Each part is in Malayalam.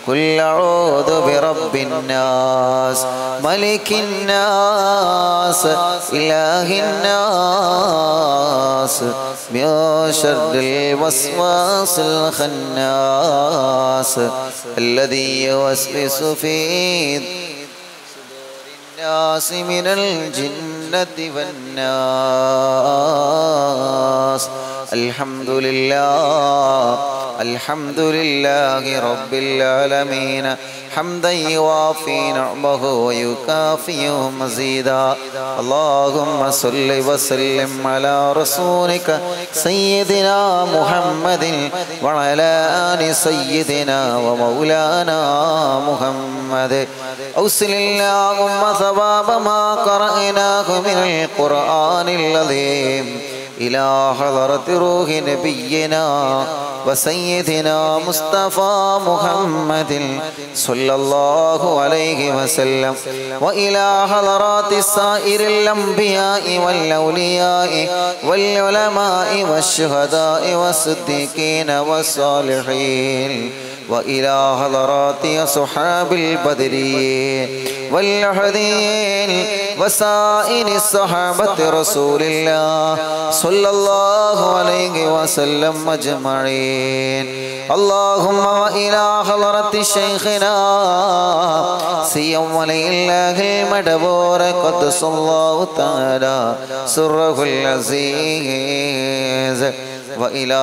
قل أعوذ برب الناس ملك الناس إله الناس من شر الوسواس الخناس الذي يوسوس في الناس من الجنة والناس الحمد لله الحمد لله رب العالمين حمدا يوافي نعمه ويكافئ مزيدا اللهم صل وسلم على رسولك سيدنا محمد وعلى آل سيدنا ومولانا محمد أوصل اللهم ثواب ما قرأناه من القرآن العظيم إلى حضرة روح نبينا وسيدنا مصطفى محمد صلى الله عليه وسلم وإلى حضرات سائر الأنبياء والأولياء والعلماء والشهداء والصديقين والصالحين وإلى حضرات أصحاب البدرين والحدين وسائر الصحابة رسول الله صلى الله عليه وسلم أجمعين اللهم وإلى حضرة شيخنا سيم ولي الله المدبور قدس الله تعالى سره العزيز وإلى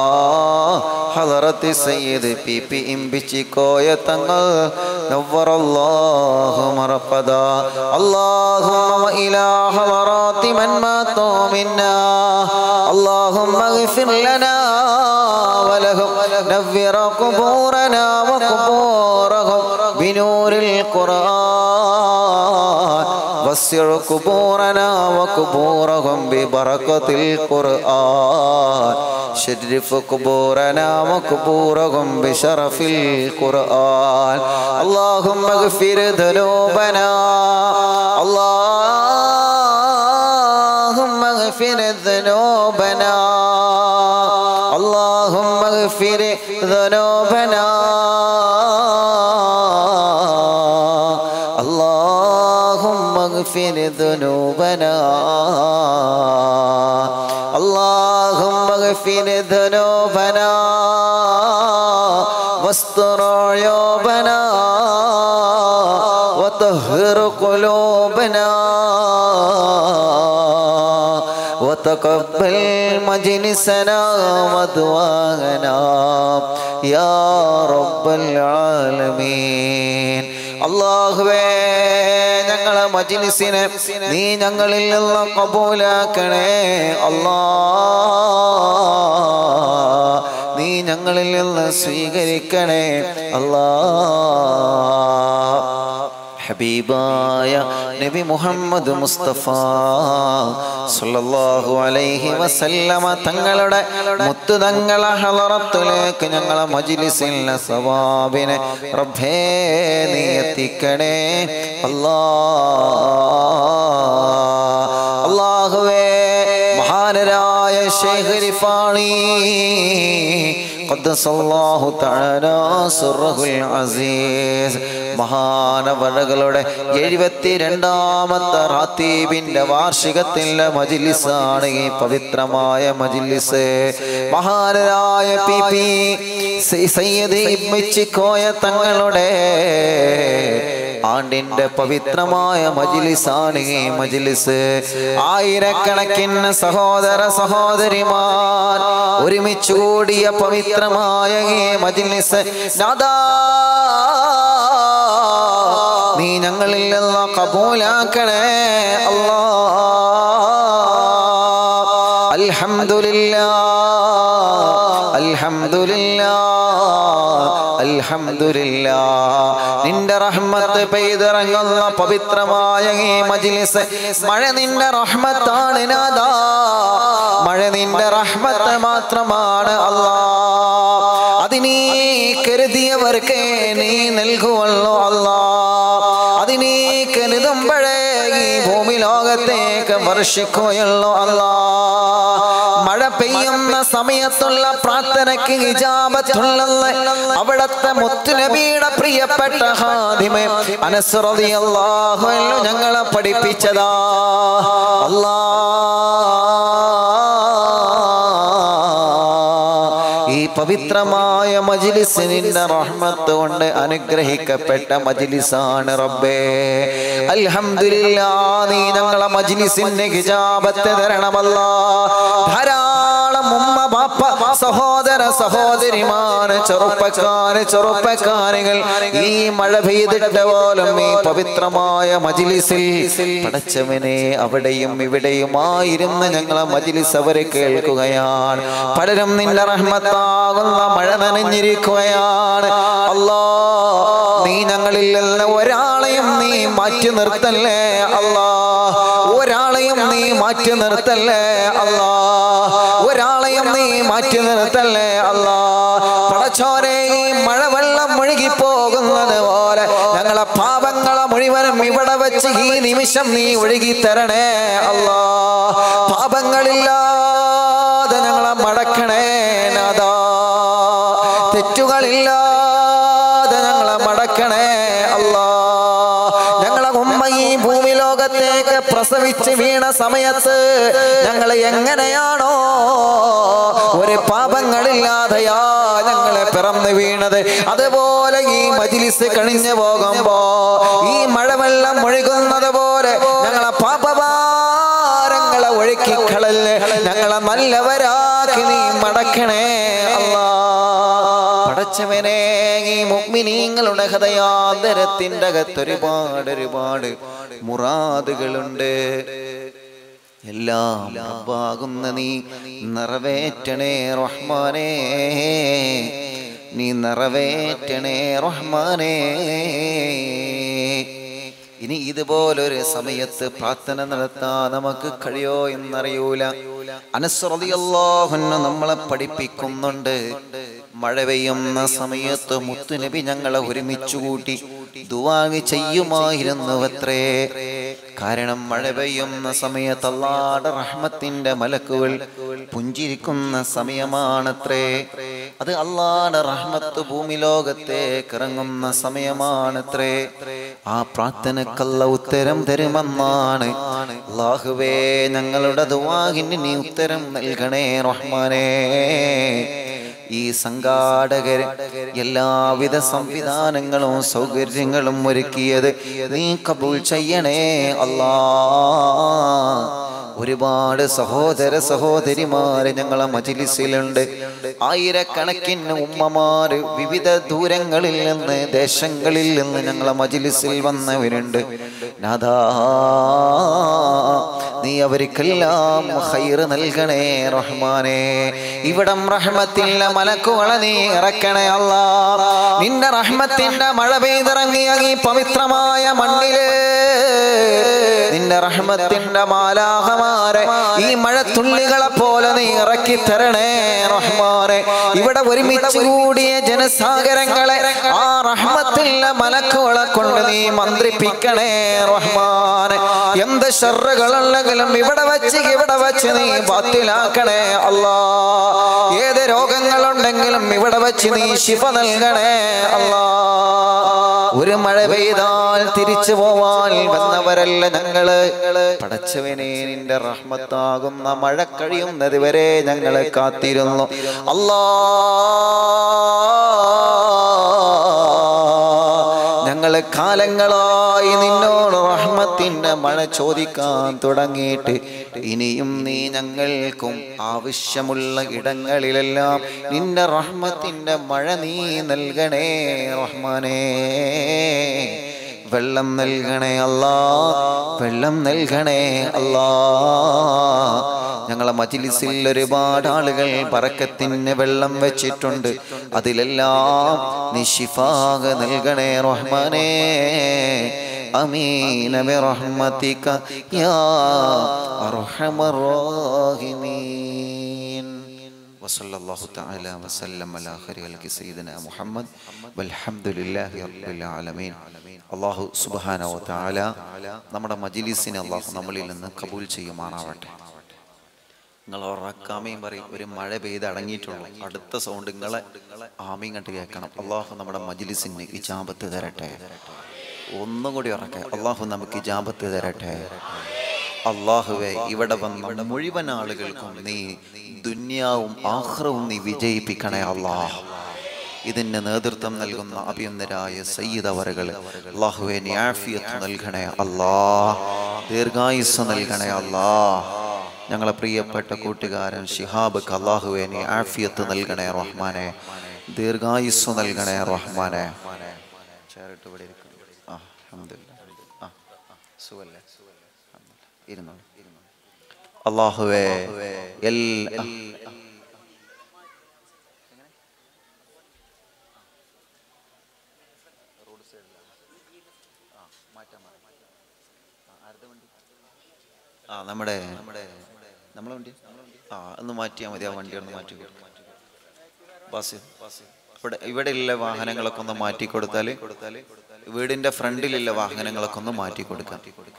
حضرة سيد بي بي إم بيشيكوية تنغل نور الله مرقدا اللهم وإلى حضرات من ماتوا منا اللهم اغفر لنا ولهم نفر قبورنا وقبورهم بنور القرآن وسع قبورنا وقبورهم ببركة القرآن شرف قبورنا وقبورهم بشرف القرآن اللهم اغفر ذنوبنا اللهم اغفر ذنوبنا اللهم اغفر ذنوبنا اللهم اغفر ذنوبنا اللهم اغفر ذنوبنا واستر عيوبنا وطهر قلوبنا وتقبل مجلسنا ودعاءنا يا رب العالمين അള്ളാഹുവേ ഞങ്ങളെ മജിലിസിനെ നീ ഞങ്ങളിൽ നിന്ന് കബൂലാക്കണേ അല്ലാ നീ ഞങ്ങളിൽ നിന്ന് സ്വീകരിക്കണേ അല്ലാ ഹബീബായ നബി മുഹമ്മദ് മുസ്തഫ സല്ലല്ലാഹു അലൈഹി വസല്ലമ തങ്ങളുടെ മുത്തു തങ്ങളെ ഹളറത്തിലേക്ക് ഞങ്ങളെ മജ്ലിസിലെ സവാബിനെ റബ്ബേ നീ എത്തിക്കണേ അല്ലാ അല്ലാഹുവേ മഹാനരായ ശൈഖ് റിഫാണി قدس الله تعالى سره العزيز മഹാനവഴകളുടെ എഴുപത്തിരണ്ടാമത്തെ റാത്തീബിന്റെ വാർഷികത്തിലെ മജിലിസാണ് ഈ പവിത്രമായ മജിലിസ് മഹാനരായ പി പി സയ്യദ് ഇമ്മിച്ചിക്കോയ തങ്ങളുടെ ആണ്ടിന്റെ പവിത്രമായ മജിലിസാണ് ഈ മജിലിസ് ആയിരക്കണക്കിന് സഹോദര സഹോദരിമാർ ഒരുമിച്ച് കൂടിയ പവിത്രമായ ഈ മജിലിസ് നാദാ നീ ഞങ്ങളിൽ നിന്ന് കബൂലാക്കണേ അല്ലാ അൽഹംദുലില്ലാ അൽഹംദുലില്ലാ അൽഹംദുലില്ലാ നിന്റെ റഹ്മത്ത് പെയ്തിറങ്ങുന്ന പവിത്രമായ ഈ മജ്ലിസ് മഴ നിന്റെ റഹ്മത്താണ് നാദാ മഴ നിന്റെ റഹ്മത്ത് മാത്രമാണ് അല്ലാ അതിനീ കരുതിയവർക്ക് നീ നൽകുവല്ലോ അല്ലാ അതിനീ കരുതുമ്പോഴേ ഈ ഭൂമി ലോകത്തേക്ക് വർഷിക്കുകയുള്ളൂ അല്ലാ മഴ പെയ്യുന്ന സമയത്തുള്ള പ്രാർത്ഥനയ്ക്ക് ഇജാബത്തുള്ളെന്ന് അവിടത്തെ മുത്തുനബിയുടെ പ്രിയപ്പെട്ട ഹാദിമെ അനസ്രതിയല്ലാഹു ഞങ്ങളെ പഠിപ്പിച്ചതാ അല്ലാ ഈ പവിത്രമായ മജിലിസ് നിന്റെ റഹ്മത്ത് കൊണ്ട് അനുഗ്രഹിക്കപ്പെട്ട മജിലിസാണ് റബ്ബേ അൽഹംദുലില്ലാ നീ ഞങ്ങളെ മജിലിസിന്റെ ഹിജാബത്ത് തരണമല്ല ധാരാളം ഉമ്മ ബാപ്പ സഹോദര സഹോദരിമാര് ചെറുപ്പക്കാര് ചെറുപ്പക്കാരികൾ ഈ മഴ പെയ്തിട്ട പോലും ഈ പവിത്രമായ മജിലിസിൽ പടച്ചവനെ അവിടെയും ഇവിടെയുമായിരുന്ന് ഞങ്ങളെ മജിലിസ് അവരെ കേൾക്കുകയാണ് പലരും നിന്റെ റഹ്മത്താകുന്ന മഴ നനഞ്ഞിരിക്കുകയാണ് അല്ലാ നീ ഞങ്ങളിൽ നിന്ന് ഒരാളെയും നീ മാറ്റി നിർത്തല്ലേ അല്ലാ ഒരാളെയും നീ മാറ്റി നിർത്തല്ലേ അല്ലാ ഒരാളെയും നീ മാറ്റി നിർത്തല്ലേ അല്ലാ പടച്ചോരെ ഈ മഴവെള്ളം ഒഴുകി പോകുന്നത് പോലെ ഞങ്ങളെ പാപങ്ങളെ മുഴുവനും ഇവിടെ വെച്ച് ഈ നിമിഷം നീ ഒഴുകി തരണേ അല്ലാ പാപങ്ങളില്ലാതെ ഞങ്ങളെ മടക്കണേ നാദാ തെറ്റുകളില്ലാതെ ഞങ്ങളെ മടക്കണേ അല്ലാ ഞങ്ങളെ ഉമ്മ ഈ ഭൂമി ലോകത്തേക്ക് പ്രസവിച്ച് വീണ സമയത്ത് ഞങ്ങൾ എങ്ങനെയാണോ ഒരു പാപങ്ങളില്ലാതെയാ ഞങ്ങളെ പിറന്നു വീണത് അതുപോലെ ഈ മജിലിസ് കഴിഞ്ഞു പോകുമ്പോ ഈ മഴവെള്ളം ഒഴുകുന്നത് പോലെ ഞങ്ങളെ പാപഭാരങ്ങളെ ഒഴുക്കിക്കളല് ഞങ്ങളെ നല്ലവരാക്കി നീ മടക്കണേ അല്ലാ പടച്ചവനെ ഈ മുഗ്മിനീങ്ങളുടെ ഹൃദയാന്തരത്തിൻ്റെ അകത്ത് ഒരുപാട് ഒരുപാട് മുറാദുകളുണ്ട് എല്ലാം റബ്ബാകുന്ന നീ നിറവേറ്റണേ റഹ്മാനേ നീ നിറവേറ്റണേ റഹ്മാനേ ഇനി ഇതുപോലൊരു സമയത്ത് പ്രാർത്ഥന നടത്താൻ നമുക്ക് കഴിയോ എന്നറിയൂല അനസ്രതിയല്ലാഹുന്ന് നമ്മളെ പഠിപ്പിക്കുന്നുണ്ട് മഴ പെയ്യുന്ന സമയത്ത് മുത്തുനബി ഞങ്ങളെ ഒരുമിച്ച് കൂട്ടി ദുവാങ്ങി ചെയ്യുമായിരുന്നു അത്രേ കാരണം മഴ പെയ്യുന്ന സമയത്ത് അല്ലാടെ റഹ്മത്തിന്റെ മലക്കുകൾ പുഞ്ചിരിക്കുന്ന സമയമാണത്രേ അത് അല്ലാടെ റഹ്മത്ത് ഭൂമി ലോകത്തേക്ക് ഇറങ്ങുന്ന സമയമാണത്രേ ആ പ്രാർത്ഥനക്കല്ല ഉത്തരം തരുമെന്നാണ് അല്ലാഹുവേ ഞങ്ങളുടെ ദുവാഹിന് നീ ഉത്തരം നൽകണേ റഹ്മാനേ ഈ സംഘാടകര് എല്ലാവിധ സംവിധാനങ്ങളും സൗകര്യങ്ങളും ഒരുക്കിയത് നീ കബൂൾ ചെയ്യണേ അല്ലാ ഒരുപാട് സഹോദര സഹോദരിമാര് ഞങ്ങളെ മജിലിസിലുണ്ട് ആയിരക്കണക്കിന് ഉമ്മമാര് വിവിധ ദൂരങ്ങളിൽ നിന്ന് ദേശങ്ങളിൽ നിന്ന് ഞങ്ങളെ മജിലിസിൽ വന്നവരുണ്ട് നാഥാ നീ അവർക്കെല്ലാം ഹൈറ് നൽകണേ റഹ്മാനെ ഇവിടം റഹ്മത്തിന്റെ മലക്കുകളെ നീ ഇറക്കണേ അല്ലാ നിന്റെ റഹ്മത്തിന്റെ മഴ പെയ്തിറങ്ങിയ ഈ പവിത്രമായ മണ്ണില് നിന്റെ റഹ്മത്തിന്റെ മാലാഹമാരെ ഈ മഴത്തുള്ളികളെ പോലെ നീ ഇറക്കി തരണേ റഹ്മാനെ ഇവിടെ ഒരുമിച്ച് കൂടിയ ജനസാഗരങ്ങളെ ആ റഹ്മത്തിന്റെ മലക്കുകളെ കൊണ്ട് നീ മന്ത്രിപ്പിക്കണേ റഹ്മാനെ എന്ത് ഷറുകളുണ്ടെങ്കിലും ഇവിടെ വെച്ച് ഇവിടെ വെച്ച് നീ ബാത്തിലാക്കണേ അല്ലാ ഏത് രോഗങ്ങളുണ്ടെങ്കിലും ഇവിടെ വെച്ച് നീ ശിഫ നൽകണേ അല്ലാ ഒരു മഴ പെയ്താൽ തിരിച്ചു പോവാൻ വന്നവരല്ല ഞങ്ങള് പടച്ചവനെ നിന്റെ റഹ്മത്താകുന്ന മഴ കഴിയുന്നത് വരെ ഞങ്ങളെ കാത്തിരുന്നു അല്ലാ ഞങ്ങള് കാലങ്ങളായി നിന്നോട് റഹ്മത്തിന്റെ മഴ ചോദിക്കാൻ തുടങ്ങിയിട്ട് ഇനിയും നീ ഞങ്ങൾക്കും ആവശ്യമുള്ള ഇടങ്ങളിലെല്ലാം നിന്റെ റഹ്മത്തിന്റെ മഴ നീ നൽകണേ റഹ്മാനേ വെള്ളം നൽകണേ അല്ലാ വെള്ളം നൽകണേ അല്ലാ ഞങ്ങളെ മജിലിസിൽ ഒരുപാട് ആളുകൾ പറക്കത്തിന് വെള്ളം വെച്ചിട്ടുണ്ട് അതിലെല്ലാം നിഷിഫാക നൽകണേ റഹ്മാനേ അമീന ബിറഹ്മതിക യാ അർഹമർ റഹീമീൻ وصلى الله تعالى وسلم على خير خلق سيدنا محمد والحمد لله رب العالمين അള്ളാഹു സുബാന താല നമ്മുടെ മജിലിസിനെ അള്ളാഹു നമ്മളിൽ നിന്ന് കബൂൽ ചെയ്യുമാറാവട്ടെ നിങ്ങൾ ഉറക്കാമയും പറയും ഒരു മഴ പെയ്ത് അടങ്ങിയിട്ടുള്ളൂ അടുത്ത സൗണ്ട് നിങ്ങളെ ആമയും കണ്ട് കേൾക്കണം അള്ളാഹു നമ്മുടെ മജിലിസിന് ഇജാബത്ത് തരട്ടെ ഒന്നും കൂടി ഉറക്കെ അള്ളാഹു നമുക്ക് ഇജാബത്ത് തരട്ടെ അള്ളാഹുവെ ഇവിടെ വന്ന മുഴുവൻ ആളുകൾക്കും നീ ദുന്യാവും ആഹ്റവും നീ വിജയിപ്പിക്കണേ അള്ളാഹ് ഇതിന് നേതൃത്വം നൽകുന്ന അഭിനന്ദരായ സയ്യിദ് അവറുകൾ അള്ളാഹുവെ നീ ആഫിയത്ത് നൽകണേ അല്ലാ ദീർഘായുസ് നൽകണേ അല്ലാ ഞങ്ങളെ പ്രിയപ്പെട്ട കൂട്ടുകാരൻ ഷിഹാബ് അള്ളാഹുവെ നീ ആഫിയത്ത് നൽകണേ റഹ്മാനെ ദീർഘായുസ് നൽകണേ റഹ്മാനെ ചേർട്ട് ഇവിടെ ഇരിക്കുന്നു ആ അൽഹംദുലില്ലാ. ആ സുഖല്ലേ ഇരുന്നോളൂ അള്ളാഹുവേ എല്ലാ ആ നമ്മുടെ നമ്മളെ വണ്ടി ആ ഒന്ന് മാറ്റിയാൽ മതി ആ വണ്ടി ഒന്ന് മാറ്റി കൊടുക്കാം ബസ് ഇവിടെ ഇവിടെയുള്ള വാഹനങ്ങളൊക്കെ ഒന്ന് മാറ്റി കൊടുത്താൽ വീടിന്റെ ഫ്രണ്ടിലുള്ള വാഹനങ്ങളൊക്കെ ഒന്ന് മാറ്റി കൊടുക്കാം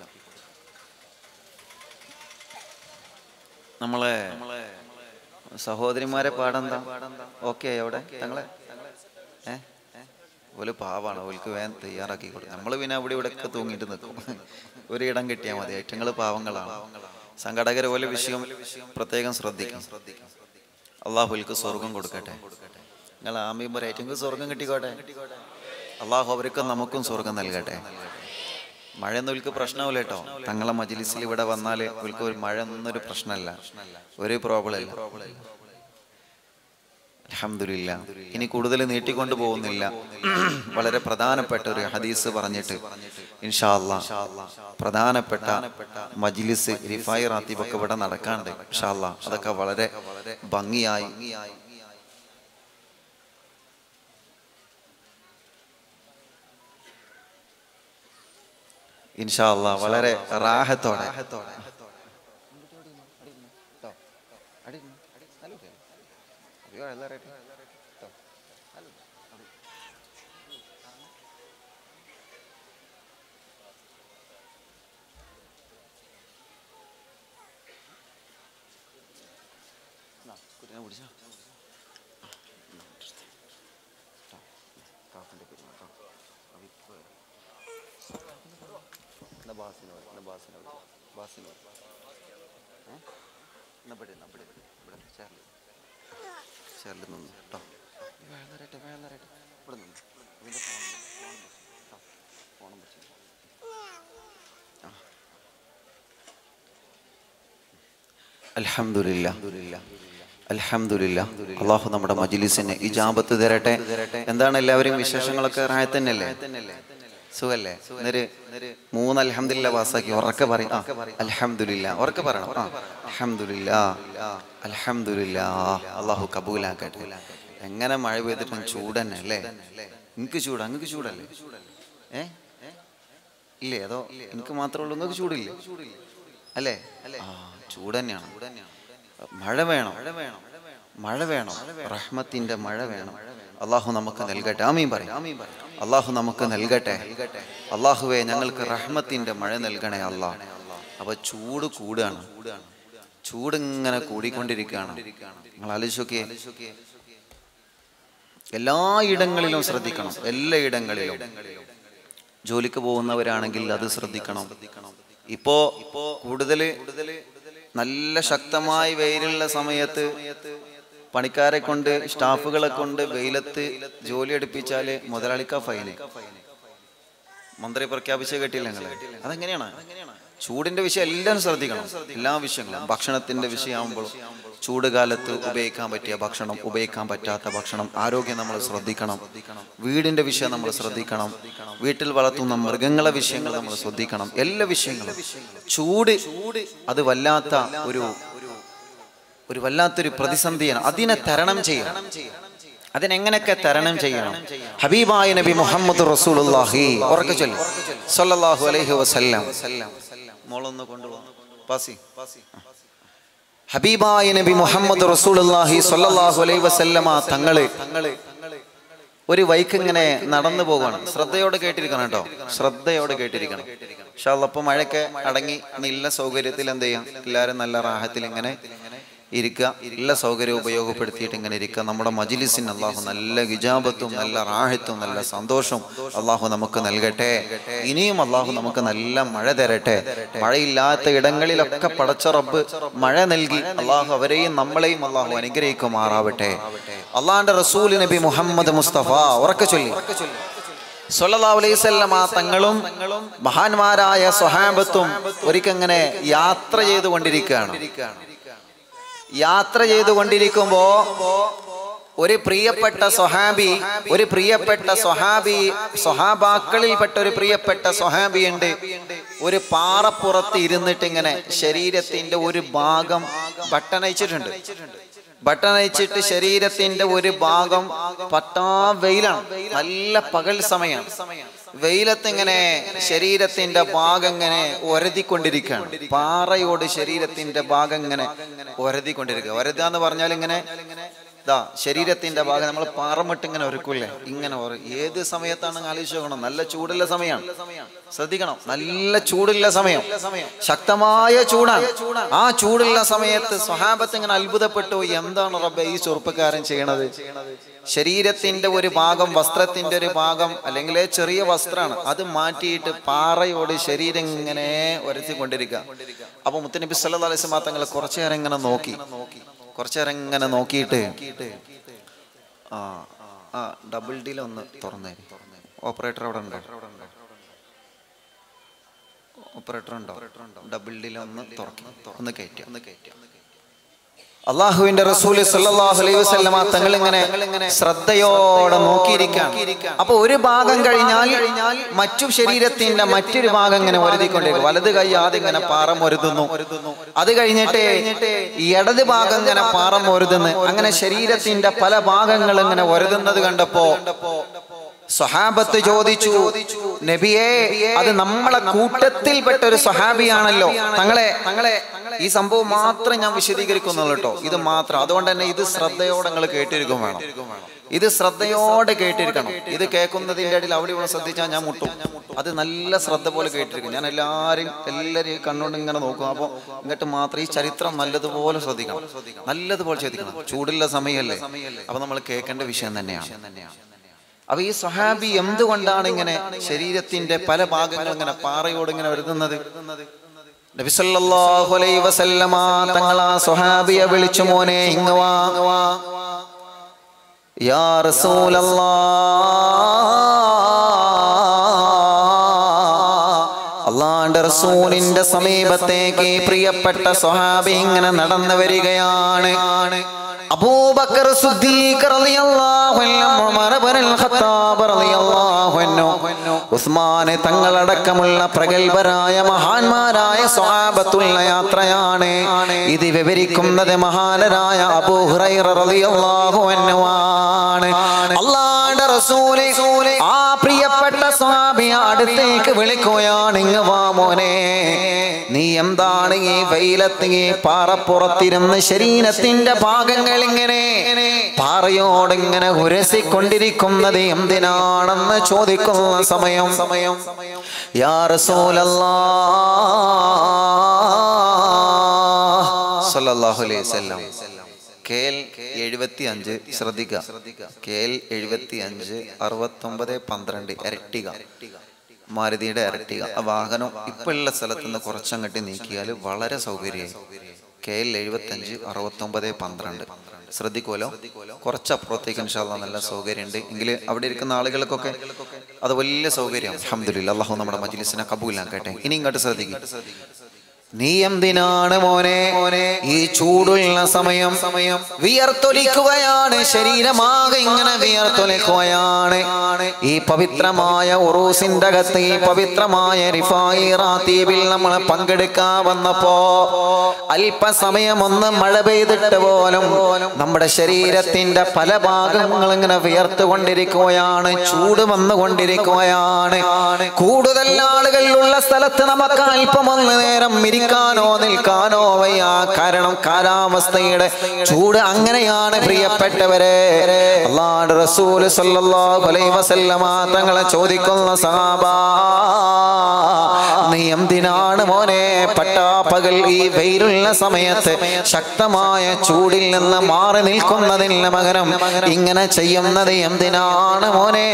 നമ്മളെ സഹോദരിമാരെ പാടെന്താ ഓക്കെ എവിടെ തങ്ങളെ ഏ ഓല് പാവാണ് ഓൽക്ക് വേഗം തയ്യാറാക്കി കൊടുക്കും നമ്മൾ പിന്നെ അവിടെ ഇവിടെ ഒക്കെ തൂങ്ങിയിട്ട് നിൽക്കും ഒരിടം കിട്ടിയാൽ മതി ഐറ്റങ്ങൾ പാവങ്ങളാണ് സംഘടകർ പോലെ വിഷയം പ്രത്യേകം ശ്രദ്ധിക്കും അള്ളാഹുൽക്ക് സ്വർഗം കൊടുക്കട്ടെ നിങ്ങൾ ആമയുമ്പോൾ ഐറ്റങ്ങൾക്ക് സ്വർഗം കിട്ടിക്കോട്ടെ അള്ളാഹു അവർക്കും നമുക്കും സ്വർഗം നൽകട്ടെ മഴയൊന്നും ഇവർക്ക് പ്രശ്നമില്ല കേട്ടോ തങ്ങളെ മജിലിസിൽ ഇവിടെ വന്നാൽ ഇവർക്ക് ഒരു മഴ ഒന്നൊരു പ്രശ്നമല്ല ഒരു പ്രോബ്ലം ഇല്ല അൽഹംദുലില്ല ഇനി കൂടുതൽ നീട്ടിക്കൊണ്ടു പോകുന്നില്ല വളരെ പ്രധാനപ്പെട്ട ഒരു ഹദീസ് പറഞ്ഞിട്ട് ഇൻഷാ അല്ലാ പ്രധാനപ്പെട്ട മജ്ലിസ് റിഫായി റാത്തീബൊക്കെ ഇവിടെ നടക്കാണ്ട് ഇൻഷാ അല്ലാ അതൊക്കെ വളരെ ഭംഗിയായി ഇൻഷാ അല്ലാ വളരെ റാഹത്തോടെ ചേർന്ന് നിന്ന് കേട്ടോ വേളരട്ടെ വേളരട്ടെ ഇവിടെ നിന്ന് ഇതിൻ്റെ ഫോൺ ഫോണും വെച്ചു അൽഹംദുലില്ലാ അൽഹംദുലില്ലാ അള്ളാഹു നമ്മുടെ മജ്ലിസിന് ഇജാബത്ത് തരട്ടെ എന്താണ് എല്ലാവരും വിശേഷങ്ങളൊക്കെ റായത്ത് തന്നെയല്ലേ സുഖല്ലേ എന്നൊരു മൂന്ന് അൽഹംദുലില്ല പാസ്സാക്കി ഉറക്കെ പറയും ആ അൽഹംദുലില്ല ഉറക്കെ പറയണം ആ അൽഹംദുലില്ല അൽഹംദുലില്ല അള്ളാഹു കബൂലാക്കട്ടെ എങ്ങനെ മഴ പെയ്തിട്ടും ചൂട് തന്നെ അല്ലേ നിങ്ങൾക്ക് ചൂട് അങ്ങക്ക് ചൂടല്ലേ ഏ ഇല്ലേ അതോ എനിക്ക് മാത്രമേ ഉള്ളൂ നിങ്ങൾക്ക് ചൂടില്ലേ അല്ലേ ആ ചൂട് തന്നെയാണ് മഴ വേണം മഴ വേണം റഹ്മത്തിന്റെ മഴ വേണം അള്ളാഹു നമുക്ക് നൽകട്ടെ ആമീൻ പറയും അള്ളാഹു നമുക്ക് നൽകട്ടെ അള്ളാഹുവെ ഞങ്ങൾക്ക് റഹ്മത്തിന്റെ മഴ നൽകണേ അള്ളാഹ് അപ്പൊ ചൂട് കൂടുകയാണ് ചൂട് ഇങ്ങനെ കൂടിക്കൊണ്ടിരിക്കുകയാണ് നിങ്ങൾ ആലോചിച്ചോക്കെ എല്ലാ ഇടങ്ങളിലും ശ്രദ്ധിക്കണം എല്ലാ ഇടങ്ങളിലും ജോലിക്ക് പോകുന്നവരാണെങ്കിൽ അത് ശ്രദ്ധിക്കണം ഇപ്പോ കൂടുതൽ നല്ല ശക്തമായി വെയിലുള്ള സമയത്ത് പണിക്കാരെ കൊണ്ട് സ്റ്റാഫുകളെ കൊണ്ട് വെയിലത്ത് ജോലി എടുപ്പിച്ചാല് മുതലാളിക്ക ഫൈന് മന്ത്രി പ്രഖ്യാപിച്ച കേട്ടില്ല നിങ്ങള് അതെങ്ങനെയാണ് ചൂടിന്റെ വിഷയം എല്ലാവരും ശ്രദ്ധിക്കണം എല്ലാ വിഷയങ്ങളും ഭക്ഷണത്തിന്റെ വിഷയമാകുമ്പോൾ ചൂട് കാലത്ത് ഉപയോഗിക്കാൻ പറ്റിയ ഭക്ഷണം ഉപയോഗിക്കാൻ പറ്റാത്ത ഭക്ഷണം ആരോഗ്യം നമ്മൾ ശ്രദ്ധിക്കണം വീടിന്റെ വിഷയം നമ്മൾ ശ്രദ്ധിക്കണം വീട്ടിൽ വളർത്തുന്ന മൃഗങ്ങളെ വിഷയങ്ങൾ നമ്മൾ ശ്രദ്ധിക്കണം എല്ലാ വിഷയങ്ങളും ചൂട് അത് വല്ലാത്ത ഒരു ഒരു വല്ലാത്തൊരു പ്രതിസന്ധിയാണ് അതിനെ തരണം ചെയ്യണം അതിനെങ്ങനെയൊക്കെ തരണം ചെയ്യണം ഹബീബായ നബി മുഹമ്മദ് റസൂലുള്ളാഹി ഉറക്കെ ചൊല്ലു സല്ലല്ലാഹു അലൈഹി വസല്ലം മോളൊന്ന് കൊണ്ടുപോകാം പാസി ഹബീബായ നബി മുഹമ്മദ് റസൂലുള്ളാഹി സല്ലല്ലാഹു അലൈഹി വസല്ലമ തങ്ങള് ഒരു വൈക്ക് ഇങ്ങനെ നടന്നു പോവാണ് ശ്രദ്ധയോടെ കേട്ടിരിക്കണം കേട്ടോ ശ്രദ്ധയോടെ കേട്ടിരിക്കണം പക്ഷെ അപ്പൊ മഴയൊക്കെ അടങ്ങി നല്ല സൗകര്യത്തിൽ എന്ത് ചെയ്യാം എല്ലാവരും നല്ല റാഹത്തിൽ ഇങ്ങനെ ഇരിക്കുക എല്ലാ സൗകര്യവും ഉപയോഗപ്പെടുത്തിയിട്ട് ഇങ്ങനെ ഇരിക്കുക നമ്മുടെ മജിലിസിന് അള്ളാഹു നല്ല വിജാപത്തും നല്ല റാഹത്തും നല്ല സന്തോഷവും അള്ളാഹു നമുക്ക് നൽകട്ടെ ഇനിയും അള്ളാഹു നമുക്ക് നല്ല മഴ തരട്ടെ മഴയില്ലാത്ത ഇടങ്ങളിലൊക്കെ പടച്ച റബ്ബ് മഴ നൽകി അള്ളാഹു അവരെയും നമ്മളെയും അള്ളാഹു അനുഗ്രഹിക്കുമാറാവട്ടെ അള്ളാഹിന്റെ റസൂൽ നബി മുഹമ്മദ് മുസ്തഫ ഉറക്കെ ചൊല്ലി സല്ലല്ലാഹു അലൈഹി വസല്ലമ തങ്ങളും മഹാന്മാരായ സ്വഹാബത്തും ഒരിക്കങ്ങനെ യാത്ര ചെയ്തുകൊണ്ടിരിക്കുകയാണ് യാത്ര ചെയ്തുകൊണ്ടിരിക്കുമ്പോ ഒരു പ്രിയപ്പെട്ട സ്വഹാബി ഒരു പ്രിയപ്പെട്ട സ്വഹാബി സ്വഹാബാക്കളിൽപ്പെട്ട ഒരു പ്രിയപ്പെട്ട സ്വഹാബി ഉണ്ട് ഒരു പാറപ്പുറത്ത് ഇരുന്നിട്ട് ഇങ്ങനെ ശരീരത്തിന്റെ ഒരു ഭാഗം ബട്ടണയിച്ചിട്ടുണ്ട് ബട്ടണയിച്ചിട്ട് ശരീരത്തിന്റെ ഒരു ഭാഗം പട്ടാ വെയിലാണ് നല്ല പകൽ സമയമാണ് വെയിലത്ത് ഇങ്ങനെ ശരീരത്തിന്റെ ഭാഗം ഇങ്ങനെ ഒരതിക്കൊണ്ടിരിക്കുകയാണ് പാറയോട് ശരീരത്തിന്റെ ഭാഗം ഇങ്ങനെ ഒരതിക്കൊണ്ടിരിക്കുക ഒരതുക എന്ന് പറഞ്ഞാൽ ഇങ്ങനെ ഇതാ ശരീരത്തിന്റെ ഭാഗം നമ്മൾ പാറമിട്ട് ഇങ്ങനെ ഒരുക്കൂലേ ഇങ്ങനെ ഒര- ഏത് സമയത്താണ് ആലോചിച്ച് നോക്കണം നല്ല ചൂടുള്ള സമയമാണ് ശ്രദ്ധിക്കണം നല്ല ചൂടുള്ള സമയം ശക്തമായ ചൂടാണ് ആ ചൂടുള്ള സമയത്ത് സ്വഹാബത്ത് ഇങ്ങനെ അത്ഭുതപ്പെട്ടു എന്താണ് റബ്ബെ ഈ ചെറുപ്പക്കാരൻ ചെയ്യണത് ശരീരത്തിന്റെ ഒരു ഭാഗം വസ്ത്രത്തിന്റെ ഒരു ഭാഗം അല്ലെങ്കിൽ ചെറിയ വസ്ത്രമാണ് അത് മാറ്റിയിട്ട് പാറയോട് ശരീരം ഇങ്ങനെ ഉരത്തിക്കൊണ്ടിരിക്കുക അപ്പൊ മുത്തനബി സല്ലല്ലാഹു അലൈഹി വസല്ലം തങ്ങൾ കുറച്ചു നേരം ഇങ്ങനെ നോക്കി കുറച്ചു നേരം ഇങ്ങനെ നോക്കിയിട്ട് ആ ആ ഡബിൾ ഡീൽ ഒന്ന് തുറന്നേ ഓപ്പറേറ്റർ അവിടെ ഉണ്ടോ ഓപ്പറേറ്റർ ഉണ്ടോ ഡബിൾ ഡീൽ ഒന്ന് തുറക്കി ഒന്ന് കയറ്റി ഒന്ന് കയറ്റി അള്ളാഹുവിന്റെ റസൂല് സല്ലല്ലാഹു അലൈഹി വസല്ലമ തങ്ങൾ ഇങ്ങനെ ശ്രദ്ധയോടെ നോക്കിയിരിക്കുകയാണ് അപ്പൊ ഒരു ഭാഗം കഴിഞ്ഞാൽ മറ്റു ശരീരത്തിന്റെ മറ്റൊരു ഭാഗം ഇങ്ങനെ ഒരുതിക്കൊണ്ടിരിക്കും വലത് കൈ ആദ്യം ഇങ്ങനെ പാറം ഒരുതുന്നു അത് കഴിഞ്ഞിട്ട് ഇടത് ഭാഗം ഇങ്ങനെ പാറം ഒരുതുന്നു അങ്ങനെ ശരീരത്തിന്റെ പല ഭാഗങ്ങൾ ഇങ്ങനെ ഒരുതുന്നത് കണ്ടപ്പോ സ്വഹാബത്ത് ചോദിച്ചു നബിയെ അത് നമ്മളെ കൂട്ടത്തിൽപ്പെട്ട ഒരു സ്വഹാബിയാണല്ലോ തങ്ങളെ തങ്ങളെ ഈ സംഭവം മാത്രം ഞാൻ വിശദീകരിക്കുന്നുള്ളൂ കേട്ടോ ഇത് മാത്രം അതുകൊണ്ട് തന്നെ ഇത് ശ്രദ്ധയോടെ നിങ്ങൾ കേട്ടിരിക്കും വേണം ഇത് ശ്രദ്ധയോടെ കേട്ടിരിക്കണം ഇത് കേൾക്കുന്നതിൻ്റെ ഇടയിൽ അവിടെ ഇവിടെ ശ്രദ്ധിച്ചാൽ ഞാൻ മുട്ടും അത് നല്ല ശ്രദ്ധ പോലെ കേട്ടിരിക്കും ഞാൻ എല്ലാവരും എല്ലാവരെയും കണ്ണുകൊണ്ട് ഇങ്ങനെ നോക്കും അപ്പോൾ ഇങ്ങോട്ട് മാത്രം ഈ ചരിത്രം നല്ലതുപോലെ ശ്രദ്ധിക്കണം നല്ലതുപോലെ ശ്രദ്ധിക്കണം ചൂടുള്ള സമയമല്ലേ അപ്പൊ നമ്മൾ കേൾക്കേണ്ട വിഷയം തന്നെയാണ് അപ്പൊ ഈ സ്വഹാബി എന്തുകൊണ്ടാണ് ഇങ്ങനെ ശരീരത്തിന്റെ പല ഭാഗങ്ങൾ ഇങ്ങനെ പാറയോട് ഇങ്ങനെ വരുന്നത് നബിസല്ലാഹു അലൈ വസല്ലമ തങ്ങൾ ആ സ്വഹാബിയെ വിളിച്ചു മോനെ ഇങ്ങ് വാ യാ അള്ളാന്റെ റസൂലിന്റെ സമീപത്തേക്ക് ഈ പ്രിയപ്പെട്ട സ്വഹാബി ഇങ്ങനെ നടന്നു വരികയാണ് അബൂബക്കർ സിദ്ദീഖ് റളിയല്ലാഹു അൻഹു ഉമർ ഇബ്നുൽ ഖത്താബ് റളിയല്ലാഹു അൻഹു ഉസ്മാൻ തങ്ങളടക്കമുള്ള പ്രഗത്ഭരായ മഹാന്മാരായ സ്വഹാബത്തുള്ള യാത്രയാണ് ഇത് വിവരിക്കുന്നത് മഹാനരായ അബൂ ഹുറൈറ റളിയല്ലാഹു അൻഹു ആണ് അല്ലാഹുവിന്റെ റസൂല് ആ പ്രിയപ്പെട്ട സ്വഹാബി അടുത്തേക്ക് വിളിക്കുകയാണ് ഇങ്ങ് വാ മോനെ നീ എന്താണ് ഈ വെയിലത്ത് ഈ പാറപ്പുറത്തിരുന്ന് ശരീരത്തിന്റെ ഭാഗങ്ങൾ ഇങ്ങനെ പാറയോട് ഇങ്ങനെ ഉരസിക്കൊണ്ടിരിക്കുന്നത് എന്തിനാണെന്ന് ചോദിക്കുന്ന സമയം സമയം യാ റസൂലല്ലാ സല്ലല്ലാഹു അലൈഹി വസല്ലം കെ എൽ എഴുപത്തി അഞ്ച് ശ്രദ്ധിക്കുക കെ എൽ എഴുപത്തി അഞ്ച് അറുപത്തൊമ്പത് പന്ത്രണ്ട് ഇരട്ടിക മാരുതിയുടെ ഇരട്ടിക ആ വാഹനം ഇപ്പൊ ഉള്ള സ്ഥലത്ത് നിന്ന് കുറച്ചങ്ങോട്ട് നീക്കിയാൽ വളരെ സൗകര്യമായി കെ എൽ എഴുപത്തി അഞ്ച് അറുപത്തൊമ്പത് പന്ത്രണ്ട് ശ്രദ്ധിക്കുമല്ലോ കുറച്ച് അപ്പുറത്തേക്ക് ഇൻഷാല്ല നല്ല സൗകര്യമുണ്ട് എങ്കിൽ അവിടെ ഇരിക്കുന്ന ആളുകൾക്കൊക്കെ അത് വലിയ സൗകര്യം അലഹമില്ല അള്ളാഹു നമ്മുടെ മജ്ലിസിനെ കബൂലാക്കട്ടെ ഇനി ഇങ്ങോട്ട് ശ്രദ്ധിക്കും നീ എന്തിനാണ് മോനെ മോനെ ഈ ചൂടുള്ള സമയം സമയം വിയർത്തൊലിക്കുകയാണ് ശരീരമാകെ ഇങ്ങനെ വിയർത്തൊലിക്കുകയാണ് ഈ പവിത്രമായ ഉറൂസിന്റെ അകത്ത് ഈ പവിത്രമായ റിഫായി റാത്തീബിൽ നമ്മൾ പങ്കെടുക്കാൻ വന്നപ്പോ അല്പസമയം ഒന്ന് മഴ പെയ്തിട്ട് പോലും നമ്മുടെ ശരീരത്തിന്റെ പല ഭാഗങ്ങൾ ഇങ്ങനെ വിയർത്തുകൊണ്ടിരിക്കുകയാണ് ചൂട് വന്നുകൊണ്ടിരിക്കുകയാണ് കൂടുതൽ ആളുകൾ ഉള്ള സ്ഥലത്ത് നമുക്ക് അല്പം ഒന്ന് നേരം ഇരിക്കാനോ നിൽക്കാനോ വയ്യ കാരണം കാലാവസ്ഥയുടെ ചൂട് അങ്ങനെയാണ് പ്രിയപ്പെട്ടവരെ അള്ളാഹുവിന്റെ റസൂല് സല്ലല്ലാഹു അലൈഹി വസല്ലമ തങ്ങളെ ചോദിക്കുന്ന സഹാബ നീ എന്തിനാണ് മോനെ പട്ടാപ്പകൽ ഈ വെയിലുള്ള സമയത്ത് ശക്തമായ ചൂടിൽ നിന്ന് മാറി നിൽക്കുന്നതിന് മകനം ഇങ്ങനെ ചെയ്യുന്നത് എന്തിനാണ് മോനെ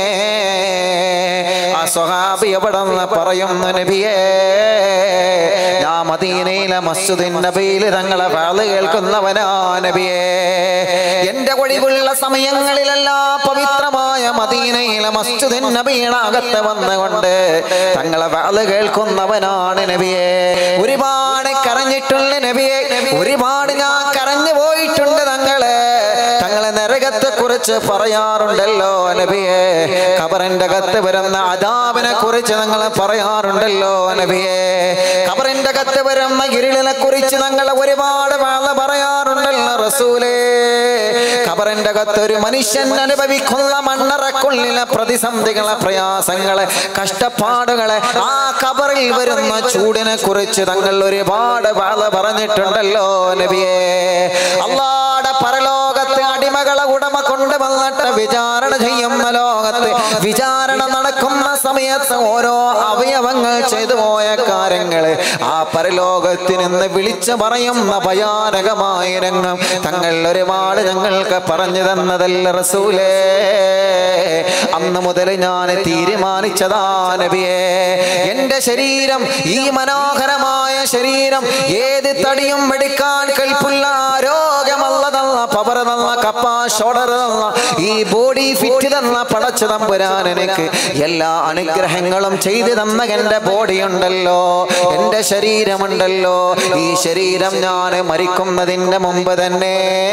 ആ സ്വഹാബി എവിടെ നിന്ന് പറയുന്നു നബിയേ ഞാൻ മദീനയിലെ മസ്ജിദിൻ നബിയിൽ തങ്ങളെ വാള് കേൾക്കുന്നവനാ നബിയേ എന്റെ ഒഴിവുള്ള സമയങ്ങളിലെല്ലാം പവിത്രമായ മദീനയിലെ മസ്ജിദിൻ നബിയുടെ അകത്ത് വന്നുകൊണ്ട് തങ്ങളെ വാള് കേൾക്കുന്നവനാണ് നബിയെ ഒരുപാട് കരഞ്ഞിട്ടുള്ള നബിയെ ഒരുപാട് ഞാൻ കരഞ്ഞു പോയിട്ടുണ്ട് തങ്ങളെ തങ്ങളെ നരകത്തെ കുറിച്ച് പറയാറുണ്ടല്ലോ നബിയെ ഖബറിന്റെ അകത്ത് വരുന്ന അതാവിനെ കുറിച്ച് നിങ്ങൾ പറയാറുണ്ടല്ലോ നബിയെ ഖബറിന്റെ അകത്ത് വരുന്ന ഇരുളിനെ കുറിച്ച് നിങ്ങൾ ഒരുപാട് വേള പറയാറുണ്ടല്ലോ റസൂലേ ഖബറിന്റെ അകത്ത് ഒരു മനുഷ്യൻ അനുഭവിക്കുന്ന മണ്ണറക്കുള്ളിലെ പ്രതിസന്ധികളെ പ്രയാസങ്ങളെ കഷ്ടപ്പാടുകളെ ആ ഖബറിൽ വരുന്ന ചൂടിനെ കുറിച്ച് തങ്ങൾ ഒരുപാട് വേള പറഞ്ഞിട്ടുണ്ടല്ലോ നബിയെ അള്ളാടെ പരലോകത്ത് അടിമകളെ ഉടമ കൊണ്ടുവന്നിട്ട് വിചാരണ ചെയ്യുന്ന ലോകത്ത് വിചാരണ നടക്കുന്ന സമയത്ത് ഓരോ അവയവങ്ങൾ ചെയ്തു പോയ കാര്യങ്ങള് ആ പരലോകത്ത് നിന്ന് വിളിച്ചു പറയുന്ന ഭയാനകമായ രംഗം തങ്ങൾ ഒരുപാട് ഞങ്ങൾക്ക് പറഞ്ഞു തന്നതല്ല റസൂലേ അന്ന് മുതൽ ഞാൻ തീരുമാനിച്ചതാ നബിയേ എന്റെ ശരീരം ഈ മനോഹരമായ ശരീരം ഏത് തടിയും എടുക്കാൻ കൽപ്പുള്ള രോഗമല്ല തന്ന പവർ തന്ന കപ്പ ഷോഡർ തന്ന ഈ ബോഡി ഫിറ്റ് തന്ന പടച്ചു തമ്പുരാൻ എനിക്ക് എല്ലാ അനുഗ്രഹങ്ങളും ചെയ്തു തന്ന എന്റെ ബോഡി ഉണ്ടല്ലോ എന്റെ ശരീരമുണ്ടല്ലോ ഈ ശരീരം ഞാൻ മരിക്കുന്നതിന്റെ മുമ്പ് തന്നെ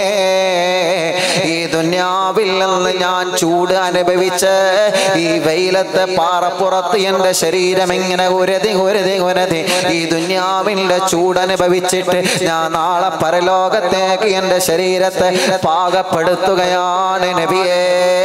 ഈ ദുന്യാവിൽ നിന്ന് ഞാൻ ചൂട് അനുഭവിച്ച് ഈ വെയിലത്തെ പാറപ്പുറത്ത് എന്റെ ശരീരം ഇങ്ങനെ ഉരതി ഉരതി ഉരതി ഈ ദുന്യാവിന്റെ ചൂട് അനുഭവിച്ചിട്ട് ഞാൻ നാളെ പരലോകത്തേക്ക് എന്റെ ശരീരത്തെ പാകപ്പെടുത്തുകയാണ് നബിയേ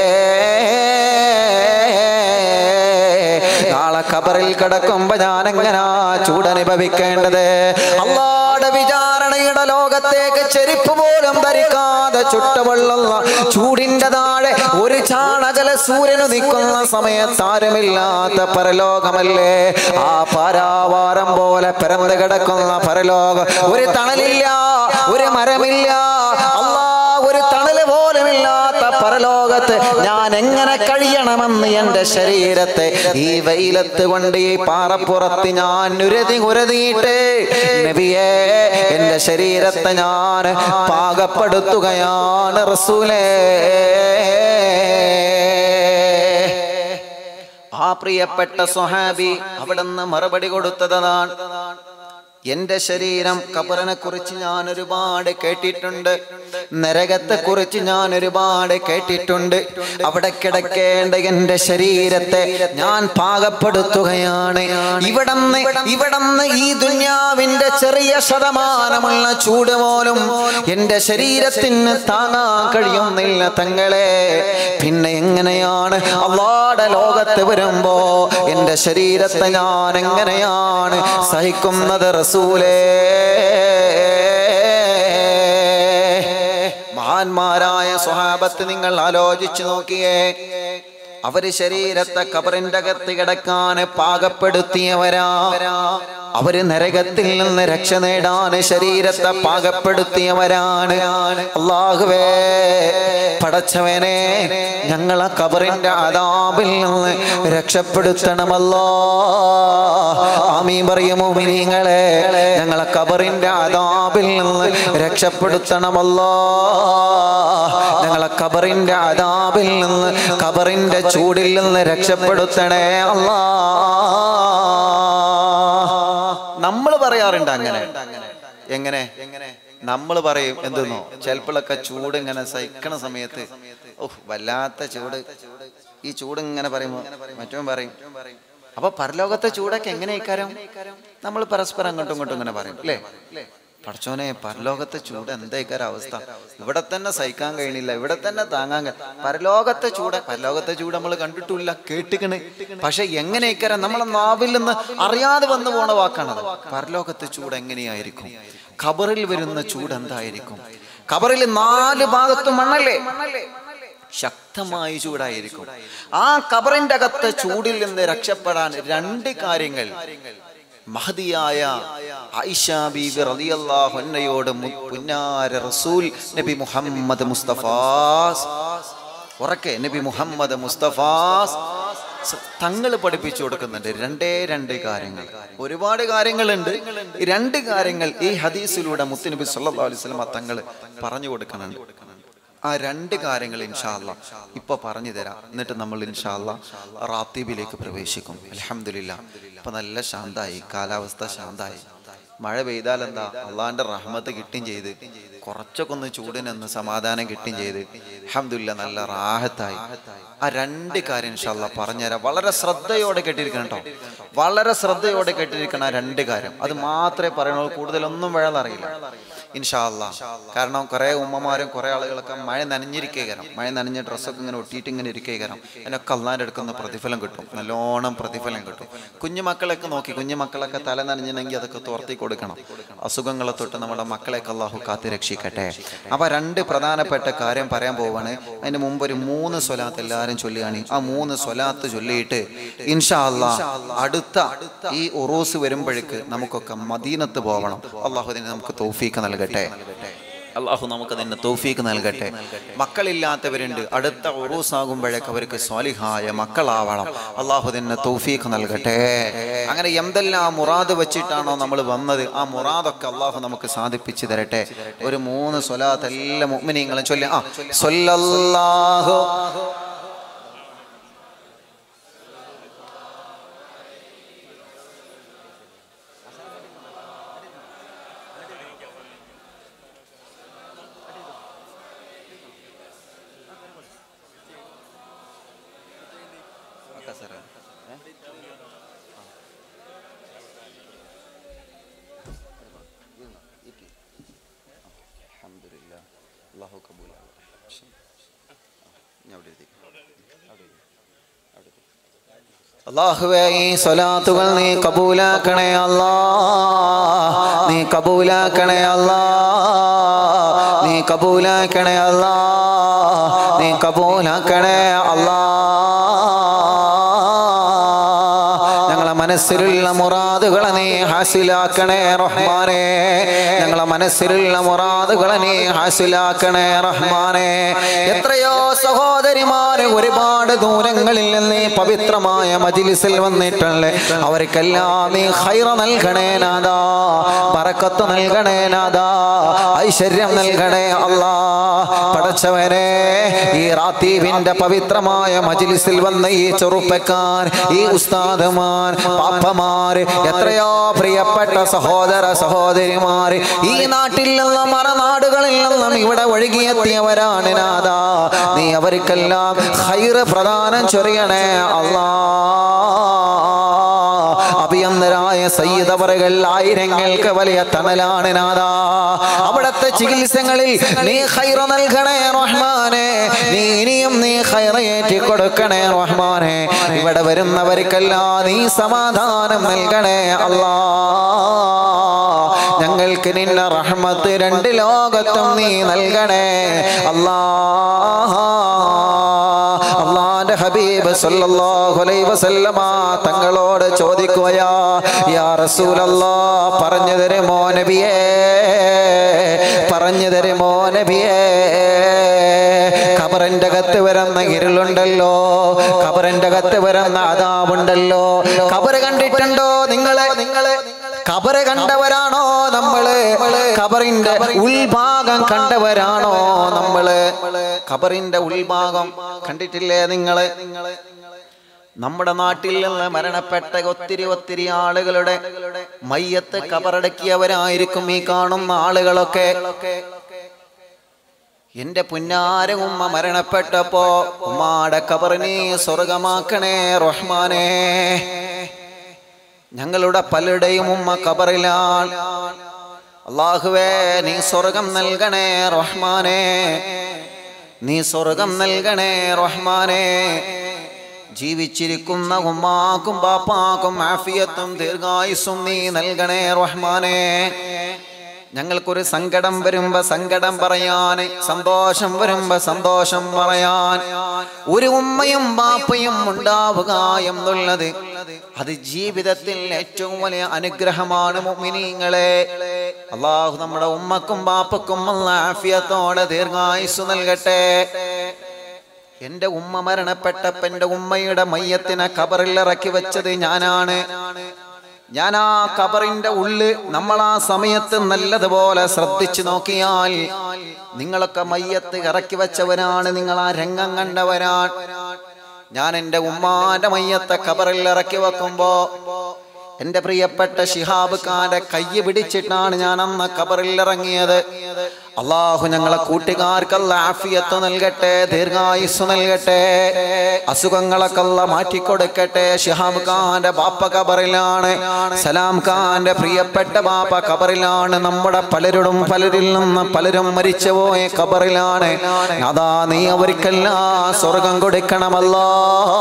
നാളെ ഖബറിൽ കിടക്കുമ്പോ ഞാൻ എങ്ങനാ ചൂടനുഭവിക്കേണ്ടത് അള്ളാടെ വിചാരണയുടെ ലോകത്തേക്ക് ചെരുപ്പ് പോലും ധരിക്കാതെ ചുട്ടുവെള്ളുന്ന ചൂടിന്റെ താഴെ ഒരു ചാണകല സൂര്യന് നിൽക്കുന്ന സമയത്ത് ആരുമില്ലാത്ത പരലോകമല്ലേ ആ പാരാവാരം പോലെ പിറന്നു കിടക്കുന്ന പരലോകം ഒരു തണലില്ല ഒരു മരമില്ല അല്ലാ ഒരു തണല് പോലുമില്ലാത്ത പരലോകത്ത് ഞാൻ എങ്ങനെ കഴിയണമെന്ന് എൻ്റെ ശരീരത്തെ ഈ വെയിലത്ത് കൊണ്ട് ഈ പാറപ്പുറത്ത് ഞാൻ ഉരതി ഉരതിയിട്ട് നബിയെ എൻ്റെ ശരീരത്തെ ഞാൻ പാകപ്പെടുത്തുകയാണ് റസൂലേ ആ പ്രിയപ്പെട്ട സ്വഹാബി അവിടുന്ന് മറുപടി കൊടുത്തതാണ് എന്റെ ശരീരം കബറിനെ കുറിച്ച് ഞാൻ ഒരുപാട് കേട്ടിട്ടുണ്ട് നരകത്തെ കുറിച്ച് ഞാൻ ഒരുപാട് കേട്ടിട്ടുണ്ട് അവിടെ കിടക്കേണ്ട എന്റെ ശരീരത്തെ ഞാൻ പാകപ്പെടുത്തുകയാണ് ഇവിടന്ന് ഇവിടന്ന് ഈ ദുന്യാവിന്റെ ചെറിയ ശതമാനമുള്ള ചൂട് പോലും എന്റെ ശരീരത്തിന് താങ്ങാൻ കഴിയുന്നില്ല തങ്ങളെ പിന്നെ എങ്ങനെയാണ് അള്ളാടെ ലോകത്ത് വരുമ്പോ എന്റെ ശരീരത്തെ ഞാൻ എങ്ങനെയാണ് സഹിക്കുന്നത് റസൂലേ മഹാന്മാരായ സ്വഹാബത്ത് നിങ്ങൾ ആലോചിച്ചു നോക്കിയേ അവര് ശരീരത്തെ കബറിന്റെ അകത്ത് കിടക്കാൻ പാകപ്പെടുത്തിയവരാ അവര് നരകത്തിൽ നിന്ന് രക്ഷ നേടാൻ ശരീരത്തെ പാകപ്പെടുത്തിയവരാണ് അള്ളാഹുവേ പടച്ചവനെ ഞങ്ങളെ കബറിന്റെ അതാപിൽ നിന്ന് രക്ഷപ്പെടുത്തണമല്ലോ ആമീ പറയുമോ മിനിങ്ങളെ ഞങ്ങളെ കബറിന്റെ അതാപിൽ നിന്ന് രക്ഷപ്പെടുത്തണമല്ലോ ഞങ്ങളെ കബറിന്റെ അതാപിൽ നിന്ന് കബറിന്റെ ചൂടിൽ നിന്ന് രക്ഷപ്പെടുത്തണേ അല്ലാ നമ്മൾ പറയാറുണ്ട് അങ്ങനെ എങ്ങനെ നമ്മൾ പറയും എന്തെന്നോ ചിലപ്പോഴൊക്കെ ചൂട് ഇങ്ങനെ സഹിക്കണ സമയത്ത് ഓഹ് വല്ലാത്ത ചൂട് ഈ ചൂട് ഇങ്ങനെ പറയുമ്പോ മറ്റവൻ പറയും അപ്പൊ പരലോകത്തെ ചൂടൊക്കെ എങ്ങനെ ഇക്കാരം നമ്മൾ പരസ്പരം അങ്ങോട്ടും ഇങ്ങോട്ടും ഇങ്ങനെ പറയും അല്ലേ പടച്ചോനെ പരലോകത്തെ ചൂട് എന്തായിക്കാര അവസ്ഥ ഇവിടെ തന്നെ സഹിക്കാൻ കഴിയണില്ല ഇവിടെ തന്നെ താങ്ങാൻ കഴി- പരലോകത്തെ ചൂട് പരലോകത്തെ ചൂട് നമ്മൾ കണ്ടിട്ടില്ല കേട്ടിക്കണ് പക്ഷെ എങ്ങനെയൊക്കെ നമ്മളെ നാവിൽ നിന്ന് അറിയാതെ വന്നു പോണ വാക്കാണത് പരലോകത്തെ ചൂട് എങ്ങനെയായിരിക്കും ഖബറിൽ വരുന്ന ചൂട് എന്തായിരിക്കും ഖബറിൽ നാല് ഭാഗത്തും മണ്ണല്ലേ ശക്തമായ ചൂടായിരിക്കും ആ കബറിന്റെ അകത്ത് ചൂടിൽ നിന്ന് രക്ഷപ്പെടാൻ രണ്ട് കാര്യങ്ങൾ മഹദിയായ ആയിഷ ബീബി റളിയല്ലാഹു അൻഹയോട് മു- പുന്നാര റസൂൽ നബി മുഹമ്മദ് മുസ്തഫ ഉറക്കെ നബി മുഹമ്മദ് മുസ്തഫ തങ്ങൾ പഠിപ്പിച്ചു കൊടുക്കുന്നുണ്ട് രണ്ടേ രണ്ട് കാര്യങ്ങൾ ഒരുപാട് കാര്യങ്ങളുണ്ട് ഈ രണ്ട് കാര്യങ്ങൾ ഈ ഹദീസിലൂടെ മുത്തുനബി സല്ലല്ലാഹു അലൈഹി വസല്ലം തങ്ങൾ പറഞ്ഞു കൊടുക്കുന്നുണ്ട് ആ രണ്ട് കാര്യങ്ങൾ ഇൻഷാല്ല ഇപ്പൊ പറഞ്ഞു തരാം എന്നിട്ട് നമ്മൾ ഇൻഷാല്ല റാത്തീബിലേക്ക് പ്രവേശിക്കും അലഹമില്ല ഇപ്പൊ നല്ല ശാന്തായി കാലാവസ്ഥ ശാന്തായി മഴ പെയ്താൽ എന്താ അള്ളാന്റെ റഹ്മത്ത് കിട്ടും ചെയ്ത് കുറച്ചൊക്കെ ഒന്ന് ചൂടിനൊന്ന് സമാധാനം കിട്ടും ചെയ്ത് അഹമ്മദില്ല നല്ല റാഹത്തായി ആ രണ്ട് കാര്യം ഇൻഷാല്ല പറഞ്ഞുതരാം വളരെ ശ്രദ്ധയോടെ കേട്ടിരിക്കണം കേട്ടോ വളരെ ശ്രദ്ധയോടെ കേട്ടിരിക്കണം ആ രണ്ട് കാര്യം അത് മാത്രമേ പറയണുള്ളൂ കൂടുതലൊന്നും വേണമെന്നറിയില്ല ഇൻഷാല്ല കാരണം കുറേ ഉമ്മമാരും കുറേ ആളുകളൊക്കെ മഴ നനഞ്ഞിരിക്കുകയാണ് മഴ നനഞ്ഞ ഡ്രസ്സൊക്കെ ഇങ്ങനെ ഒട്ടിയിട്ട് ഇങ്ങനെ ഇരിക്കുകയാണ് അതിനൊക്കെ അള്ളാൻ്റെ എടുക്കുന്ന പ്രതിഫലം കിട്ടും നല്ലോണം പ്രതിഫലം കിട്ടും കുഞ്ഞു മക്കളൊക്കെ നോക്കി കുഞ്ഞു മക്കളൊക്കെ തല നനഞ്ഞിട്ടുണ്ടെങ്കിൽ അതൊക്കെ തോർത്തി കൊടുക്കണം അസുഖങ്ങളെ തൊട്ട് നമ്മുടെ മക്കളെയൊക്കെ അള്ളാഹു കാത്തി രക്ഷിക്കട്ടെ അപ്പൊ രണ്ട് പ്രധാനപ്പെട്ട കാര്യം പറയാൻ പോവാണ് അതിന് മുമ്പ് ഒരു മൂന്ന് സ്വലാത്ത് എല്ലാവരും ചൊല്ലുകയാണ് ആ മൂന്ന് സ്വലാത്ത് ചൊല്ലിയിട്ട് ഇൻഷാ അല്ലാ അടുത്ത ഈ ഉറൂസ് വരുമ്പോഴേക്ക് നമുക്കൊക്കെ മദീനത്ത് പോകണം അള്ളാഹു അതിന് നമുക്ക് തൗഫീക്ക് നൽകട്ടെ അള്ളാഹു നമുക്ക് അതിന് തൗഫീക്ക് നൽകട്ടെ മക്കളില്ലാത്തവരുണ്ട് അടുത്ത ഉറൂസ് ആകുമ്പോഴേക്ക് അവർക്ക് സ്വാലിഹായ മക്കളാവണം അള്ളാഹു അതിന് തൗഫീക്ക് നൽകട്ടെ അങ്ങനെ എന്തെല്ലാം മുറാദ് വെച്ചിട്ടാണോ നമ്മൾ വന്നത് ആ മുറാദൊക്കെ അള്ളാഹു നമുക്ക് സാധിപ്പിച്ചു തരട്ടെ ഒരു മൂന്ന് സ്വലാത്ത് എല്ലാ മുഅ്മിനീങ്ങളും ചൊല്ലി ആ സ്വല്ലല്ലാഹു അള്ളാഹു കബൂൽ അള്ളാഹുവേ ഈ സ്വലാത്തുകൾ നീ കബൂലാക്കണേ അല്ലാ നീ കബൂലാക്കണേ അല്ലാ നീ കബൂലാക്കണേ അല്ലാ നീ കബൂലാക്കണേ അല്ലാ ഞങ്ങളെ മനസ്സിലുള്ള മുറാദുകളെ നീ ഹാസിലാക്കണേ റഹ്മാനെ ഞങ്ങളെ മനസ്സിലുള്ള മുറാദുകളെ നീ ഹാസിലാക്കണേ റഹ്മാനെ എത്രയോ സഹോദരിമാര് ഒരുപാട് ദൂരങ്ങളിൽ നിന്ന് ഈ പവിത്രമായ മജിലിസിൽ വന്നിട്ടുണ്ട് അവർക്കെല്ലാം നീ ഹൈറ നൽകണേ നാദാ പറക്കത്ത് നൽകണേ നാദാ ഐശ്വര്യം നൽകണേ അല്ലാ പടച്ചവനെ ഈ റാത്തീവിന്റെ പവിത്രമായ മജിലിസിൽ വന്ന ഈ ചെറുപ്പക്കാർ ഈ ഉസ്താദുമാർ പാപ്പമാര് എത്രയോ പ്രിയപ്പെട്ട സഹോദര സഹോദരിമാർ ഈ നാട്ടിൽ നിന്നും മറനാടുകളിൽ നിന്നും ഇവിടെ ഒഴുകിയെത്തിയവരാണ് നാദാ നീ അവർക്കെല്ലാം ഹൈറ് പ്രദാനം ചൊരിയണേ അല്ലാ അഭിയന്തരായ സയ്യിദവറുകൾ ആയിരങ്ങൾക്ക് വലിയ തണലാണ് നാദാ അവിടത്തെ ചികിത്സകളിൽ നീ ഹൈറ നൽകണേ റഹ്മാനെ നീ ഇനിയും നീ ഹൈറ ഏറ്റി കൊടുക്കണേ റഹ്മാനെ ഇവിടെ വരുന്നവർക്കെല്ലാം നീ സമാധാനം നൽകണേ അല്ലാ ഞങ്ങൾക്ക് നിന്ന റഹ്മത്ത് രണ്ട് ലോകത്തും നീ നൽകണേ അല്ലാ അള്ളാന്റെ ഹബീബ് സല്ലല്ലാഹു അലൈഹി വസല്ലമ തങ്ങളോട് ചോദിക്കുകയാ യാ റസൂലല്ലാ പറഞ്ഞു തരുമോ നബിയേ പറഞ്ഞു തരുമോ നബിയേ ഖബറിന്റെ അകത്ത് വരുന്ന ഇരുളുണ്ടല്ലോ ഖബറിന്റെ അകത്ത് വരുന്ന അതാവുണ്ടല്ലോ ഖബറ് കണ്ടിട്ടുണ്ടോ നിങ്ങളെ നിങ്ങളെ ഖബറ് കണ്ടവരാണോ നമ്മള് ഖബറിന്റെ ഉൾഭാഗം കണ്ടവരാണോ നമ്മള് ഖബറിന്റെ ഉൾഭാഗം കണ്ടിട്ടില്ലേ നിങ്ങള് നമ്മുടെ നാട്ടിൽ നിന്ന് മരണപ്പെട്ട ഒത്തിരി ഒത്തിരി ആളുകളുടെ മയ്യത്ത് കബറടക്കിയവരായിരിക്കും ഈ കാണുന്ന ആളുകളൊക്കെ എന്റെ പുന്നാര ഉമ്മ മരണപ്പെട്ടപ്പോ ഉമ്മാടെ കബറിനെ സ്വർഗമാക്കണേ റഹ്മാനേ ഞങ്ങളുടെ പലരുടെയും ഉമ്മ കബറിലാണ് അള്ളാഹുവേ നീ സ്വർഗം നൽകണേ റഹ്മാനേ നീ സ്വർഗം നൽകണേ റഹ്മാനേ ജീവിച്ചിരിക്കുന്ന ഉമ്മാക്കും ബാപ്പാക്കും ആഫിയത്തും ദീർഘായുസും നീ നൽകണേ റഹ്മാനേ ഞങ്ങൾക്കൊരു സങ്കടം വരുമ്പോ സങ്കടം പറയാൻ സന്തോഷം വരുമ്പോ സന്തോഷം പറയാൻ ഒരു ഉമ്മയും ബാപ്പയും ഉണ്ടാവുക എന്നുള്ളത് അത് ജീവിതത്തിൽ ഏറ്റവും വലിയ അനുഗ്രഹമാണ് മുഅ്മിനീങ്ങളെ അള്ളാഹു നമ്മുടെ ഉമ്മക്കും ബാപ്പക്കും ആഫിയത്തോടെ ദീർഘായുസ് നൽകട്ടെ എന്റെ ഉമ്മ മരണപ്പെട്ടപ്പോ എന്റെ ഉമ്മയുടെ മയ്യത്തിനെ കബറിൽ ഇറക്കി വെച്ചത് ഞാനാണ് ഞാൻ ആ കബറിന്റെ ഉള്ളിൽ നമ്മൾ ആ സമയത്ത് നല്ലതുപോലെ ശ്രദ്ധിച്ചു നോക്കിയാൽ നിങ്ങളൊക്കെ മയ്യത്ത് ഇറക്കി വെച്ചവരാണ് നിങ്ങൾ ആ രംഗം കണ്ടവരാണ് ഞാൻ എൻ്റെ ഉമ്മാന്റെ മയ്യത്തെ കബറിൽ ഇറക്കി വെക്കുമ്പോ എന്റെ പ്രിയപ്പെട്ട ഷിഹാബ് ഖാന്റെ കൈ പിടിച്ചിട്ടാണ് ഞാൻ അന്ന് കബറിൽ ഇറങ്ങിയത് അള്ളാഹു ഞങ്ങളെ കൂട്ടുകാർക്കല്ല ആഫിയത്ത് നൽകട്ടെ ദീർഘായുസ് നൽകട്ടെ അസുഖങ്ങളൊക്കെ അല്ല മാറ്റിക്കൊടുക്കട്ടെ ഷിഹാബ് ഖാന്റെ ബാപ്പ കബറിലാണ് സലാം ഖാന്റെ പ്രിയപ്പെട്ട ബാപ്പ കബറിലാണ് നമ്മുടെ പലരോടും പലരിൽ നിന്ന് പലരും മരിച്ചുപോയ കബറിലാണ് അതാ നീ അവർക്കെല്ലാം സ്വർഗം കൊടുക്കണമല്ലോ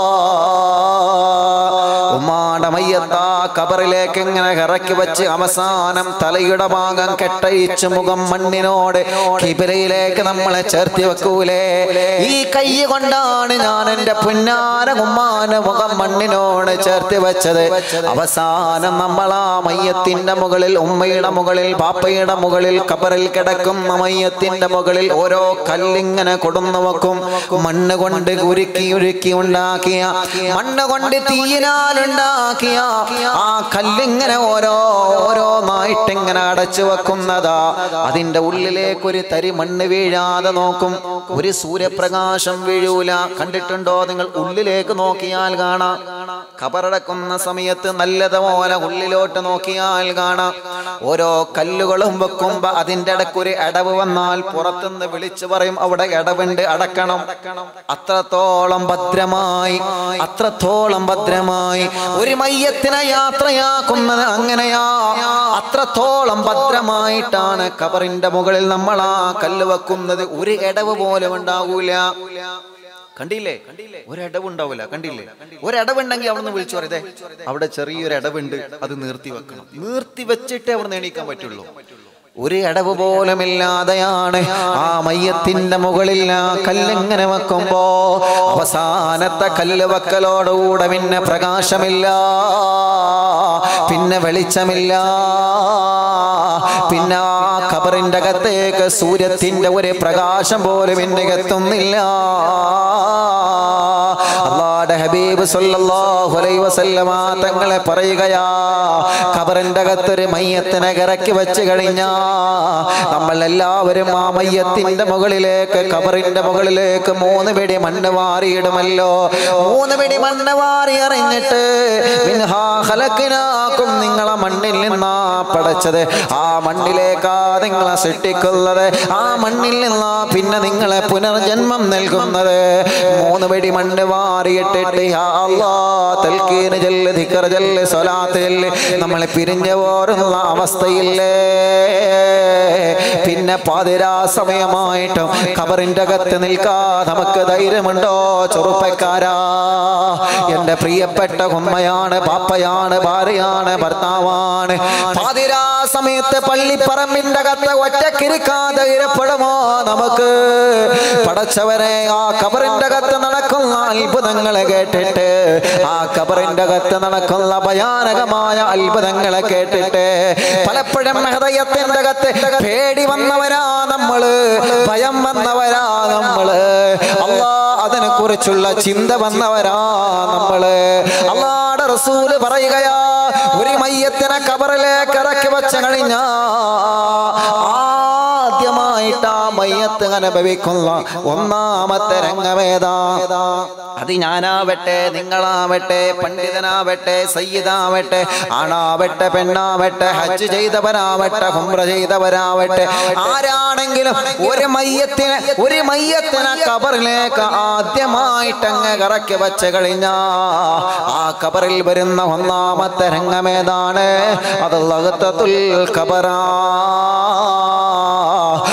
ഉമ്മാടെ മയ്യത്താ കബറിലേക്ക് ഇങ്ങനെ ഇറക്കി വെച്ച് അവസാനം തലയുടെ ഭാഗം കെട്ടയിച്ച് മുഖം മണ്ണിനോട് കിബിലയിലേക്ക് നമ്മളെ ചേർത്തി വെക്കൂലേ ഈ കൈ കൊണ്ടാണ് ഞാൻ എന്റെ പുന്നാര ഉമ്മാന്റെ മുഖം മണ്ണിനോട് ചേർത്തി വെച്ചത് അവസാനം നമ്മൾ ആ മയ്യത്തിന്റെ മുകളിൽ ഉമ്മയുടെ മുകളിൽ പാപ്പയുടെ മുകളിൽ കബറിൽ കിടക്കുന്ന മയ്യത്തിന്റെ മുകളിൽ ഓരോ കല്ലിങ്ങനെ കൊടുന്നു വെക്കും മണ്ണ് കൊണ്ട് ഉരുക്കി ഉരുക്കി ഉണ്ടാക്കിയ മണ്ണ് കൊണ്ട് തീയിനാലുണ്ടാക്കിയ ആ കല്ലിങ്ങനെ ഓരോ ഓരോന്നായിട്ട് ഇങ്ങനെ അടച്ചു വെക്കുന്നതാ അതിന്റെ ഉള്ളിലേക്ക് ഒരു തരി മണ്ണ് വീഴാതെ നോക്കും ഒരു സൂര്യപ്രകാശം വീഴൂല കണ്ടിട്ടുണ്ടോ നിങ്ങൾ ഉള്ളിലേക്ക് നോക്കിയാൽ കാണാം കബറടക്കുന്ന സമയത്ത് നല്ലതുപോലെ ഉള്ളിലോട്ട് നോക്കിയാൽ കാണാം ഓരോ കല്ലുകളും വെക്കുമ്പോ അതിന്റെ ഇടയ്ക്ക് ഒരു അടവ് വന്നാൽ പുറത്തുനിന്ന് വിളിച്ചു പറയും അവിടെ ഇടവുണ്ട് അടക്കണം അത്രത്തോളം ഭദ്രമായി അത്രത്തോളം ഭദ്രമായി ഒരു മയ്യത്തിനെ യാത്രയാക്കുന്നത് അങ്ങനെയാ അത്രത്തോളം ഭദ്രമായിട്ടാണ് കബറിന്റെ മുകളിൽ നമ്മൾ ആ കല്ല് വെക്കുന്നത് ഒരു ഇടവ് പോലും ഉണ്ടാവൂല കണ്ടില്ലേ ഒരടവ് ഉണ്ടാവില്ല കണ്ടില്ലേ ഒരടവുണ്ടെങ്കിൽ അവിടുന്ന് വിളിച്ചു പറയതേ അവിടെ ചെറിയൊരു അടവുണ്ട് അത് നിർത്തി വെക്കണം നിർത്തി വെച്ചിട്ടേ അവിടെ എണീക്കാൻ പറ്റുള്ളൂ ഒരു അടവ് പോലുമില്ലാതെയാണ് ആ മയ്യത്തിന്റെ മുകളിൽ ആ കല്ലിങ്ങനെ വെക്കുമ്പോ അവസാനത്തെ കല്ല് വെക്കലോടുകൂടെ പിന്നെ പ്രകാശമില്ല പിന്നെ വെളിച്ചമില്ല പിന്നെ ആ ഖബറിന്റെ അകത്തേക്ക് സൂര്യത്തിന്റെ ഒരു പ്രകാശം പോലും എന്നെ എത്തുന്നില്ല അള്ളാഹുടെ ഹബീബ് സല്ലല്ലാഹു അലൈഹി വസല്ലമ തങ്ങളെ പറയുകയാ ഖബറിന്റെ അകത്തൊരു മയ്യത്തിനെ ഇറക്കി വെച്ച് കഴിഞ്ഞാ നമ്മൾ എല്ലാവരും ആ മയ്യത്തിന്റെ മുകളിലേക്ക് ഖബറിന്റെ മുകളിലേക്ക് മൂന്ന് പിടി മണ്ണ് വാരിയിടുമല്ലോ മൂന്ന് പിടി മണ്ണ് വാരി എറിഞ്ഞിട്ട് മിൻഹാ ഖലഖ്നാകും നിങ്ങളെ മണ്ണിൽ നിന്നാ പടച്ചത് ആ മണ്ണിലേക്കാ നിങ്ങളെ സൃഷ്ടിക്കുന്നത് ആ മണ്ണിൽ നിന്നാ പിന്നെ നിങ്ങളെ പുനർജന്മം നൽകുന്നത് മൂന്ന് പിടി മണ്ണ് വാരിയിട്ടിട്ട് യാ അല്ലാ തൽക്കീന് ജല്ല് ധിക്കർ ജല്ല് സ്വലാത്ത് ജല്ല് നമ്മളെ പിരിഞ്ഞു പോരുന്ന അവസ്ഥയില്ലേ പിന്നെ പാതിരാ സമയമായിട്ടും ഖബറിന്റെ അകത്ത് നിൽക്കാ നമുക്ക് ധൈര്യമുണ്ടോ ചെറുപ്പക്കാരാ എന്റെ പ്രിയപ്പെട്ട ഉമ്മയാണ് പാപ്പയാണ് ഭാര്യയാണ് ഭർത്താവാണ് പാതിരാ സമയത്ത് പള്ളിപ്പറമ്പിന്റെ അകത്ത് ഒറ്റക്കിരിക്കാൻ ധൈര്യപ്പെടുമോ നമുക്ക് പടച്ചവരെ ആ ഖബറിന്റെ അകത്ത് നടക്കുന്ന അത്ഭുതങ്ങളെ കേട്ടിട്ട് ആ ഖബറിന്റെ അകത്ത് നടക്കുന്ന ഭയാനകമായ അത്ഭുതങ്ങളെ കേട്ടിട്ട് പലപ്പോഴും ഹൃദയത്തിന്റെ അകത്ത് പേടി വന്നവരാ നമ്മള് ഭയം വന്നവരാ നമ്മള് അള്ളാ അതിനെ കുറിച്ചുള്ള ചിന്ത വന്നവരാ നമ്മള് അള്ളാടെ റസൂല് പറയുകയാ ഒരു മയ്യത്തിനെ കബറിലേക്ക് ഇറക്കി വെച്ച കഴിഞ്ഞാ ആദ്യമായിട്ട് ആ മയ്യത്ത് അനുഭവിക്കുന്ന ഒന്നാമത്തെ രംഗമേതാ അത് ഞാനാവട്ടെ നിങ്ങളാവട്ടെ പണ്ഡിതനാവട്ടെ സയ്യിദാവട്ടെ ആണാവട്ടെ പെണ്ണാവട്ടെ ഹജ്ജ് ചെയ്തവരാവട്ടെ ഹുംറ ചെയ്തവരാവട്ടെ ആരാണെങ്കിലും ഒരു മയ്യത്തിനെ ഒരു മയ്യത്തിനെ കബറിലേക്ക് ആദ്യമായിട്ട് അങ്ങ് കറക്കി വെച്ച് കഴിഞ്ഞാ ആ കബറിൽ വരുന്ന ഒന്നാമത്തെ രംഗമേതാണ് അത് ലഹത്തത്തുൽ കബറാ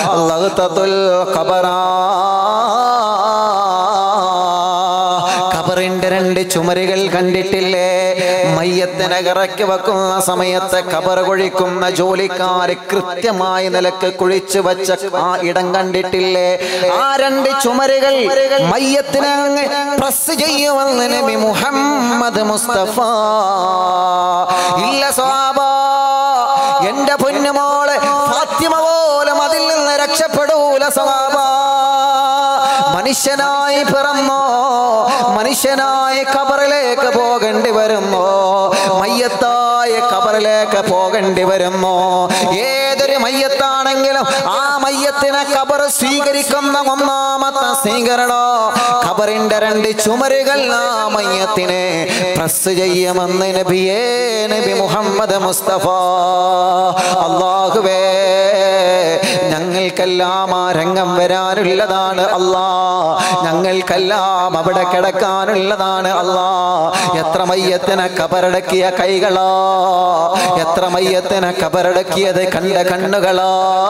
ലഹത്തത്തുൽ കബറാ ഖബറിന്റെ രണ്ട് ചുമരുകൾ കണ്ടിട്ടില്ലേ മയ്യത്തിനെ ഇറക്കി വെക്കുന്ന സമയത്ത് ഖബർ കുഴിക്കുന്ന ജോലിക്കാര് കൃത്യമായ നിലക്ക് കുഴിച്ചു വെച്ച ആ ഇടം കണ്ടിട്ടില്ലേ ആ രണ്ട് ചുമരുകൾ മയ്യത്തിനെ അങ്ങ് പ്രസ് ചെയ്യുമെന്ന് നബി മുഹമ്മദ് മുസ്തഫ ഇല്ല സ്വാബ എന്റെ പൊന്നുമോള് ഫാത്തിമ പോലും അതിൽ നിന്ന് രക്ഷപ്പെടൂല സ്വാബ മനുഷ്യനായി പിറന്നോ മനുഷ്യനായി കബറിലേക്ക് പോകേണ്ടി വരുന്നോ മയ്യത്തായ കബറിലേക്ക് പോകേണ്ടി വരുന്നോ ഏതൊരു മയ്യത്താണെങ്കിലും ആ മയ്യത്തിനെ കബർ സ്വീകരിക്കുന്ന ഒന്നാമത്തെ സ്വീകരണോ ഖബറിന്റെ രണ്ട് ചുമരുകൾ ആ മയ്യത്തിനെ പ്രസ് ചെയ്യുമെന്ന് നബിയേ നബി മുഹമ്മദ് മുസ്തഫ അള്ളാഹുവേ ഞങ്ങൾക്കെല്ലാം ആ രംഗം വരാനുള്ളതാണ് അല്ലാ ഞങ്ങൾക്കെല്ലാം അവിടെ കിടക്കാനുള്ളതാണ് അല്ലാ എത്ര മയ്യത്തിനെ കബറടക്കിയ കൈകളാ എത്ര മയ്യത്തിനെ കബറടക്കിയത് കണ്ട കണ്ണുകളാ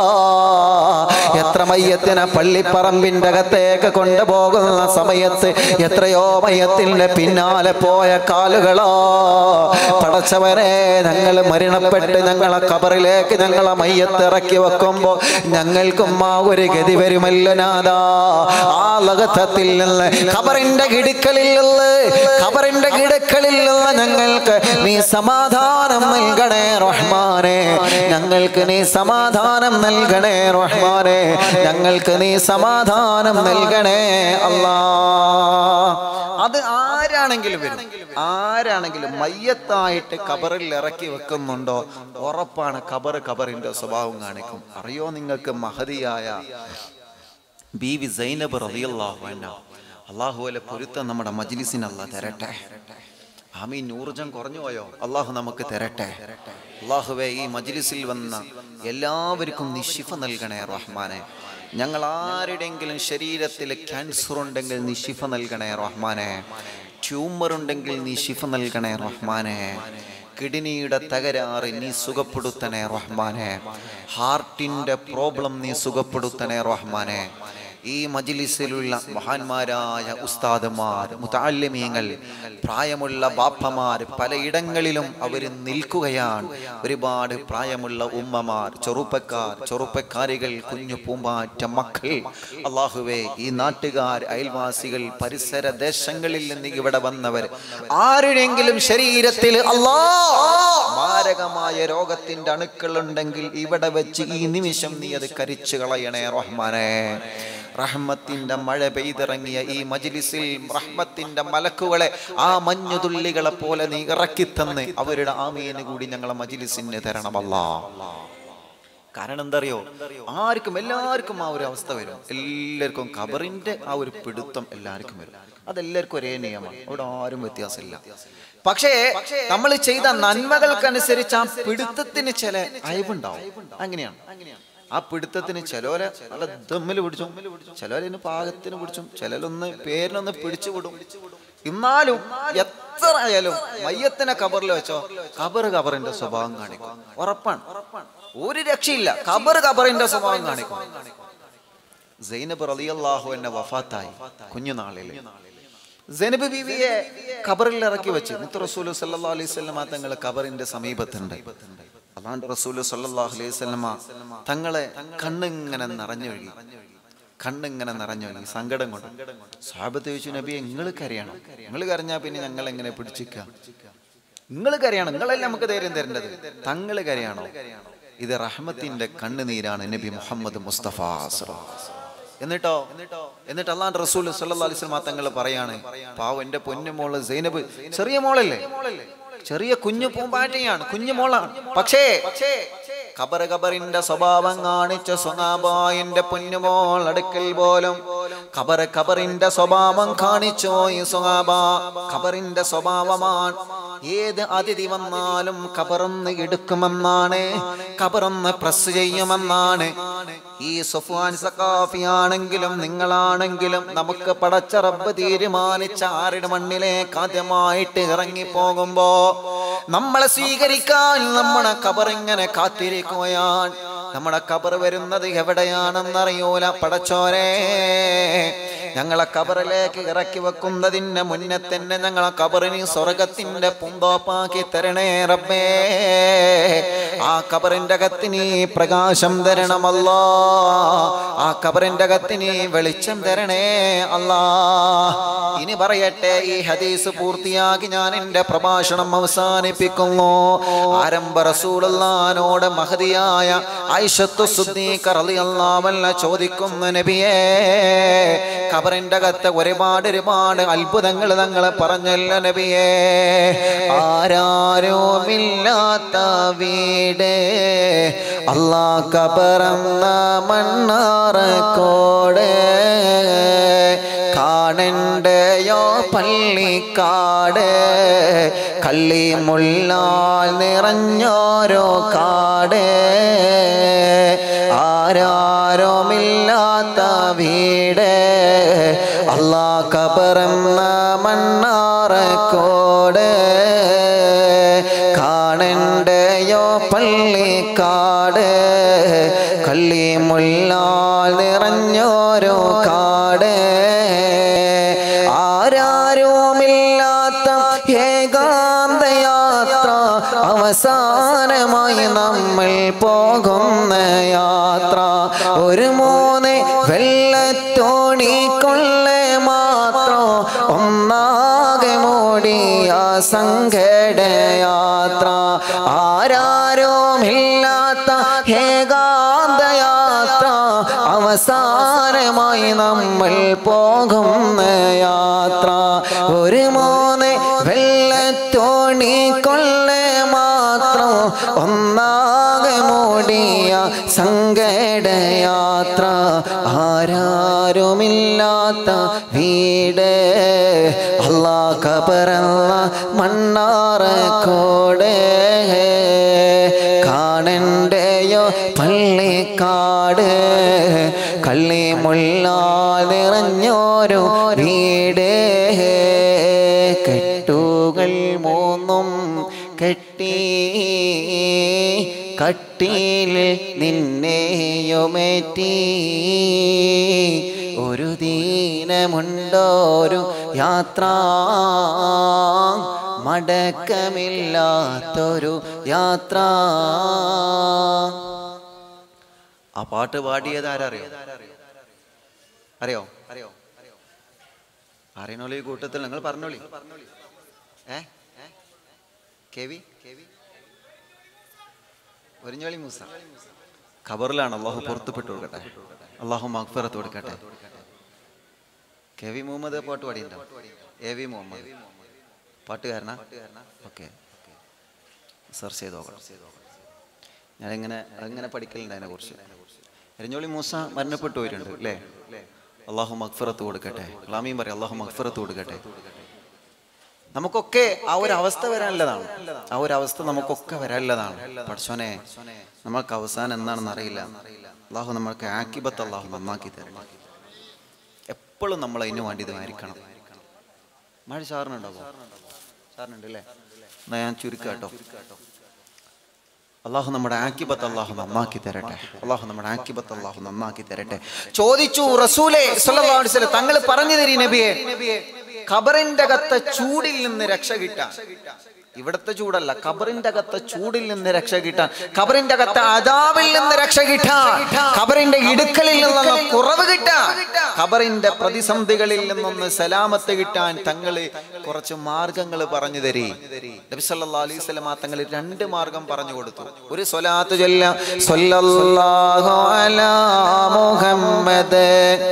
എത്ര മയ്യത്തിനെ പള്ളിപ്പറമ്പിന്റെ അകത്തേക്ക് കൊണ്ടുപോകുന്ന സമയത്ത് എത്രയോ മയ്യത്തിന്റെ പിന്നാലെ പോയ കാലുകളോ പടച്ചവനെ ഞങ്ങൾ മരണപ്പെട്ട് ഞങ്ങളെ കബറിലേക്ക് ഞങ്ങളെ മയ്യത്ത് ഇറക്കി വെക്കുമ്പോ ഞങ്ങൾക്കും ആ ഒരു ഗതി വരുമല്ലോ നാദാ ആ ലഗത്തത്തിൽ നിന്ന് ഖബറിന്റെ കിടുക്കളിൽ നിന്ന് ഖബറിന്റെ കിടുക്കളിൽ നിന്ന് ഞങ്ങൾക്ക് നീ സമാധാനം നൽകണേ റഹ്മാനെ ഞങ്ങൾക്ക് നീ സമാധാനം നൽകണേ റഹ്മാനെ ഞങ്ങൾക്ക് നീ സമാധാനം നൽകണേ അല്ലാ അത് ആരാണെങ്കിലും വരും ആരാണെങ്കിലും മയ്യത്തായിട്ട് കബറിൽ ഇറക്കി വെക്കുന്നുണ്ടോ ഉറപ്പാണ് കബർ കബറിന്റെ സ്വഭാവം കാണിക്കും അറിയോ നിങ്ങൾക്ക് മഹതിയായ ബീവി സൈനബ് റളിയല്ലാഹു അൻഹ അള്ളാഹുവിലെ പൊരുത്തം നമ്മുടെ മജ്ലിസിന് അല്ലാഹ് തരട്ടെ ആമീൻ ഊർജം കുറഞ്ഞു പോയോ അള്ളാഹു നമുക്ക് തരട്ടെ അള്ളാഹുവെ ഈ മജ്ലിസിൽ വന്ന എല്ലാവർക്കും നീ ശിഫ നൽകണേ റഹ്മാനെ ഞങ്ങൾ ആരുടെയെങ്കിലും ശരീരത്തിൽ ക്യാൻസർ ഉണ്ടെങ്കിൽ നീ ശിഫ നൽകണേ റഹ്മാനെ ട്യൂമർ ഉണ്ടെങ്കിൽ നീ ശിഫ നൽകണേ റഹ്മാനെ കിഡ്നിയുടെ തകരാറ് നീ സുഖപ്പെടുത്തണേ റഹ്മാനെ ഹാർട്ടിന്റെ പ്രോബ്ലം നീ സുഖപ്പെടുത്തണേ റഹ്മാനെ ഈ മജിലിസിലുള്ള മഹാന്മാരായ ഉസ്താദന്മാർ മുതാല്യമീങ്ങൾ പ്രായമുള്ള ബാപ്പമാർ പലയിടങ്ങളിലും അവർ നിൽക്കുകയാണ് ഒരുപാട് പ്രായമുള്ള ഉമ്മമാർ ചെറുപ്പക്കാർ ചെറുപ്പക്കാരികൾ കുഞ്ഞു പൂമ്പാറ്റ മക്കൾ അള്ളാഹുവേ ഈ നാട്ടുകാർ അയൽവാസികൾ പരിസര ദേശങ്ങളിൽ നിന്ന് ഇവിടെ വന്നവർ ആരുടെങ്കിലും ശരീരത്തിൽ അല്ലാ മാരകമായ രോഗത്തിന്റെ അണുക്കൾ ഉണ്ടെങ്കിൽ ഇവിടെ വെച്ച് ഈ നിമിഷം നീ അത് കരിച്ചു കളയണേ റഹ്മാനെ റഹ്മത്തിന്റെ മഴ പെയ്തിറങ്ങിയ ഈ മജിലിസിൽ റഹ്മത്തിന്റെ മലക്കുകളെ ആ മഞ്ഞുതുള്ളികളെ പോലെ നീ ഇറക്കിത്തന്ന് അവരുടെ ആമീന് കൂടി ഞങ്ങളെ മജിലിസിന് തരണമല്ലാ കാരണം എന്താ അറിയോ ആർക്കും എല്ലാവർക്കും ആ ഒരു അവസ്ഥ വരും എല്ലാവർക്കും ഖബറിന്റെ ആ ഒരു പിടുത്തം എല്ലാവർക്കും വരും അതെല്ലാവർക്കും ഒരേ നിയമമാണ് അവിടെ ആരും വ്യത്യാസമില്ല പക്ഷേ നമ്മൾ ചെയ്ത നന്മകൾക്കനുസരിച്ച് ആ പിടുത്തത്തിന് ചില അയവുണ്ടാവും അങ്ങനെയാണ് ആ പിടുത്തത്തിന് ചിലോരെ നല്ല ദമ്മിൽ പിടിച്ചും ചിലരതിന് പാകത്തിന് പിടിച്ചും ചിലരൊന്ന് പേരിനൊന്ന് പിടിച്ചു വിടും എന്നാലും എത്ര ആയാലും മയ്യത്തിനെ കബറിൽ വെച്ചോ കബർ കബറിന്റെ സ്വഭാവം കാണിക്കും ഉറപ്പാണ് ഒരു രക്ഷയില്ല കബർ കബറിന്റെ സ്വഭാവം കാണിക്കും സൈനബ് റളിയല്ലാഹു എന്നെ വഫാത്തായി കുഞ്ഞുനാളില് സൈനബ് ബീവിയെ ഖബറിൽ ഇറക്കി വെച്ച് മുത്ത് റസൂൽ സല്ലല്ലാഹു അലൈഹി വസല്ലമ തങ്ങൾ ഖബറിന്റെ സമീപത്തുണ്ട് അല്ലാണ്ട് റസൂൽ സല്ലല്ലാഹു അലൈഹി വസല്ലമ തങ്ങളെ കണ്ണിങ്ങനെ നിറഞ്ഞൊഴുകി കണ്ണിങ്ങനെ നിറഞ്ഞൊഴുകി സങ്കടം കൊണ്ട് സാബത്ത് ചോദിച്ചു നബിയെ നിങ്ങൾ കരയണം നിങ്ങൾ കരഞ്ഞാ പിന്നെ ഞങ്ങൾ എങ്ങനെ പിടിച്ചിക്കാം നിങ്ങൾ കരയണം നിങ്ങളല്ലേ നമുക്ക് ധൈര്യം തരേണ്ടത് തങ്ങൾ കരയാണോ ഇത് റഹ്മത്തിന്റെ കണ്ണുനീരാണ് നബി മുഹമ്മദ് മുസ്തഫ സ്വല്ലല്ലാഹു അലൈഹി വസല്ലം. എന്നിട്ടോ എന്നിട്ട് അള്ളാഹ് റസൂൽ സല്ലല്ലാഹു അലൈഹി വസല്ലം തങ്ങൾ പറയാണ് പാവം എന്റെ പൊന്നു മോള് സൈനബ് ചെറിയ മോളല്ലേ ചെറിയ കുഞ്ഞു പൂമ്പാറ്റയാണ് കുഞ്ഞു മോളാണ് പക്ഷേ ഖബർ ഖബറിന്റെ സ്വഭാവം കാണിച്ച സ്വനാബായിന്റെ പൊന്നുമോൾ അടുക്കൽ പോലും ഖബർ ഖബറിന്റെ സ്വഭാവം കാണിച്ചോ ഈ സ്വഹാബ ഖബറിന്റെ സ്വഭാവമാണ് ഏത് അതിഥി വന്നാലും ഖബറൊന്ന് എടുക്കുമെന്നാണ് ഖബറൊന്ന് പ്രസ് ചെയ്യുമെന്നാണ് ഈ സുഫാൻ സഖാഫി ആണെങ്കിലും നിങ്ങളാണെങ്കിലും നമുക്ക് പടച്ച റബ്ബ് തീരുമാനിച്ച ആരുടെ മണ്ണിലേക്ക് ആദ്യമായിട്ട് ഇറങ്ങി പോകുമ്പോ നമ്മളെ സ്വീകരിക്കാൻ നമ്മുടെ ഖബർ ഇങ്ങനെ കാത്തിരിക്കുകയാണ് നമ്മുടെ ഖബർ വരുന്നത് എവിടെയാണെന്നറിയൂല പടച്ചോരെ ഞങ്ങളെ കബറിലേക്ക് ഇറക്കി വെക്കുന്നതിന് മുന്നേ തന്നെ ഞങ്ങളെ കബറിന് സ്വർഗത്തിന്റെ പൂന്തോപ്പാക്കി തരണേ റബ്ബേ ആ കബറിന്റെ അകത്തിന് പ്രകാശം തരണമല്ലോ ആ കബറിന്റെ അകത്തിന് വെളിച്ചം തരണേ അല്ലാ ഇനി പറയട്ടെ ഈ ഹദീസ് പൂർത്തിയാക്കി ഞാൻ എൻ്റെ പ്രഭാഷണം അവസാനിപ്പിക്കുന്നു ആരംഭ റസൂലുള്ളാനോട് മഹതിയായ ഐഷത്തു സുദ്ദീഖ റളിയല്ലാഹുവല്ല ചോദിക്കുന്നു നബിയേ ഖബറിന്റെ അകത്ത് ഒരുപാട് ഒരുപാട് അത്ഭുതങ്ങൾ തങ്ങൾ പറഞ്ഞല്ലോ നബിയേ ആരാരുമില്ലാത്ത വീട് അല്ലാ കബറന്ന മണ്ണാറക്കോട് കാണണ്ടയോ പള്ളിക്കാട് കള്ളി മുള്ളാൽ നിറഞ്ഞോരോ കാട് ആരാരുമില്ലാത്ത വീട് അല്ലാ കബറന്ന മണ്ണാറക്കോട് കാണണ്ടയോ പള്ളിക്കാട് കള്ളി മുള്ളാൽ നിറഞ്ഞോരോ കാട് ആരാരുമില്ലാത്ത ഏകാന്തയാത്ര അവസാനമായി നമ്മൾ പോകുന്ന യാത്ര ഒരു മൂന്ന് വെള്ളത്തോണിക്കൊള്ളെ മാത്രം ഒന്നാകെ മൂടിയ സങ്കടയാത്ര ആരാരുമില്ലാത്ത ഏകാന്തയാത്ര അവസാനമായി നമ്മൾ പോകുന്ന യാത്ര ഒരു മൂന്ന് വെള്ളത്തോണി കൊള്ളെ മാത്രം ഒന്നാകെ മൂടിയ സങ്കടയാത്ര ആരാരുമില്ലാത്ത വീട് അല്ലാ കബറല്ല മണ്ണാറക്കോട് കാണണ്ടയോ പള്ളിക്കാട് കള്ളി മുള്ളാ നിറഞ്ഞോരോ വീട് കെട്ടുകൾ മൂന്നും കെട്ടി കട്ടിയിൽ നിന്നെയുമേറ്റി ഒരു ദീനമുണ്ടോരു യാത്ര മടക്കമില്ലാത്തൊരു യാത്ര ആ പാട്ട് പാടിയത് ആരറിയോ അറിയോ അറിയോ അറിയണോളി ഈ കൂട്ടത്തിൽ നിങ്ങൾ പറഞ്ഞോളി ഏ കെവി ഒരിഞ്ഞോളി മൂസ ഖബറിലാണ് അള്ളാഹു പുറത്തുപെട്ട് കൊടുക്കട്ടെ അള്ളാഹു മഗ്ഫറത്ത് കൊടുക്കട്ടെ കെ വി മുഹമ്മദ് പാട്ട് പാടിയിട്ടുണ്ടോ എ വി മുഹമ്മദ് പാട്ടുകാരനാ ഓക്കെ സെർച്ച് ചെയ്ത് നോക്കണം ഞാനിങ്ങനെ അങ്ങനെ പഠിക്കലുണ്ട് അതിനെ കുറിച്ച് എരിഞ്ഞോളി മൂസ മരണപ്പെട്ടു പോയിട്ടുണ്ട് അല്ലേ അള്ളാഹു മഗ്ഫറത്ത് കൊടുക്കട്ടെ ഗ്ലാമിയും പറയും അള്ളാഹു മഗ്ഫറത്ത് കൊടുക്കട്ടെ നമുക്കൊക്കെ ആ ഒരു അവസ്ഥ വരാനുള്ളതാണ് ആ ഒരു അവസ്ഥ നമുക്കൊക്കെ വരാനുള്ളതാണ് പഠിച്ചോനെ നമ്മൾക്ക് അവസാനം എന്താണെന്ന് അറിയില്ല അള്ളാഹു നമ്മൾക്ക് ആക്കിബത്ത് അള്ളാഹു നന്നാക്കി തരണം എപ്പോഴും നമ്മൾ അതിന് വേണ്ടി ഇതായിരിക്കണം മഴ ചാറിനുണ്ടാവോ ചാറിനുണ്ട് അല്ലേ എന്നാ ഞാൻ ചുരുക്കാട്ടോ അള്ളാഹു നമ്മുടെ ആക്കിബത്ത് അള്ളാഹു നന്നാക്കി തരട്ടെ അള്ളാഹു നമ്മുടെ ആക്കിബത്ത് അള്ളാഹു നന്നാക്കി തരട്ടെ ചോദിച്ചു റസൂലെ സല്ലല്ലാഹു അലൈഹി വസല്ലം തങ്ങൾ പറഞ്ഞു തരി നബിയെ ഖബറിന്റെ അകത്തെ ചൂടിൽ നിന്ന് രക്ഷ കിട്ടാൻ ഇവിടത്തെ ചൂടല്ല ഖബറിന്റെ അകത്തെ ചൂടിൽ നിന്ന് രക്ഷ കിട്ടാൻ ഖബറിന്റെ അകത്തെ അതാവിൽ നിന്ന് രക്ഷ കിട്ടാൻ ഖബറിന്റെ ഇടുക്കലിൽ നിന്നുള്ള കുറവ് കിട്ടാൻ ഖബറിന്റെ പ്രതിസന്ധികളിൽ നിന്നൊന്ന് സലാമത്ത് കിട്ടാൻ തങ്ങള് കുറച്ച് മാർഗങ്ങൾ പറഞ്ഞു തരി നബി സല്ലല്ലാഹു അലൈഹി വസല്ലം ആ തങ്ങൾ രണ്ട് മാർഗം പറഞ്ഞു കൊടുത്തു ഒരു സ്വലാത്ത് ചൊല്ല സ്വല്ലല്ലാഹു അലാ മുഹമ്മദ്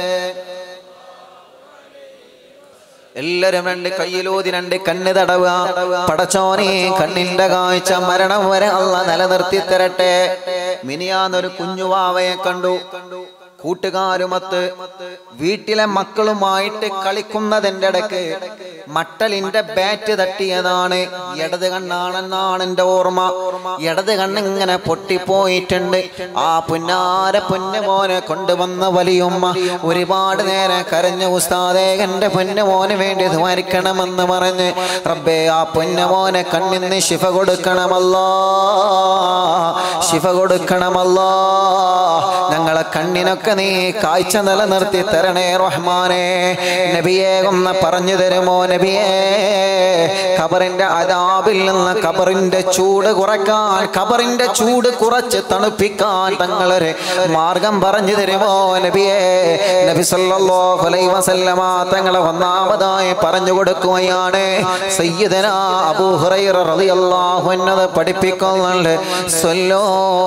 എല്ലാരും രണ്ട് കയ്യിലൂതി രണ്ട് കണ്ണ് തടവുക പടച്ചോനെ കണ്ണിന്റെ കാഴ്ച മരണം വരെ അല്ല നിലനിർത്തി തരട്ടെ മിനിയാന്നൊരു കുഞ്ഞുവാവയെ കണ്ടു കൂട്ടുകാരുമത്ത് വീട്ടിലെ മക്കളുമായിട്ട് കളിക്കുന്നതിൻ്റെ ഇടയ്ക്ക് മട്ടലിന്റെ ബാറ്റ് തട്ടിയതാണ് ഇടത് കണ്ണാണെന്നാണ് എൻ്റെ ഓർമ്മ ഇടത് കണ്ണിങ്ങനെ പൊട്ടിപ്പോയിട്ടുണ്ട് ആ പുന്നാര പൊന്നുമോനെ കൊണ്ടുവന്ന വലിയുമ്മ ഒരുപാട് നേരം കരഞ്ഞ ഉസ്താദേ എൻ്റെ പൊന്നുമോന് വേണ്ടി ധ്വനിക്കണമെന്ന് പറഞ്ഞ് റബ്ബേ ആ പൊന്നുമോനെ കണ്ണിന്ന് ശിഫ കൊടുക്കണമല്ലോ ശിഫ കൊടുക്കണമല്ലോ ഞങ്ങളെ കണ്ണിനൊക്കെ നീ കാഴ്ച നിലനിർത്തി തരണേ റഹ്മാനെ നബിയെ ഒന്ന് പറഞ്ഞു തരുമോ നബിയേ ഖബറിന്റെ അതാബിൽ നിന്ന് ഖബറിന്റെ ചൂട് കുറയ്ക്കാൻ ഖബറിന്റെ ചൂട് കുറച്ച് തണുപ്പിക്കാൻ തങ്ങളൊരു മാർഗം പറഞ്ഞു തരുമോ നബിയേ നബി സല്ലല്ലാഹു അലൈഹി വസല്ലമ തങ്ങളെ ഒന്നാമതായി പറഞ്ഞു കൊടുക്കുകയാണ് സയ്യിദന അബൂ ഹുറൈറ റളിയല്ലാഹു അൻഹു പഠിപ്പിക്കുന്നുണ്ട് സ്വല്ലോ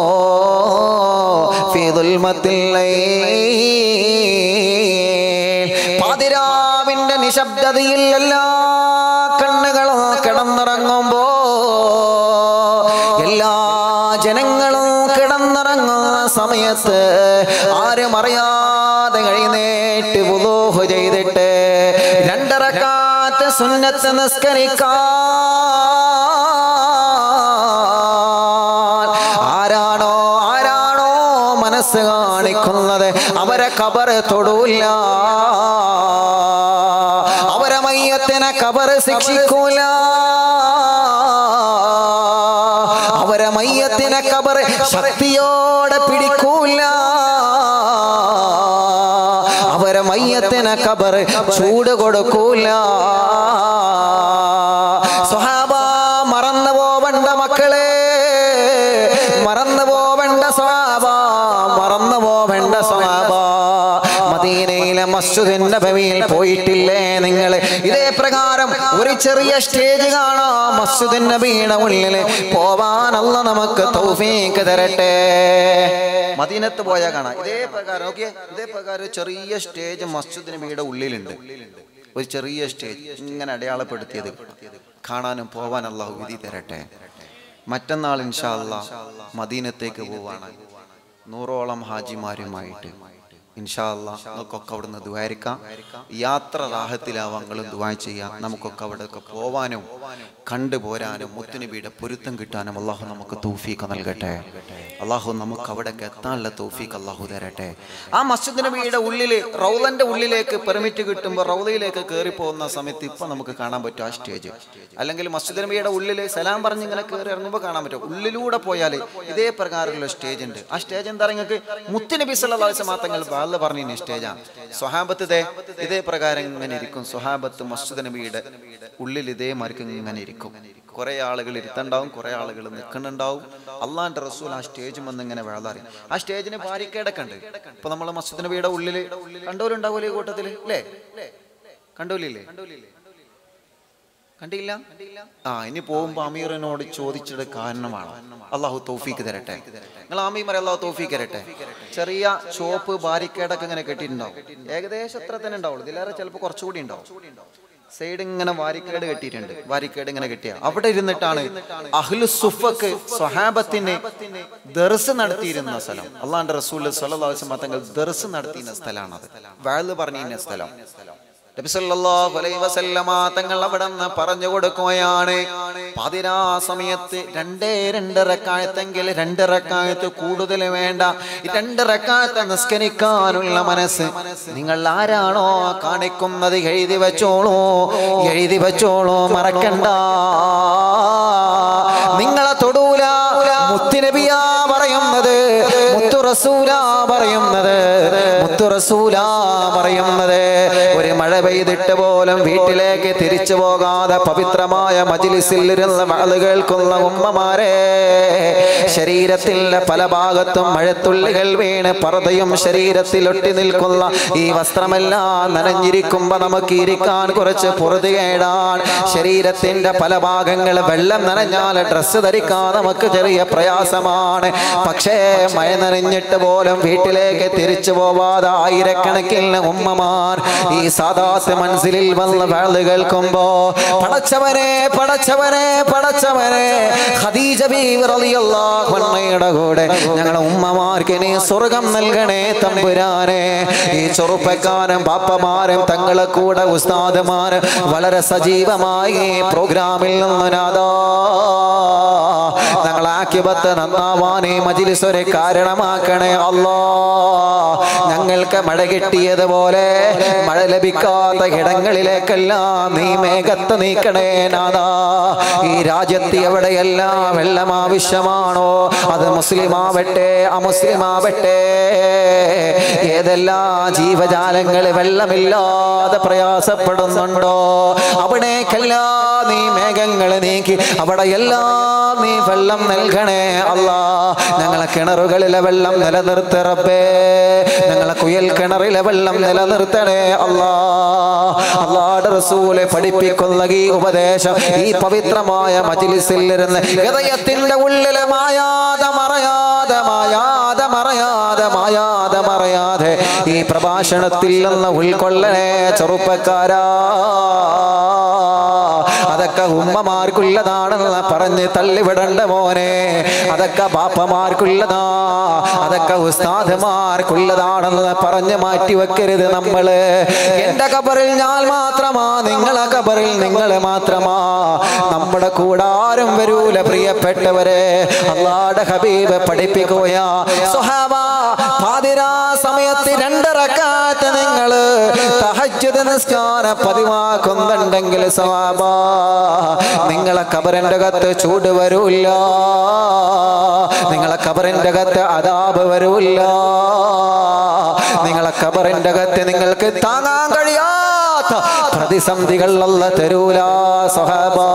ഫീ ദുൽമത്തിൽ ലൈൽ പാതിരാവിന്റെ നിശബ്ദതയിൽ എല്ലാ കണ്ണുകളും കിടന്നിറങ്ങുമ്പോ എല്ലാ ജനങ്ങളും കിടന്നിറങ്ങുന്ന സമയത്ത് ആരും അറിയാതെ കഴിഞ്ഞേറ്റ് വുളൂഹ് ചെയ്തിട്ട് രണ്ടരക്കാത്ത സുന്നത്ത് നിസ്കരിക്കാൻ ആരാണോ ആരാണോ മനസ്സ് കാണിക്കുന്നത് അവരെ കബറ് തൊടൂല്ല അവരെ മയ്യത്തിനെ കബറ് ശിക്ഷിക്കൂല അവരെ മയ്യത്തിനെ കബറ് ശക്തിയോടെ പിടിക്കൂല അവരെ മയ്യത്തിനെ കബറ് ചൂട് കൊടുക്കൂല സ്വഹാബ മറന്നു പോവണ്ട മക്കളെ മറന്നു പോവണ്ട സ്വഹാബ മറന്നു പോവണ്ട സ്വഹാബ മദീനയിലെ മസ്ജിദ് നബവിയിൽ പോയിട്ടില്ലേ നിങ്ങൾ ഇതേ പ്രകാരം ഒരു ചെറിയ സ്റ്റേജ് കാണാം മസ്ജിദ് നബിയുടെ ഉള്ളിൽ പോവാനല്ല നമുക്ക് തൗഫീക്ക് തരട്ടെ മദീനത്ത് പോയാൽ കാണാം ഇതേ പ്രകാരം ഓക്കെ ഇതേ പ്രകാരം ഒരു ചെറിയ സ്റ്റേജ് മസ്ജിദ് നബിയുടെ ഉള്ളിലുണ്ട് ഒരു ചെറിയ സ്റ്റേജ് ഇങ്ങനെ അടയാളപ്പെടുത്തിയത് കാണാനും പോവാൻ അള്ളാഹു വിധി തരട്ടെ മറ്റന്നാൾ ഇൻഷാ അല്ലാ മദീനത്തേക്ക് പോവാണ് നൂറോളം ഹാജിമാരുമായിട്ട് ഇൻഷാ അല്ലാ നമുക്കൊക്കെ അവിടുന്ന് ദ്വാരിക്കാം യാത്ര റാഹത്തിലാവാങ്ങളും ദ്വാ ചെയ്യാം നമുക്കൊക്കെ അവിടെയൊക്കെ പോവാനും കണ്ടുപോരാനും മുത്തുനബിയുടെ പൊരുത്തം കിട്ടാനും അള്ളാഹു നമുക്ക് തൗഫീഖ് നൽകട്ടെ അള്ളാഹു നമുക്ക് അവിടേക്ക് എത്താനുള്ള തൗഫീഖ് അള്ളാഹു തരട്ടെ ആ മസ്ജിദ് നബിയുടെ ഉള്ളിൽ റൗലന്റെ ഉള്ളിലേക്ക് പെർമിറ്റ് കിട്ടുമ്പോൾ റൗലയിലേക്ക് കയറി പോകുന്ന സമയത്ത് ഇപ്പൊ നമുക്ക് കാണാൻ പറ്റും ആ സ്റ്റേജ് അല്ലെങ്കിൽ മസ്ജിദ് നബിയുടെ ഉള്ളിൽ സലാം പറഞ്ഞ് ഇങ്ങനെ കയറി ഇറങ്ങുമ്പോൾ കാണാൻ പറ്റും ഉള്ളിലൂടെ പോയാൽ ഇതേ പ്രകാരമുള്ള സ്റ്റേജ് ഉണ്ട് ആ സ്റ്റേജ് എന്താ നിങ്ങൾക്ക് മുത്തുനബി സല്ലല്ലാഹു അലൈഹി വസല്ലം തങ്ങൾ ബാല പറഞ്ഞു സ്റ്റേജാണ് സ്വഹാബത്ത് ദേ ഇതേ പ്രകാരം ഇങ്ങനെ ഇരിക്കും സ്വഹാബത്ത് മസ്ജിദ് നബിയുടെ ഉള്ളിൽ ഇതേ മരിക്കും ഇങ്ങനെ ഇരിക്കും കുറെ ആളുകൾ ഇരുത്തുണ്ടാവും കുറെ ആളുകൾ നിൽക്കുന്നുണ്ടാവും അള്ളാന്റെ റസൂൽ ആ സ്റ്റേജ് വന്ന് ഇങ്ങനെ വേളാറി ആ സ്റ്റേജിന് ബാരിക്കേഡൊക്കെ ഉണ്ട് ഇപ്പൊ നമ്മൾ മസ്ജിദ് നബിയുടെ ഉള്ളിൽ കണ്ടോലുണ്ടാവൂലേ ഈ കൂട്ടത്തില് അല്ലേ കണ്ടോലില്ലേ കണ്ടില്ല ആ ഇനി പോകുമ്പോ അമീറിനോട് ചോദിച്ചത് കാരണമാണ് അള്ളാഹു തൗഫീക്ക് തരട്ടെ നിങ്ങൾ ആമീമർ അള്ളാഹു തൗഫീക്ക് തരട്ടെ ചെറിയ ചോപ്പ് ബാരിക്കേഡൊക്കെ ഇങ്ങനെ കെട്ടിയിട്ടുണ്ടാവും ഏകദേശം എത്ര തന്നെ ഉണ്ടാവുള്ളൂ ഇതിലേറെ ചിലപ്പോൾ കുറച്ചുകൂടി ഉണ്ടാവും സൈഡ് ഇങ്ങനെ വാരിക്കേട് കെട്ടിയിട്ടുണ്ട് വാരിക്കേട് ഇങ്ങനെ കെട്ടിയ അവിടെ ഇരുന്നിട്ടാണ് അഹ്ലു സുഫക്ക് സ്വഹാബത്തിന് ദർസ് നടത്തിയിരുന്ന സ്ഥലം അള്ളാന്റെ റസൂൽ സല്ലാസ് തങ്ങൾ ദർസ് നടത്തിയിരുന്ന സ്ഥലമാണത് വാഴ് പറഞ്ഞിരുന്ന സ്ഥലം നബി സല്ലല്ലാഹു അലൈഹി വസല്ലമ തങ്ങൾ അവിടെ നിന്ന് പറഞ്ഞു കൊടുക്കുകയാണ് പതിനാ സമയത്ത് രണ്ടേ രണ്ട് റക്കായത്തെങ്കിൽ രണ്ട് റക്കായത്ത് കൂടുതൽ വേണ്ട ഈ രണ്ട് റക്കായത്ത് നിസ്കരിക്കാനുള്ള മനസ്സ് നിങ്ങൾ ആരാണോ കാണിക്കുന്നത് എഴുതി വെച്ചോളൂ എഴുതി വെച്ചോളൂ മറക്കണ്ട നിങ്ങളെ തൊടൂല മുത്തുനബിയാ പറയുന്നത് മുത്തു റസൂലാ പറയുന്നത് മുത്തു റസൂലാ പറയുന്നത് ഒരു മഴ പെയ്തിട്ട് പോലും വീട്ടിലേക്ക് തിരിച്ചു പോകാതെ പവിത്രമായ മജിലിസിൽ ഇരുന്ന് വാള് കേൾക്കുന്ന ഉമ്മമാരെ ശരീരത്തിന്റെ പല ഭാഗത്തും മഴത്തുള്ളികൾ വീണ് പർദ്ദയും ശരീരത്തിൽ ഒട്ടി നിൽക്കുന്ന ഈ വസ്ത്രമെല്ലാം നനഞ്ഞിരിക്കുമ്പോ നമുക്ക് ഇരിക്കാൻ കുറച്ച് പൊറുതുകേടാണ് ശരീരത്തിന്റെ പല ഭാഗങ്ങൾ വെള്ളം നനഞ്ഞാൽ ഡ്രസ്സ് ധരിക്കാൻ നമുക്ക് ചെറിയ പ്രയാസമാണ് പക്ഷേ മഴ നനഞ്ഞിട്ട് പോലും വീട്ടിലേക്ക് തിരിച്ചു പോവാതെ ആയിരക്കണക്കിന് ഉമ്മമാർ ഈ സാദാത്ത് മനസ്സിലിൽ വന്ന് വേള് കേൾക്കുമ്പോ പടച്ചവനെ പടച്ചവനെ പടച്ചവനെ ഖദീജ ബീവി റളിയല്ലാഹു അൻഹയുടെ കൂടെ ഞങ്ങളെ ഉമ്മമാർക്ക് നീ സ്വർഗം നൽകണേ തമ്പുരാനെ ഈ ചെറുപ്പക്കാരും പാപ്പമാരും തങ്ങളെ കൂടെ ഉസ്താദുമാരും വളരെ സജീവമായി ഈ പ്രോഗ്രാമിൽ നിന്ന് നാദാ ഞങ്ങളാക്കി ആക്കിബത്ത് നന്നാവാൻ ഈ മജിലിസ് ഒരു കാരണമാക്കണേ അല്ലാ ഞങ്ങൾക്ക് മഴ കിട്ടിയതുപോലെ മഴ ലഭിക്കാത്ത ഇടങ്ങളിലേക്കെല്ലാം നീ മേഘത്ത് നീക്കണേ നാദാ ഈ രാജ്യത്ത് എവിടെയെല്ലാം വെള്ളം ആവശ്യമാണോ അത് മുസ്ലിം ആവട്ടെ അമുസ്ലിം ആവട്ടെ ഏതെല്ലാം ജീവജാലങ്ങൾ വെള്ളമില്ലാതെ പ്രയാസപ്പെടുന്നുണ്ടോ അവിടേക്കെല്ലാം നീ മേഘങ്ങൾ നീക്കി അവിടെയെല്ലാം നീ വെള്ളം നൽകണേ അല്ലാ ഞങ്ങളെ കിണറുകളിലെ വെള്ളം നിലനിർത്തറപ്പേ ഞങ്ങളെ കുയൽ കിണറിലെ വെള്ളം നിലനിർത്തണേ അല്ലാ അള്ളാടെ റസൂലെ പഠിപ്പിക്കുന്ന ഈ ഉപദേശം ഈ പവിത്രമായ മജിലിസിൽ ഇരുന്ന് ഹൃദയത്തിന്റെ ഉള്ളിലെ മായാതെ മറയാതെ മായാതെ മറയാതെ മായാതെ മറയാതെ ഈ പ്രഭാഷണത്തിൽ നിന്ന് ഉൾക്കൊള്ളണേ ചെറുപ്പക്കാരാ അതൊക്കെ ഉമ്മമാർക്കുള്ളതാണെന്ന് പറഞ്ഞ് തള്ളിവിടണ്ട മോനെ അതൊക്കെ ബാപ്പമാർക്കുള്ളതാ അതൊക്കെ ഉസ്താദുമാർക്കുള്ളതാണെന്ന് പറഞ്ഞ് മാറ്റി വെക്കരുത് നമ്മള് എന്റെ കബറിൽ ഞാൻ മാത്രമാ നിങ്ങളെ കബറിൽ നിങ്ങൾ മാത്രമാ നമ്മുടെ കൂടാരും വരൂല പ്രിയപ്പെട്ടവരെ അള്ളാടെ ഹബീബ് പഠിപ്പിക്കുകയാ സുഹാബ പാതിരാ സമയത്ത് രണ്ടിറക്കാത്ത നിങ്ങള് തഹജ്ജുദ് നിസ്കാരം പതിവാക്കുന്നുണ്ടെങ്കിൽ സവാബ നിങ്ങളെ കബറിന്റെ അകത്ത് ചൂട് വരൂല്ല നിങ്ങളെ കബറിന്റെ അകത്ത് അതാപ് വരൂല്ല നിങ്ങളെ കബറിന്റെ അകത്ത് നിങ്ങൾക്ക് താങ്ങാൻ കഴിയാത്ത പ്രതിസന്ധികൾ അല്ല തരൂല സഹാബാ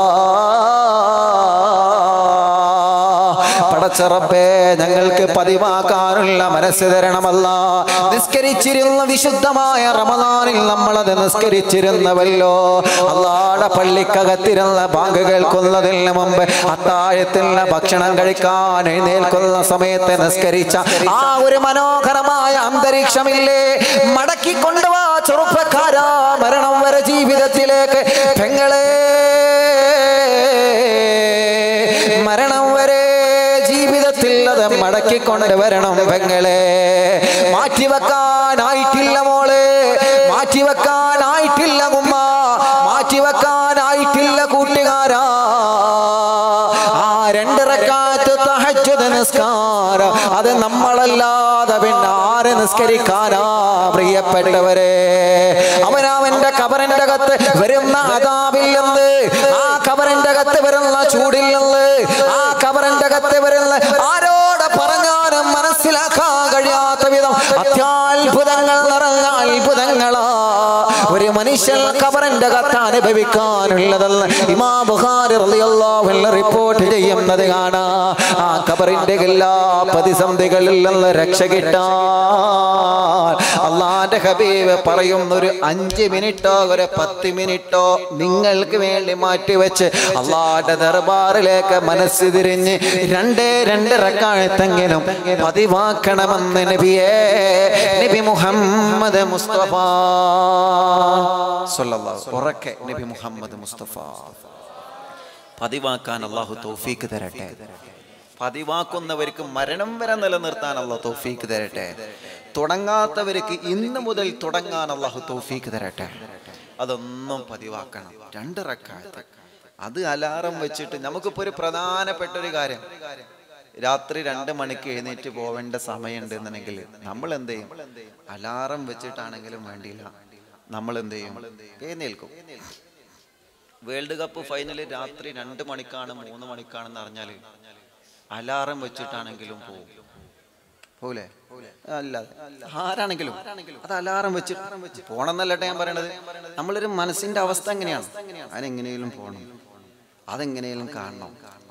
പടച്ചറപ്പേ ഞങ്ങൾക്ക് പതിവാക്കാനുള്ള മനസ്സ് തരണമല്ല നിസ്കരിച്ചിരുന്ന വിശുദ്ധമായ റമദാനിൽ നമ്മളത് നിസ്കരിച്ചിരുന്നവല്ലോ അള്ളാടെ പള്ളിക്കകത്തിരുന്ന ബാങ്ക് കേൾക്കുന്നതിന് മുമ്പ് അത്താഴത്തിന് ഭക്ഷണം കഴിക്കാൻ എഴുന്നേൽക്കുന്ന സമയത്ത് നിസ്കരിച്ച ആ ഒരു മനോഹരമായ അന്തരീക്ഷമില്ലേ മടക്കി കൊണ്ടുവാ ചെറുപ്പക്കാരാ മരണം വരെ ജീവിതത്തിലേക്ക് പെങ്ങളെ മരണം വരെ ജീവിതത്തിൽ അത് മടക്കി കൊണ്ടുവരണം പെങ്ങളെ മാറ്റിവെക്കാനായിട്ടില്ല മോളെ മാറ്റിവെക്കാനായിട്ടില്ല ഉമ്മ മാറ്റിവെക്കാനായിട്ടില്ല കൂട്ടുകാരാ ആ രണ്ടിറക്കാത്ത് തഹജ്ജുദ് നിസ്കാരം അത് നമ്മളല്ലാതെ പിന്നെ ആര് നിസ്കരിക്കാനാ പ്രിയപ്പെട്ടവരെ അവനവന്റെ കബറിന്റെ അകത്ത് വരുന്ന അതാവിൽ നിന്ന് ആ കബറിന്റെ അകത്ത് വരുന്ന ചൂടിൽ നിന്ന് ആ കബറിന്റെ അകത്ത് വരുന്ന ആരോട് പറഞ്ഞാലും മനസ്സിലാക്കാൻ കഴിയാത്ത വിധം അത്യാത്ഭുതങ്ങൾ നിറഞ്ഞ അത്ഭുതങ്ങളാ ഒരു മനുഷ്യൻ കബറിന്റെ അകത്ത് അനുഭവിക്കാനുള്ളതെന്ന് ഇമാ ബുഖാരി റളിയല്ലാഹു അൻഹു റിപ്പോർട്ട് ചെയ്യുന്നത് കാണാ ആ കബറിന്റെ എല്ലാ പ്രതിസന്ധികളിൽ നിന്ന് രക്ഷ കിട്ടാൻ അള്ളാന്റെ ഹബീബ് പറയുന്ന ഒരു അഞ്ച് മിനിറ്റോ ഒരു പത്ത് മിനിറ്റോ നിങ്ങൾക്ക് വേണ്ടി മാറ്റിവെച്ച് അള്ളാന്റെ ദർബാറിലേക്ക് മനസ്സ് തിരിഞ്ഞ് രണ്ടേ രണ്ട് റക്കാഴത്തെങ്കിലും പതിവാക്കണമെന്ന് നബിയേ നബി മുഹമ്മദ് മുസ്തഫ സല്ലല്ലാഹു ഉറക്കെ നബി മുഹമ്മദ് മുസ്തഫ പതിവാക്കാൻ അള്ളാഹു തൗഫീക്ക് തരട്ടെ പതിവാക്കുന്നവർക്ക് മരണം വരെ നിലനിർത്താൻ അള്ളാഹു തൗഫീക്ക് തരട്ടെ തുടങ്ങാത്തവർക്ക് ഇന്ന് മുതൽ തുടങ്ങാൻ അള്ളാഹു തൗഫീക്ക് തരട്ടെ അതൊന്നും പതിവാക്കണം രണ്ട് റക്കായത്ത് അത് അലാറം വെച്ചിട്ട് നമുക്കിപ്പോ ഒരു പ്രധാനപ്പെട്ട ഒരു കാര്യം രാത്രി രണ്ട് മണിക്ക് എഴുന്നേറ്റ് പോവേണ്ട സമയമുണ്ട് എന്നുണ്ടെങ്കിൽ നമ്മൾ എന്ത് ചെയ്യും അലാറം വെച്ചിട്ടാണെങ്കിലും വേണ്ടിയില്ല നമ്മൾ എന്ത് ചെയ്യും എഴുന്നേൽക്കും വേൾഡ് കപ്പ് ഫൈനൽ രാത്രി രണ്ട് മണിക്കാണ് മൂന്ന് മണിക്കാണെന്ന് അറിഞ്ഞാൽ അലാറം വെച്ചിട്ടാണെങ്കിലും പോകും പോലെ അല്ല ആരാണെങ്കിലും അത് അലാറം വെച്ച് പോണെന്നല്ലട്ടെ ഞാൻ പറയണത് നമ്മളൊരു മനസ്സിന്റെ അവസ്ഥ എങ്ങനെയാണ് അതിനെങ്ങനെയും പോകണം അതെങ്ങനെയും കാണണം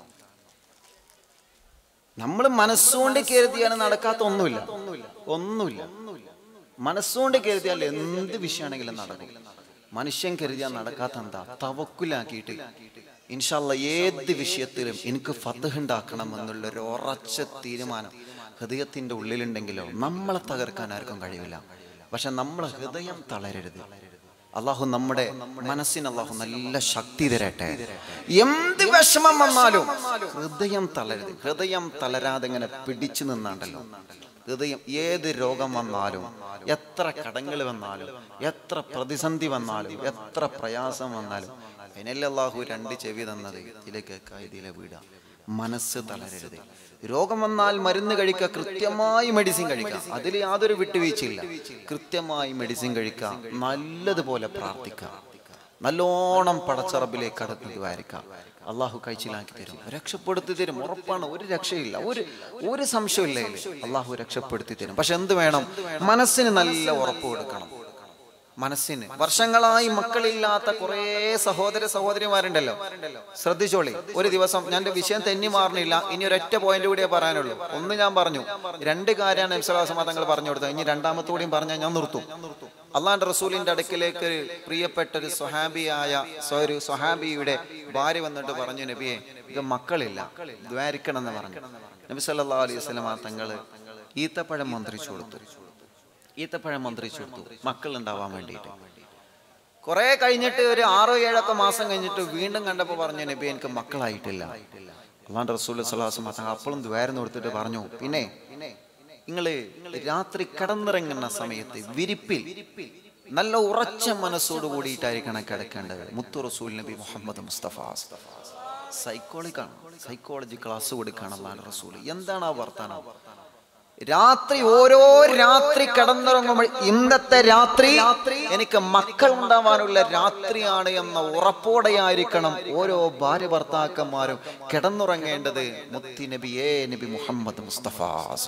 നമ്മൾ മനസ്സുകൊണ്ട് കരുതിയാണ് നടക്കാത്ത ഒന്നുമില്ല ഒന്നുമില്ല മനസ്സുകൊണ്ട് കരുതിയാൽ എന്ത് വിഷയമാണെങ്കിലും നടക്കും മനുഷ്യൻ കരുതിയാൽ നടക്കാത്ത എന്താ തവക്കുലാക്കിയിട്ട് ഇൻഷല്ല ഏത് വിഷയത്തിലും എനിക്ക് ഫതഹ് ഉണ്ടാക്കണം എന്നുള്ളൊരു ഉറച്ച തീരുമാനം ഹൃദയത്തിന്റെ ഉള്ളിലുണ്ടെങ്കിലോ നമ്മളെ തകർക്കാൻ ആർക്കും കഴിയില്ല പക്ഷെ നമ്മളെ ഹൃദയം തളരരുത് അള്ളാഹു നമ്മുടെ മനസ്സിന് അള്ളാഹു നല്ല ശക്തി തരട്ടെ എന്ത് വിഷമം വന്നാലും ഹൃദയം തളരരുത് ഹൃദയം തളരാതെ ഇങ്ങനെ പിടിച്ചു നിന്നാണ്ടല്ലോ ഹൃദയം ഏത് രോഗം വന്നാലും എത്ര കടങ്ങൾ വന്നാലും എത്ര പ്രതിസന്ധി വന്നാലും എത്ര പ്രയാസം വന്നാലും അതിനല്ലേ അള്ളാഹു രണ്ട് ചെവി തന്നത് ഇതിലെ കേൾക്കുക ഇതിലെ വീടാ മനസ്സ് തളരരുത് രോഗം വന്നാൽ മരുന്ന് കഴിക്കുക കൃത്യമായി മെഡിസിൻ കഴിക്കുക അതിൽ യാതൊരു വിട്ടുവീഴ്ചയില്ല കൃത്യമായി മെഡിസിൻ കഴിക്കുക നല്ലതുപോലെ പ്രാർത്ഥിക്കുക നല്ലോണം പടച്ചറബിലേക്ക് കടന്നു ദ്വാരിക്കുക അള്ളാഹു കഴിച്ചിലാക്കി തരും രക്ഷപ്പെടുത്തി തരും ഉറപ്പാണ് ഒരു രക്ഷയില്ല ഒരു ഒരു സംശയമില്ല ഇതില്. അള്ളാഹു രക്ഷപ്പെടുത്തി തരും പക്ഷെ എന്ത് വേണം മനസ്സിന് നല്ല ഉറപ്പ് കൊടുക്കണം മനസ്സിന് വർഷങ്ങളായി മക്കളില്ലാത്ത കുറേ സഹോദര സഹോദരിമാരുണ്ടല്ലോ ശ്രദ്ധിച്ചോളി ഒരു ദിവസം ഞാൻ എൻ്റെ വിഷയം തെന്നി മാറണില്ല ഇനി ഒരൊറ്റ പോയിന്റ് കൂടിയേ പറയാനുള്ളൂ ഒന്ന് ഞാൻ പറഞ്ഞു രണ്ട് കാര്യമാണ് നബ്സലാസമ തങ്ങൾ പറഞ്ഞു കൊടുത്തത് ഇനി രണ്ടാമത്തെ കൂടിയും പറഞ്ഞാൽ ഞാൻ നിർത്തും അള്ളാന്റെ റസൂലിന്റെ അടുക്കിലേക്ക് ഒരു പ്രിയപ്പെട്ട ഒരു സ്വഹാബിയായ സ്വ- ഒരു സ്വഹാബിയുടെ ഭാര്യ വന്നിട്ട് പറഞ്ഞു നബിയെ ഇത് മക്കളില്ല ദ്വാരിക്കണം എന്ന് പറഞ്ഞു നബി സല്ലാ അലൈഹി സ്വലമ തങ്ങള് ഈത്തപ്പഴം മന്ത്രിച്ചു കൊടുത്തു ഈത്തപ്പഴം മന്ത്രിച്ചു കൊടുത്തു മക്കൾ ഉണ്ടാവാൻ വേണ്ടിയിട്ട് കുറെ കഴിഞ്ഞിട്ട് ഒരു ആറോ ഏഴൊക്കെ മാസം കഴിഞ്ഞിട്ട് വീണ്ടും കണ്ടപ്പോൾ പറഞ്ഞു നബി എനിക്ക് മക്കളായിട്ടില്ല അള്ളാന്റെ റസൂൽ സലാസം അപ്പോഴും ദ്വാരം കൊടുത്തിട്ട് പറഞ്ഞു പിന്നെ നിങ്ങള് രാത്രി കിടന്നിറങ്ങുന്ന സമയത്ത് വിരിപ്പിൽ നല്ല ഉറച്ച മനസ്സോട് കൂടിയിട്ടായിരിക്കണം കിടക്കേണ്ടത് മുത്തു റസൂൽ നബി മുഹമ്മദ് മുസ്തഫ സൈക്കോളജിക്കാണ് സൈക്കോളജി ക്ലാസ് കൊടുക്കാണ് അള്ളാൻ റസൂൽ എന്താണ് ആ വർത്താനം രാത്രി ഓരോ രാത്രി കിടന്നിറങ്ങുമ്പോൾ ഇന്നത്തെ രാത്രി എനിക്ക് മക്കൾ ഉണ്ടാവാനുള്ള രാത്രിയാണ് എന്ന ഉറപ്പോടെയായിരിക്കണം ഓരോ ഭാര്യ ഭർത്താക്കന്മാരും കിടന്നുറങ്ങേണ്ടത് മുത്തി നബിയേ നബി മുഹമ്മദ് മുസ്തഫ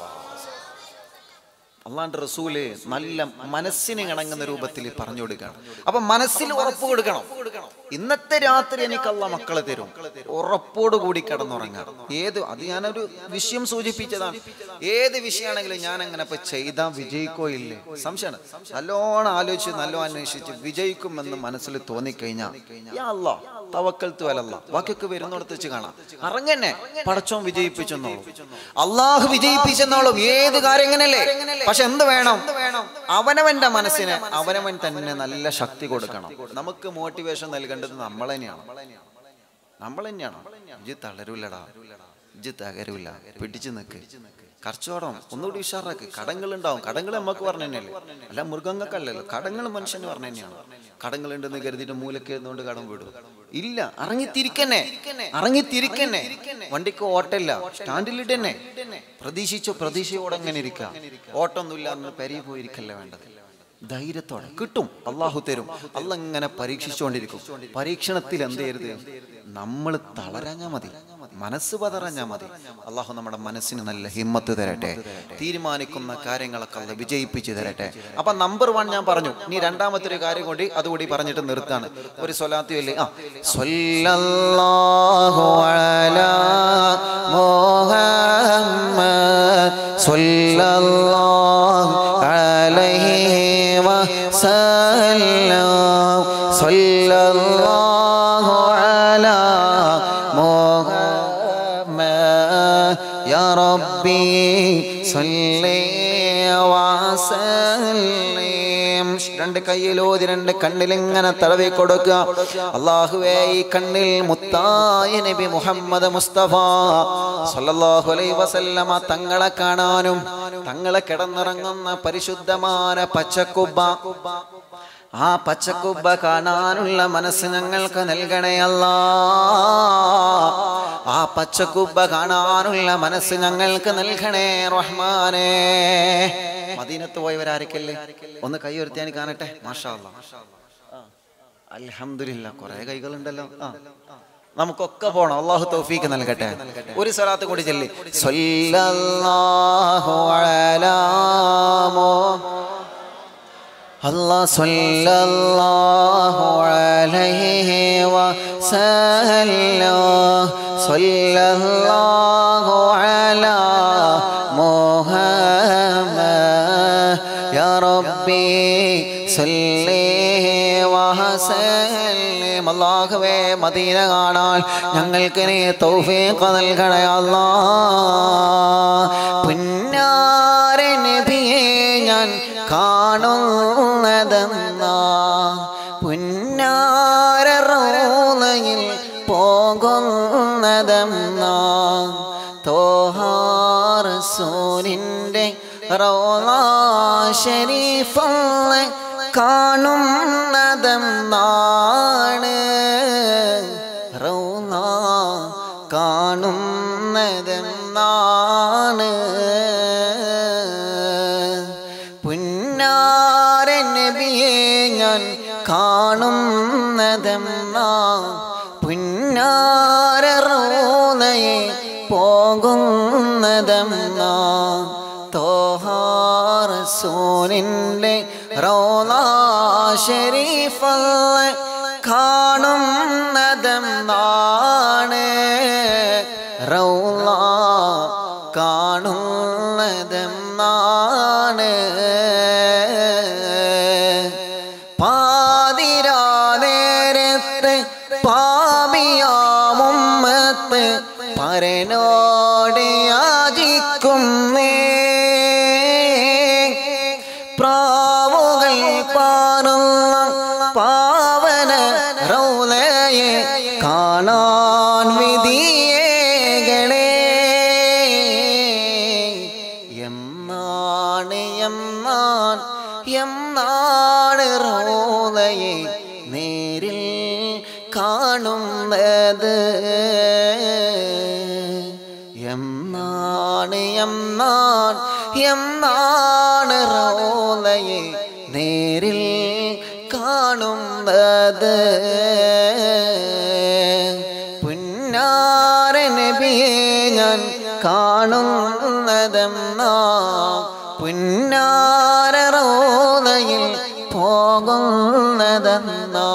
അള്ളാന്റെ റസൂല് നല്ല മനസ്സിന് ഇണങ്ങുന്ന രൂപത്തിൽ പറഞ്ഞു കൊടുക്കണം അപ്പൊ മനസ്സിൽ ഉറപ്പ് കൊടുക്കണം ഇന്നത്തെ രാത്രി എനിക്ക് അള്ള മക്കളെ തരും ഉറപ്പോട് കൂടി കിടന്നുറങ്ങാം ഏത് അത് ഞാനൊരു വിഷയം സൂചിപ്പിച്ചതാണ് ഏത് വിഷയമാണെങ്കിലും ഞാൻ അങ്ങനെ ഇപ്പൊ ചെയ്താൽ വിജയിക്കോ ഇല്ലേ സംശയമാണ് നല്ലോണം ആലോചിച്ച് നല്ലോണം അന്വേഷിച്ച് വിജയിക്കുമെന്ന് മനസ്സിൽ തോന്നിക്കഴിഞ്ഞാൽ യാ അല്ലാ തവക്കൽത്തു അലല്ല ബാക്കിയൊക്കെ വരുന്നിടത്ത് വെച്ച് കാണാം അറങ്ങന്നെ പടച്ചോൻ വിജയിപ്പിച്ചെന്നോളും അള്ളാഹു വിജയിപ്പിച്ചെന്നോളും ഏത് കാര്യം എങ്ങനെയല്ലേ പക്ഷെ എന്ത് വേണം അവനവന്റെ മനസ്സിന് അവനവൻ തന്നെ നല്ല ശക്തി കൊടുക്കണം നമുക്ക് മോട്ടിവേഷൻ നൽകേണ്ടത് നമ്മൾ തന്നെയാണ് നമ്മൾ തന്നെയാണ് ഇജ് തളരൂലടാ ഇജ് തകരൂല പിടിച്ചു നിൽക്ക് കർച്ചോടം ഒന്നുകൂടി ഉഷാറാക്ക് കടങ്ങൾ ഉണ്ടാവും കടങ്ങൾ നമുക്ക് പറഞ്ഞു തന്നെയല്ലേ അല്ല മൃഗങ്ങൾക്കല്ലല്ലോ കടങ്ങൾ മനുഷ്യന് പറഞ്ഞു തന്നെയാണ് കടങ്ങൾ ഉണ്ടെന്ന് കരുതിയിട്ട് മൂലക്ക് ഇരുന്നുകൊണ്ട് കടം വിടും ഇല്ല ഇറങ്ങിത്തിരിക്കന്നെ ഇറങ്ങിത്തിരിക്കന്നെ വണ്ടിക്ക് ഓട്ടല്ല സ്റ്റാൻഡിലിട്ടന്നെ പ്രതീക്ഷിച്ചോ പ്രതീക്ഷയോടെ അങ്ങനെ ഇരിക്കുക ഓട്ടമൊന്നുമില്ല എന്ന് പെരിയ പോയിരിക്കല്ലേ വേണ്ടത് ധൈര്യത്തോടെ കിട്ടും അള്ളാഹു തരും അല്ല ഇങ്ങനെ പരീക്ഷിച്ചുകൊണ്ടിരിക്കും പരീക്ഷണത്തിൽ എന്ത് ചെയ്യരുത് നമ്മൾ തളരാഞ്ഞാ മതി മനസ്സ് പതറഞ്ഞാ മതി അള്ളാഹു നമ്മുടെ മനസ്സിന് നല്ല ഹിമ്മത്ത് തരട്ടെ തീരുമാനിക്കുന്ന കാര്യങ്ങളൊക്കെ അല്ല വിജയിപ്പിച്ച് തരട്ടെ അപ്പൊ നമ്പർ വൺ ഞാൻ പറഞ്ഞു ഇനി രണ്ടാമത്തെ ഒരു കാര്യം കൂടി അതുകൂടി പറഞ്ഞിട്ട് നിർത്താണ് ഒരു സ്വലാത്തി അല്ലേ ആ സ്വല്ലല്ലാഹു അലാ മുഹമ്മദ് സ്വല്ലല്ലാഹു അലൈഹി വസല്ലം സ്വല്ലല്ലാഹു അലാ മുഹമ്മദ് യാ റബ്ബി സ്വല്ലി വസല്ലിം രണ്ട് കയ്യിലോതി രണ്ട് കണ്ണിലിങ്ങനെ തടവി കൊടുക്കുക അള്ളാഹുവേ ഈ കണ്ണിൽ മുത്തായ നബി മുഹമ്മദ് മുസ്തഫ സല്ലല്ലാഹു അലൈഹി വസല്ലമ തങ്ങളെ കാണാനും തങ്ങളെ കിടന്നിറങ്ങുന്ന പരിശുദ്ധമായ പച്ചക്കുബ്ബ ആ പച്ചക്കുബ്ബ കാണാനുള്ള മനസ്സ് ഞങ്ങൾക്ക് നൽകണേ അല്ലാ ആ പച്ചക്കുബ്ബ കാണാനുള്ള മനസ്സ് ഞങ്ങൾക്ക് നൽകണേ റഹ്മാനേ മദീനത്ത് പോയവരാരൊക്കെയല്ലേ ഒന്ന് കൈ ഉയർത്തിയാൻ കാണട്ടെ മാഷാ അല്ലാ അൽഹംദുലില്ല കുറെ കൈകളുണ്ടല്ലോ ആ നമുക്കൊക്കെ പോണം അള്ളാഹു തൗഫീക്ക് നൽകട്ടെ ഒരു സ്വലാത്ത് കൂടി ചൊല്ലി സ്വല്ലല്ലാഹു അലാ മുഹമ്മദ് الله صلى الله عليه وسلم صلى الله على محمد يا ربي صل وسلم അള്ളാഹുവേ മദീന കാണാൻ ഞങ്ങൾക്ക് നീ തൗഫീഖ് നൽകണേ അല്ലാ പുന്നാര നബിയെ ഞാൻ കാണുന്നതെന്നാ പുന്നാര റോളയിൽ പോകുന്നതെന്നാ തോഹാറസൂലിൻ്റെ റോള ഷരീഫുള്ള കാണുന്നതെന്നാണ് റൗള കാണുന്നതെന്നാണ് പുന്നാര നബിയെ ഞാൻ കാണുന്നതെന്നാ പുന്നാര റോനയെ പോകുന്നതെന്നാ തോഹാറസൂനിൻ്റെ റോള ഷരീഫല്ല കാണുന്നതെന്നാണ് റൗള കാണുന്നതെന്നാണ് പാതിരാനേരത്ത് പാപിയാമുമ്മത്ത് പരനോട് യാചിക്കുന്നേ പ്രാവുകൾ പാറുന്ന പാവന റൗലയെ കാണാൻ വിധിയേകളെ എന്നാണ് എന്നാൻ എന്നാണ് റൗലയെ നേരിൽ കാണുന്നത് എന്നാണ് എന്നാൻ എന്നാണ് റോലയെ നേരിൽ കാണുന്നത് പുന്നാര നബിയെ ഞാൻ കാണുന്നതെന്നാ പുന്നാര റോലയിൽ പോകുന്നതെന്നാ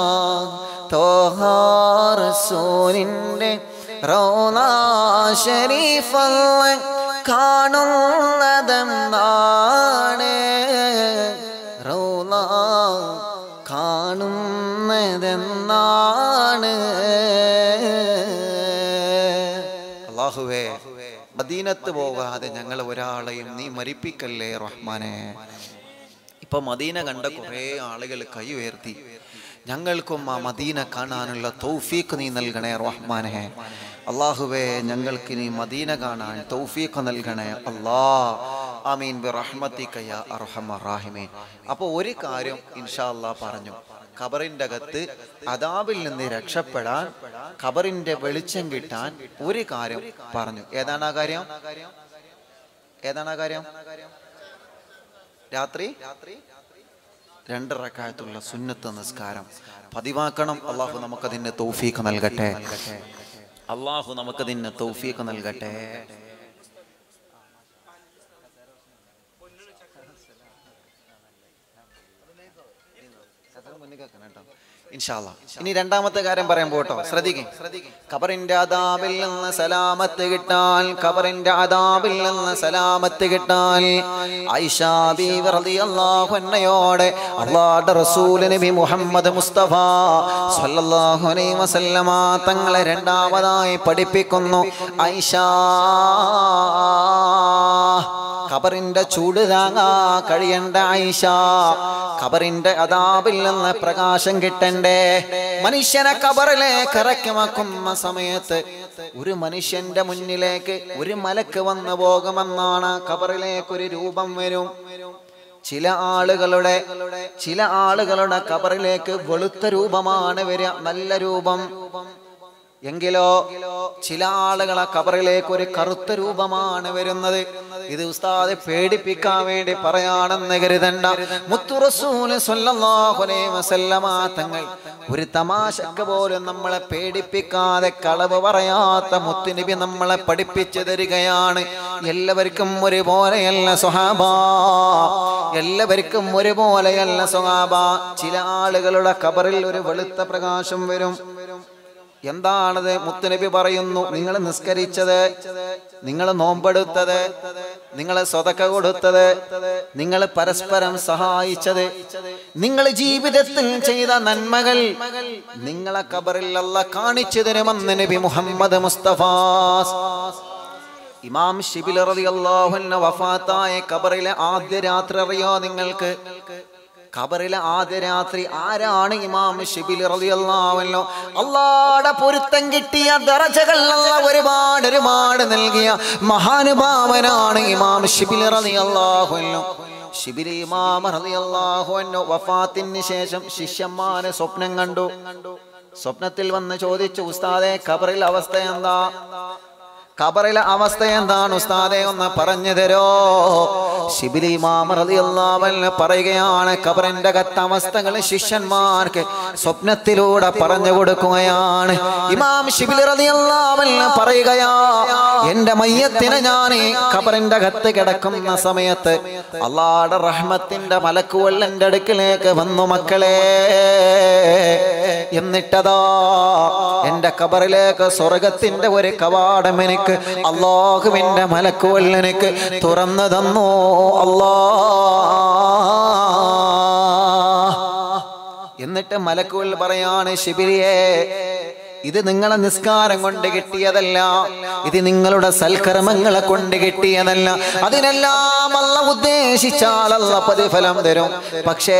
തോഹാറസൂരിൻ്റെ റോന ഷരീഫല്ല കാണുന്നതെന്നാണ് റോന കാണുന്നതെന്നാണ് അള്ളാഹുവേ മദീനത്ത് പോകാതെ ഞങ്ങൾ ഒരാളെയും നീ മരിപ്പിക്കല്ലേ റഹ്മാനെ ഇപ്പൊ മദീന കണ്ട കുറേ ആളുകൾ കൈ ഉയർത്തി ഞങ്ങൾക്കും ആ മദീന കാണാനുള്ള തൗഫീഖ് നീ നൽകണേ റഹ്മാനെ അള്ളാഹുവേ ഞങ്ങൾക്ക് നീ മദീന കാണാൻ തൗഫീഖ് നൽകണേ അല്ലാ ആമീൻ ബി റഹ്മത്തിക്കയ അർഹമ റാഹിമീൻ അപ്പോൾ ഒരു കാര്യം ഇൻഷാ അല്ലാ പറഞ്ഞു ഖബറിൻ്റെ അകത്ത് അതാബിൽ നിന്ന് രക്ഷപ്പെടാൻ ഖബറിൻ്റെ വെളിച്ചം കിട്ടാൻ ഒരു കാര്യം പറഞ്ഞു ഏതാണ് ആ കാര്യം ഏതാണ് ആ കാര്യം രാത്രി രണ്ട് റക്കായത്തുള്ള സുന്നത്ത് നിസ്കാരം പതിവാക്കണം അള്ളാഹു നമുക്കതിന് തൗഫീഖ് നൽകട്ടെ അള്ളാഹു നമുക്കതിന് തൗഫീഖ് നൽകട്ടെ ഇൻഷാല്ലാ. ഇനി രണ്ടാമത്തെ കാര്യം പറയാൻ പോട്ടോ ശ്രദ്ധിക്കും ഖബറിന്റെ അതാബിൽ നിന്ന് സലാമത്ത് കിട്ടാൻ ഖബറിന്റെ അതാബിൽ നിന്ന് സലാമത്ത് കിട്ടാൻ ആയിഷാ ബീവി റളിയല്ലാഹു അൻഹയോടെ അല്ലാഹുവിന്റെ റസൂൽ നബി മുഹമ്മദ് മുസ്തഫ സ്വല്ലല്ലാഹു അലൈഹി വസല്ലമ തങ്ങളെ രണ്ടാമതായി പഠിപ്പിക്കുന്നു ആയിഷാ ഖബറിന്റെ ചൂട് താങ്ങാ കഴിയണ്ട ആയിഷ ഖബറിന്റെ അതാബിൽ നിന്ന് പ്രകാശം കിട്ടണ്ടേ മനുഷ്യനെ ഖബറിലേക്ക് ഇറക്കി വെക്കുന്ന സമയത്ത് ഒരു മനുഷ്യന്റെ മുന്നിലേക്ക് ഒരു മലക്ക് വന്നു പോകുമെന്നാണ് ഖബറിലേക്ക് ഒരു രൂപം വരും ചില ആളുകളുടെ ചില ആളുകളുടെ ഖബറിലേക്ക് വെളുത്ത രൂപമാണ് വരിക നല്ല രൂപം എങ്കിലോ ചില ആളുകളെ ഖബറിലേക്ക് ഒരു കറുത്ത രൂപമാണ് വരുന്നത് ഇത് ഉസ്താദെ പേടിപ്പിക്കാൻ വേണ്ടി പറയാണെന്ന് കരുതണ്ട മുത്തുറസൂല് സ്വല്ലല്ലാഹു അലൈഹി വസല്ലമ തങ്ങൾ ഒരു തമാശക്ക് പോലും നമ്മളെ പേടിപ്പിക്കാതെ കളവ് പറയാത്ത മുത്തുനബി നമ്മളെ പഠിപ്പിച്ചു തരികയാണ് എല്ലാവർക്കും ഒരുപോലെയല്ല സ്വഹാബ എല്ലാവർക്കും ഒരുപോലെയല്ല സ്വഹാബ ചില ആളുകളുടെ ഖബറിൽ ഒരു വെളുത്ത പ്രകാശം വരും എന്താണത് മുത്തുനബി പറയുന്നു നിങ്ങൾ നിസ്കരിച്ചത് നിങ്ങൾ നോമ്പെടുത്തത് നിങ്ങൾ സ്വതക്ക കൊടുത്തത് നിങ്ങൾ പരസ്പരം സഹായിച്ചത് നിങ്ങൾ ജീവിതത്തിൽ ചെയ്ത നന്മകൾ നിങ്ങളെ കബറിൽ അല്ല കാണിച്ചു തരുമെന്ന് നബി മുഹമ്മദ് മുസ്തഫ ഇമാം ഷിബിൽ റളിയല്ലാഹു അൻഹു വഫാത്തായ കബറിലെ ആദ്യ രാത്രി അറിയോ നിങ്ങൾക്ക് ഖബറിലെ ആദ്യ രാത്രി ആരാണ് ഇമാം ഷിബിൽ റളിയല്ലാഹുവല്ലോ അള്ളാടെ പൊരുത്തം കിട്ടിയ ദറജകൾ അല്ലാഹ് ഒരുപാട് ഒരുപാട് നൽകിയ മഹാനുഭാവനാണ് ഇമാം ഷിബിൽ റളിയല്ലാഹുവല്ലോ ഷിബിൽ ഇമാം റളിയല്ലാഹുവല്ലോ വഫാത്തിന് ശേഷം ശിഷ്യന്മാരെ സ്വപ്നം കണ്ടു സ്വപ്നത്തിൽ വന്ന് ചോദിച്ചു ഉസ്താദെ ഖബറിൽ അവസ്ഥ എന്താ ഖബറിലെ അവസ്ഥ എന്താണ് ഉസ്താദെ ഒന്ന് പറഞ്ഞു തരോ ശിബിലി മാമറിയല്ലാവല്ല പറയുകയാണ് ഖബറിന്റെ അകത്ത അവസ്ഥകൾ ശിഷ്യന്മാർക്ക് സ്വപ്നത്തിലൂടെ പറഞ്ഞു കൊടുക്കുകയാണ് ഇമാം ശിബിലി റളിയല്ലാവല്ല പറയുകയാ എന്റെ മയ്യത്തിനെ ഞാൻ ഈ ഖബറിന്റെ അകത്ത് കിടക്കുന്ന സമയത്ത് അള്ളാടെ റഹ്മത്തിന്റെ മലക്കുകൾ എൻ്റെ അടുക്കിലേക്ക് വന്നു മക്കളെ എന്നിട്ടതാ എന്റെ ഖബറിലേക്ക് സ്വർഗത്തിന്റെ ഒരു കവാടം എനിക്ക് അള്ളാഹുവിന്റെ മലക്കുകൾ എനിക്ക് തുറന്നു തന്നു അല്ലാ എന്നിട്ട് മലക്കുകൾ പറയാണ് ശിബിരിയെ ഇത് നിങ്ങളെ നിസ്കാരം കൊണ്ട് കിട്ടിയതല്ല ഇത് നിങ്ങളുടെ സൽക്കർമ്മങ്ങളെ കൊണ്ട് കിട്ടിയതല്ല അതിനെല്ലാം അല്ല ഉദ്ദേശിച്ചാൽ അല്ല പ്രതിഫലം തരും പക്ഷേ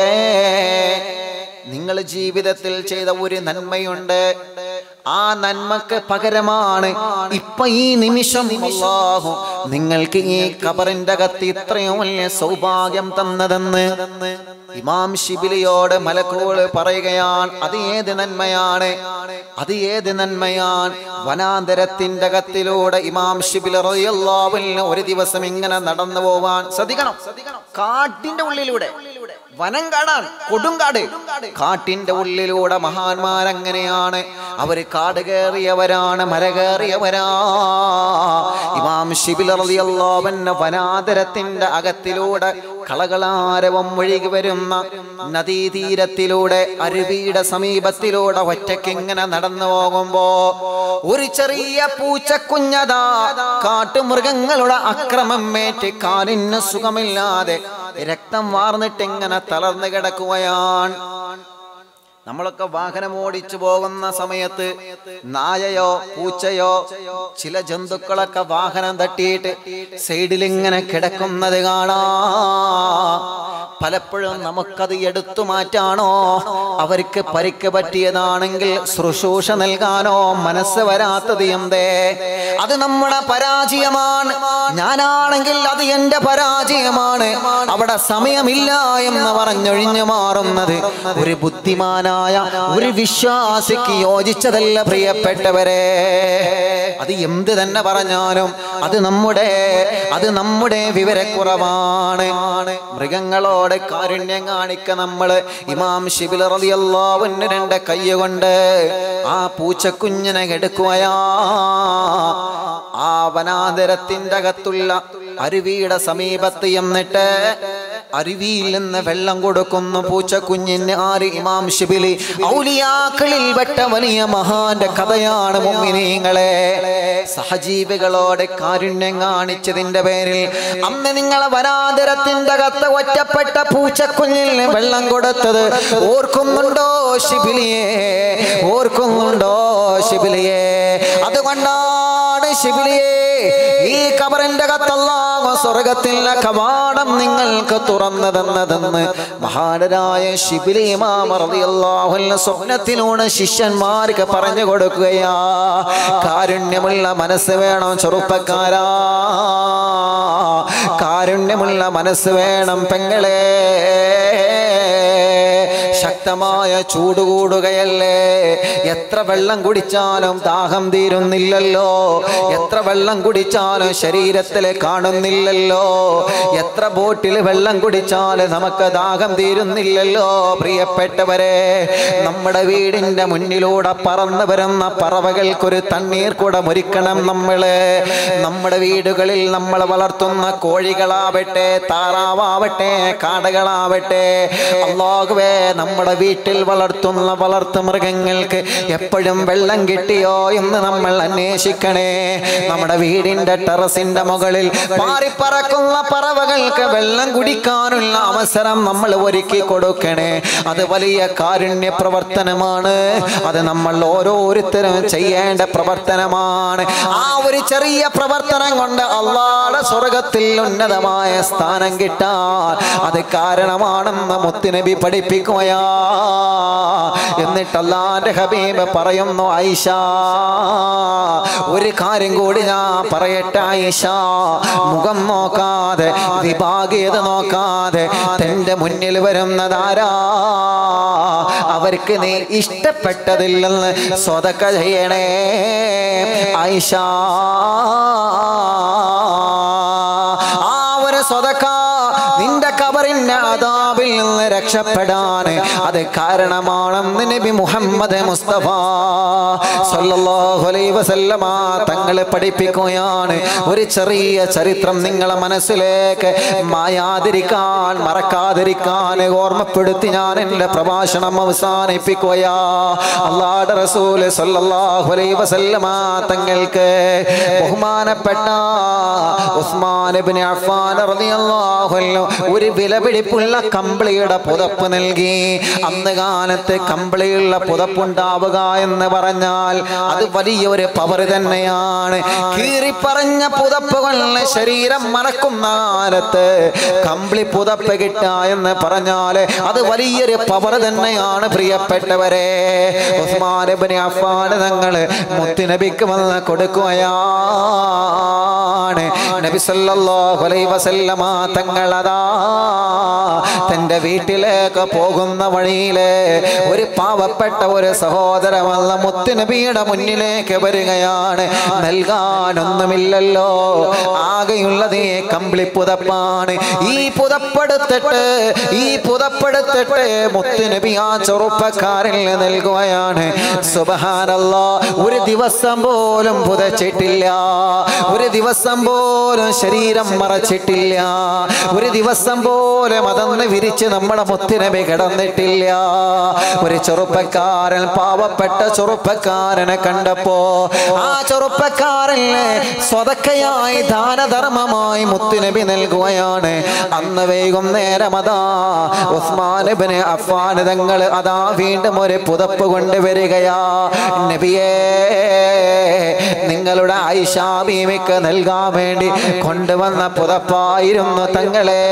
നിങ്ങൾ ജീവിതത്തിൽ ചെയ്ത ഒരു നന്മയുണ്ട് ആ നന്മക്ക് പകരമാണ് ഇപ്പൊ ഈ നിമിഷം അല്ലാഹു നിങ്ങൾക്ക് ഈ കബറിന്റെ അകത്ത് ഇത്രയും വലിയ സൗഭാഗ്യം തന്നതെന്ന് ഇമാം ഷിബിലിയോട് മലക്കോള് പറയുകയാണ് അത് ഏത് നന്മയാണ് അത് ഏത് നന്മയാണ് വനാന്തരത്തിന്റെ അകത്തിലൂടെ ഇമാം ഷിബിൽ റളിയല്ലാഹുവിന് ഒരു ദിവസം ഇങ്ങനെ നടന്നു പോവാൻ ശ്രദ്ധിക്കണം കാട്ടിന്റെ ഉള്ളിലൂടെ വനം കാടാണ് കൊടുങ്കാട് കാട്ടിന്റെ ഉള്ളിലൂടെ മഹാന്മാരങ്ങനെയാണ് അവര് കാട് കയറിയവരാണ് മര കയറിയവരാ ഇമാം ഷിബിൽ റളിയല്ലാഹുവിന് വനാന്തരത്തിന്റെ അകത്തിലൂടെ കളകളാരവം ഒഴുകി വരുന്ന നദീതീരത്തിലൂടെ അരുവിയുടെ സമീപത്തിലൂടെ ഒറ്റയ്ക്ക് ഇങ്ങനെ നടന്നു പോകുമ്പോ ഒരു ചെറിയ പൂച്ചക്കുഞ്ഞതാ കാട്ടുമൃഗങ്ങളുടെ അക്രമം മേറ്റ് കാലിന് സുഖമില്ലാതെ രക്തം വാർന്നിട്ട് ഇങ്ങനെ തളർന്നു കിടക്കുകയാണ് നമ്മളൊക്കെ വാഹനം ഓടിച്ചു പോകുന്ന സമയത്ത് നായയോ പൂച്ചയോ ചില ജന്തുക്കളൊക്കെ വാഹനം തട്ടിയിട്ട് സൈഡിൽ ഇങ്ങനെ കിടക്കുന്നത് കാണാ പലപ്പോഴും നമുക്കത് എടുത്തു മാറ്റാണോ അവർക്ക് പരിക്ക് പറ്റിയതാണെങ്കിൽ ശുശ്രൂഷ നൽകാനോ മനസ്സ് വരാത്തത് എന്തേ അത് നമ്മുടെ പരാജയമാണ് ഞാനാണെങ്കിൽ അത് എന്റെ പരാജയമാണ് അവിടെ സമയമില്ല എന്ന് പറഞ്ഞൊഴിഞ്ഞു മാറുന്നത് ഒരു ബുദ്ധിമാനായ ഒരു വിശ്വാസിക്ക് യോജിച്ചതല്ല പ്രിയപ്പെട്ടവരെ അത് എന്ത് തന്നെ പറഞ്ഞാലും അത് നമ്മുടെ അത് നമ്മുടെ വിവരക്കുറവാണ് മൃഗങ്ങളോട് കാരുണ്യം കാണിക്ക നമ്മള് ഇമാം ഷിബിൽ റളിയല്ലാഹുവിന് രണ്ട് കൈ കൊണ്ട് ആ പൂച്ചക്കുഞ്ഞിനെ എടുക്കുകയാ ആ വനാന്തരത്തിന്റെ അകത്തുള്ള അരുവിയുടെ സമീപത്ത് എന്നിട്ട് അരുവിയിൽ നിന്ന് വെള്ളം കൊടുക്കുന്നു പൂച്ചക്കുഞ്ഞിന് ആര് ഇമാം ഷിബിലി ഔലിയാക്കളിൽ പെട്ട വലിയ മഹാന്റെ കഥയാണ് മുമ്മിനീങ്ങളെ സഹജീവികളോട് കാരുണ്യം കാണിച്ചതിന്റെ പേരിൽ അന്ന് നിങ്ങളെ വനാന്തരത്തിന്റെ അകത്ത് ഒറ്റപ്പെട്ട പൂച്ചക്കുഞ്ഞിന് വെള്ളം കൊടുത്തത് ഓർക്കുന്നുണ്ടോ ശിബിലിയെ ഓർക്കുന്നുണ്ടോ ശിബിലിയെ അതുകൊണ്ടാണ് ശിബിലിയെ ഈ കബറിന്റെ കത്തല്ലാമ സ്വർഗത്തിലെ കവാടം നിങ്ങൾക്ക് തുറന്നതെന്നതെന്ന് മഹാനരായ ശിബിലി മാമറിയാഹുല്ല സ്വപ്നത്തിലൂടെ ശിഷ്യന്മാർക്ക് പറഞ്ഞു കൊടുക്കുകയാ കാരുണ്യമുള്ള മനസ്സ് വേണം ചെറുപ്പക്കാരാ കാരുണ്യമുള്ള മനസ്സ് വേണം പെങ്ങളെ ശക്തമായ ചൂട് കൂടുകയല്ലേ എത്ര വെള്ളം കുടിച്ചാലും ദാഹം തീരുന്നില്ലല്ലോ എത്ര വെള്ളം കുടിച്ചാലും ശരീരത്തിൽ കാണുന്നില്ലല്ലോ എത്ര ബോട്ടിൽ വെള്ളം കുടിച്ചാലും നമുക്ക് ദാഹം തീരുന്നില്ലല്ലോ പ്രിയപ്പെട്ടവരെ നമ്മുടെ വീടിന്റെ മുന്നിലൂടെ പറന്നു വരുന്ന പറവകൾക്കൊരു തണ്ണീർ കൂടെ ഒരുക്കണം നമ്മള് നമ്മുടെ വീടുകളിൽ നമ്മൾ വളർത്തുന്ന കോഴികളാവട്ടെ താറാവാവട്ടെ കാടകളാവട്ടെ അള്ളാഹുവേ നമ്മുടെ വീട്ടിൽ വളർത്തുന്ന വളർത്തു മൃഗങ്ങൾക്ക് എപ്പോഴും വെള്ളം കിട്ടിയോ എന്ന് നമ്മൾ അന്വേഷിക്കണേ നമ്മുടെ വീടിന്റെ ടെറസിന്റെ മുകളിൽ പാറിപ്പറക്കുന്ന പറവകൾക്ക് വെള്ളം കുടിക്കാനുള്ള അവസരം നമ്മൾ ഒരുക്കി കൊടുക്കണേ അത് വലിയ കാരുണ്യ പ്രവർത്തനമാണ് അത് നമ്മൾ ഓരോരുത്തരും ചെയ്യേണ്ട പ്രവർത്തനമാണ് ആ ഒരു ചെറിയ പ്രവർത്തനം കൊണ്ട് അള്ളാടെ സ്വർഗത്തിൽ ഉന്നതമായ സ്ഥാനം കിട്ടാൻ അത് കാരണമാണെന്ന് മുത്തുനബി പഠിപ്പിക്കുകയാ എന്നിട്ട് അള്ളാന്റെ ഹബീബ് പറയുന്നു ഐഷ ഒരു കാര്യം കൂടി ഞാൻ പറയട്ടെ ഐഷ മുഖം നോക്കാതെ വിഭാഗീയത നോക്കാതെ തന്റെ മുന്നിൽ വരുന്നതാരാ അവർക്ക് നീ ഇഷ്ടപ്പെട്ടതില്ലെന്ന് സ്വതക്ക ചെയ്യണേ ഐഷ ആ ഒരു സ്വതക്ക നിന്റെ കബറിന്റെ അതാബിൽ നിന്ന് രക്ഷപ്പെടാൻ അത് കാരണമാണെന്ന് നബി മുഹമ്മദ് മുസ്തഫ സല്ലല്ലാഹു അലൈഹി വസല്ലമ തങ്ങളെ പഠിപ്പിക്കുകയാണ് ഒരു ചെറിയ ചരിത്രം നിങ്ങളെ മനസ്സിലേക്ക് മായാതിരിക്കാൻ മറക്കാതിരിക്കാൻ ഓർമ്മപ്പെടുത്തി ഞാൻ എൻ്റെ പ്രഭാഷണം അവസാനിപ്പിക്കുകയാ അള്ളാഹുടെ റസൂൽ സല്ലല്ലാഹു അലൈഹി വസല്ലമ തങ്ങൾക്ക് ബഹുമാനപ്പെട്ട ഉസ്മാൻ ഇബ്നു അഫ്ഫാൻ റളിയല്ലാഹു അൻഹു ഒരു വിലപിടിപ്പുള്ള കമ്പിളിയുടെ പുതപ്പ് നൽകി അന്ന് കാലത്ത് കമ്പിളിയുള്ള പുതപ്പുണ്ടാവുക എന്ന് പറഞ്ഞാൽ അത് വലിയൊരു പവർ തന്നെയാണ് കീറിപ്പറഞ്ഞ പുതപ്പുകളുടെ ശരീരം മറക്കുന്ന കാലത്ത് കമ്പിളി പുതപ്പ് കിട്ടുക എന്ന് പറഞ്ഞാൽ അത് വലിയൊരു പവർ തന്നെയാണ് പ്രിയപ്പെട്ടവരെ ഉസ്മാൻ ഇബ്നു അഫ്ഫാൻ തങ്ങൾ മുത്തുനബിക്ക് വന്ന് കൊടുക്കുകയാണ് നബി സല്ലല്ലാഹു അലൈഹി വസല്ലമ തങ്ങളതാ തന്റെ വീട്ടിലേക്ക് പോകുന്ന വഴിയില് ഒരു പാവപ്പെട്ട ഒരു സഹോദര വന്ന മുത്തുനബിയുടെ മുന്നിലേക്ക് വരികയാണ് നൽകാനൊന്നുമില്ലല്ലോ ആകെയുള്ളത് ഈ കമ്പിളി പുതപ്പാണ് ഈ പുതപ്പെടുത്തിട്ട് ഈ പുതപ്പെടുത്തിട്ട് മുത്തുനബി ആ ചെറുപ്പക്കാരിൽ നൽകുകയാണ് സുബഹാനല്ല ഒരു ദിവസം പോലും പുതച്ചിട്ടില്ല ഒരു ദിവസം പോലും ശരീരം മറച്ചിട്ടില്ല ഒരു ദിവസം പോലും അതൊന്ന് വിരിച്ച് നമ്മുടെ മുത്തുനബി കിടന്നിട്ടില്ല ഒരു ചെറുപ്പക്കാരൻ പാവപ്പെട്ട ചെറുപ്പക്കാരനെ കണ്ടപ്പോ ആ ചെറുപ്പക്കാരന് സ്വതക്കയായി ദാനധർമ്മമായി മുത്തുനബി നൽകുകയാണ് അന്ന് വൈകുന്നേരം അതാ ഉസ്മാനബിന് അഫാൻ തങ്ങൾ അതാ വീണ്ടും ഒരു പുതപ്പ് കൊണ്ടുവരികയാ നബിയേ നിങ്ങളുടെ ഐഷാ ബീവിക്ക് നൽകാൻ വേണ്ടി കൊണ്ടുവന്ന പുതപ്പായിരുന്നു തങ്ങളെ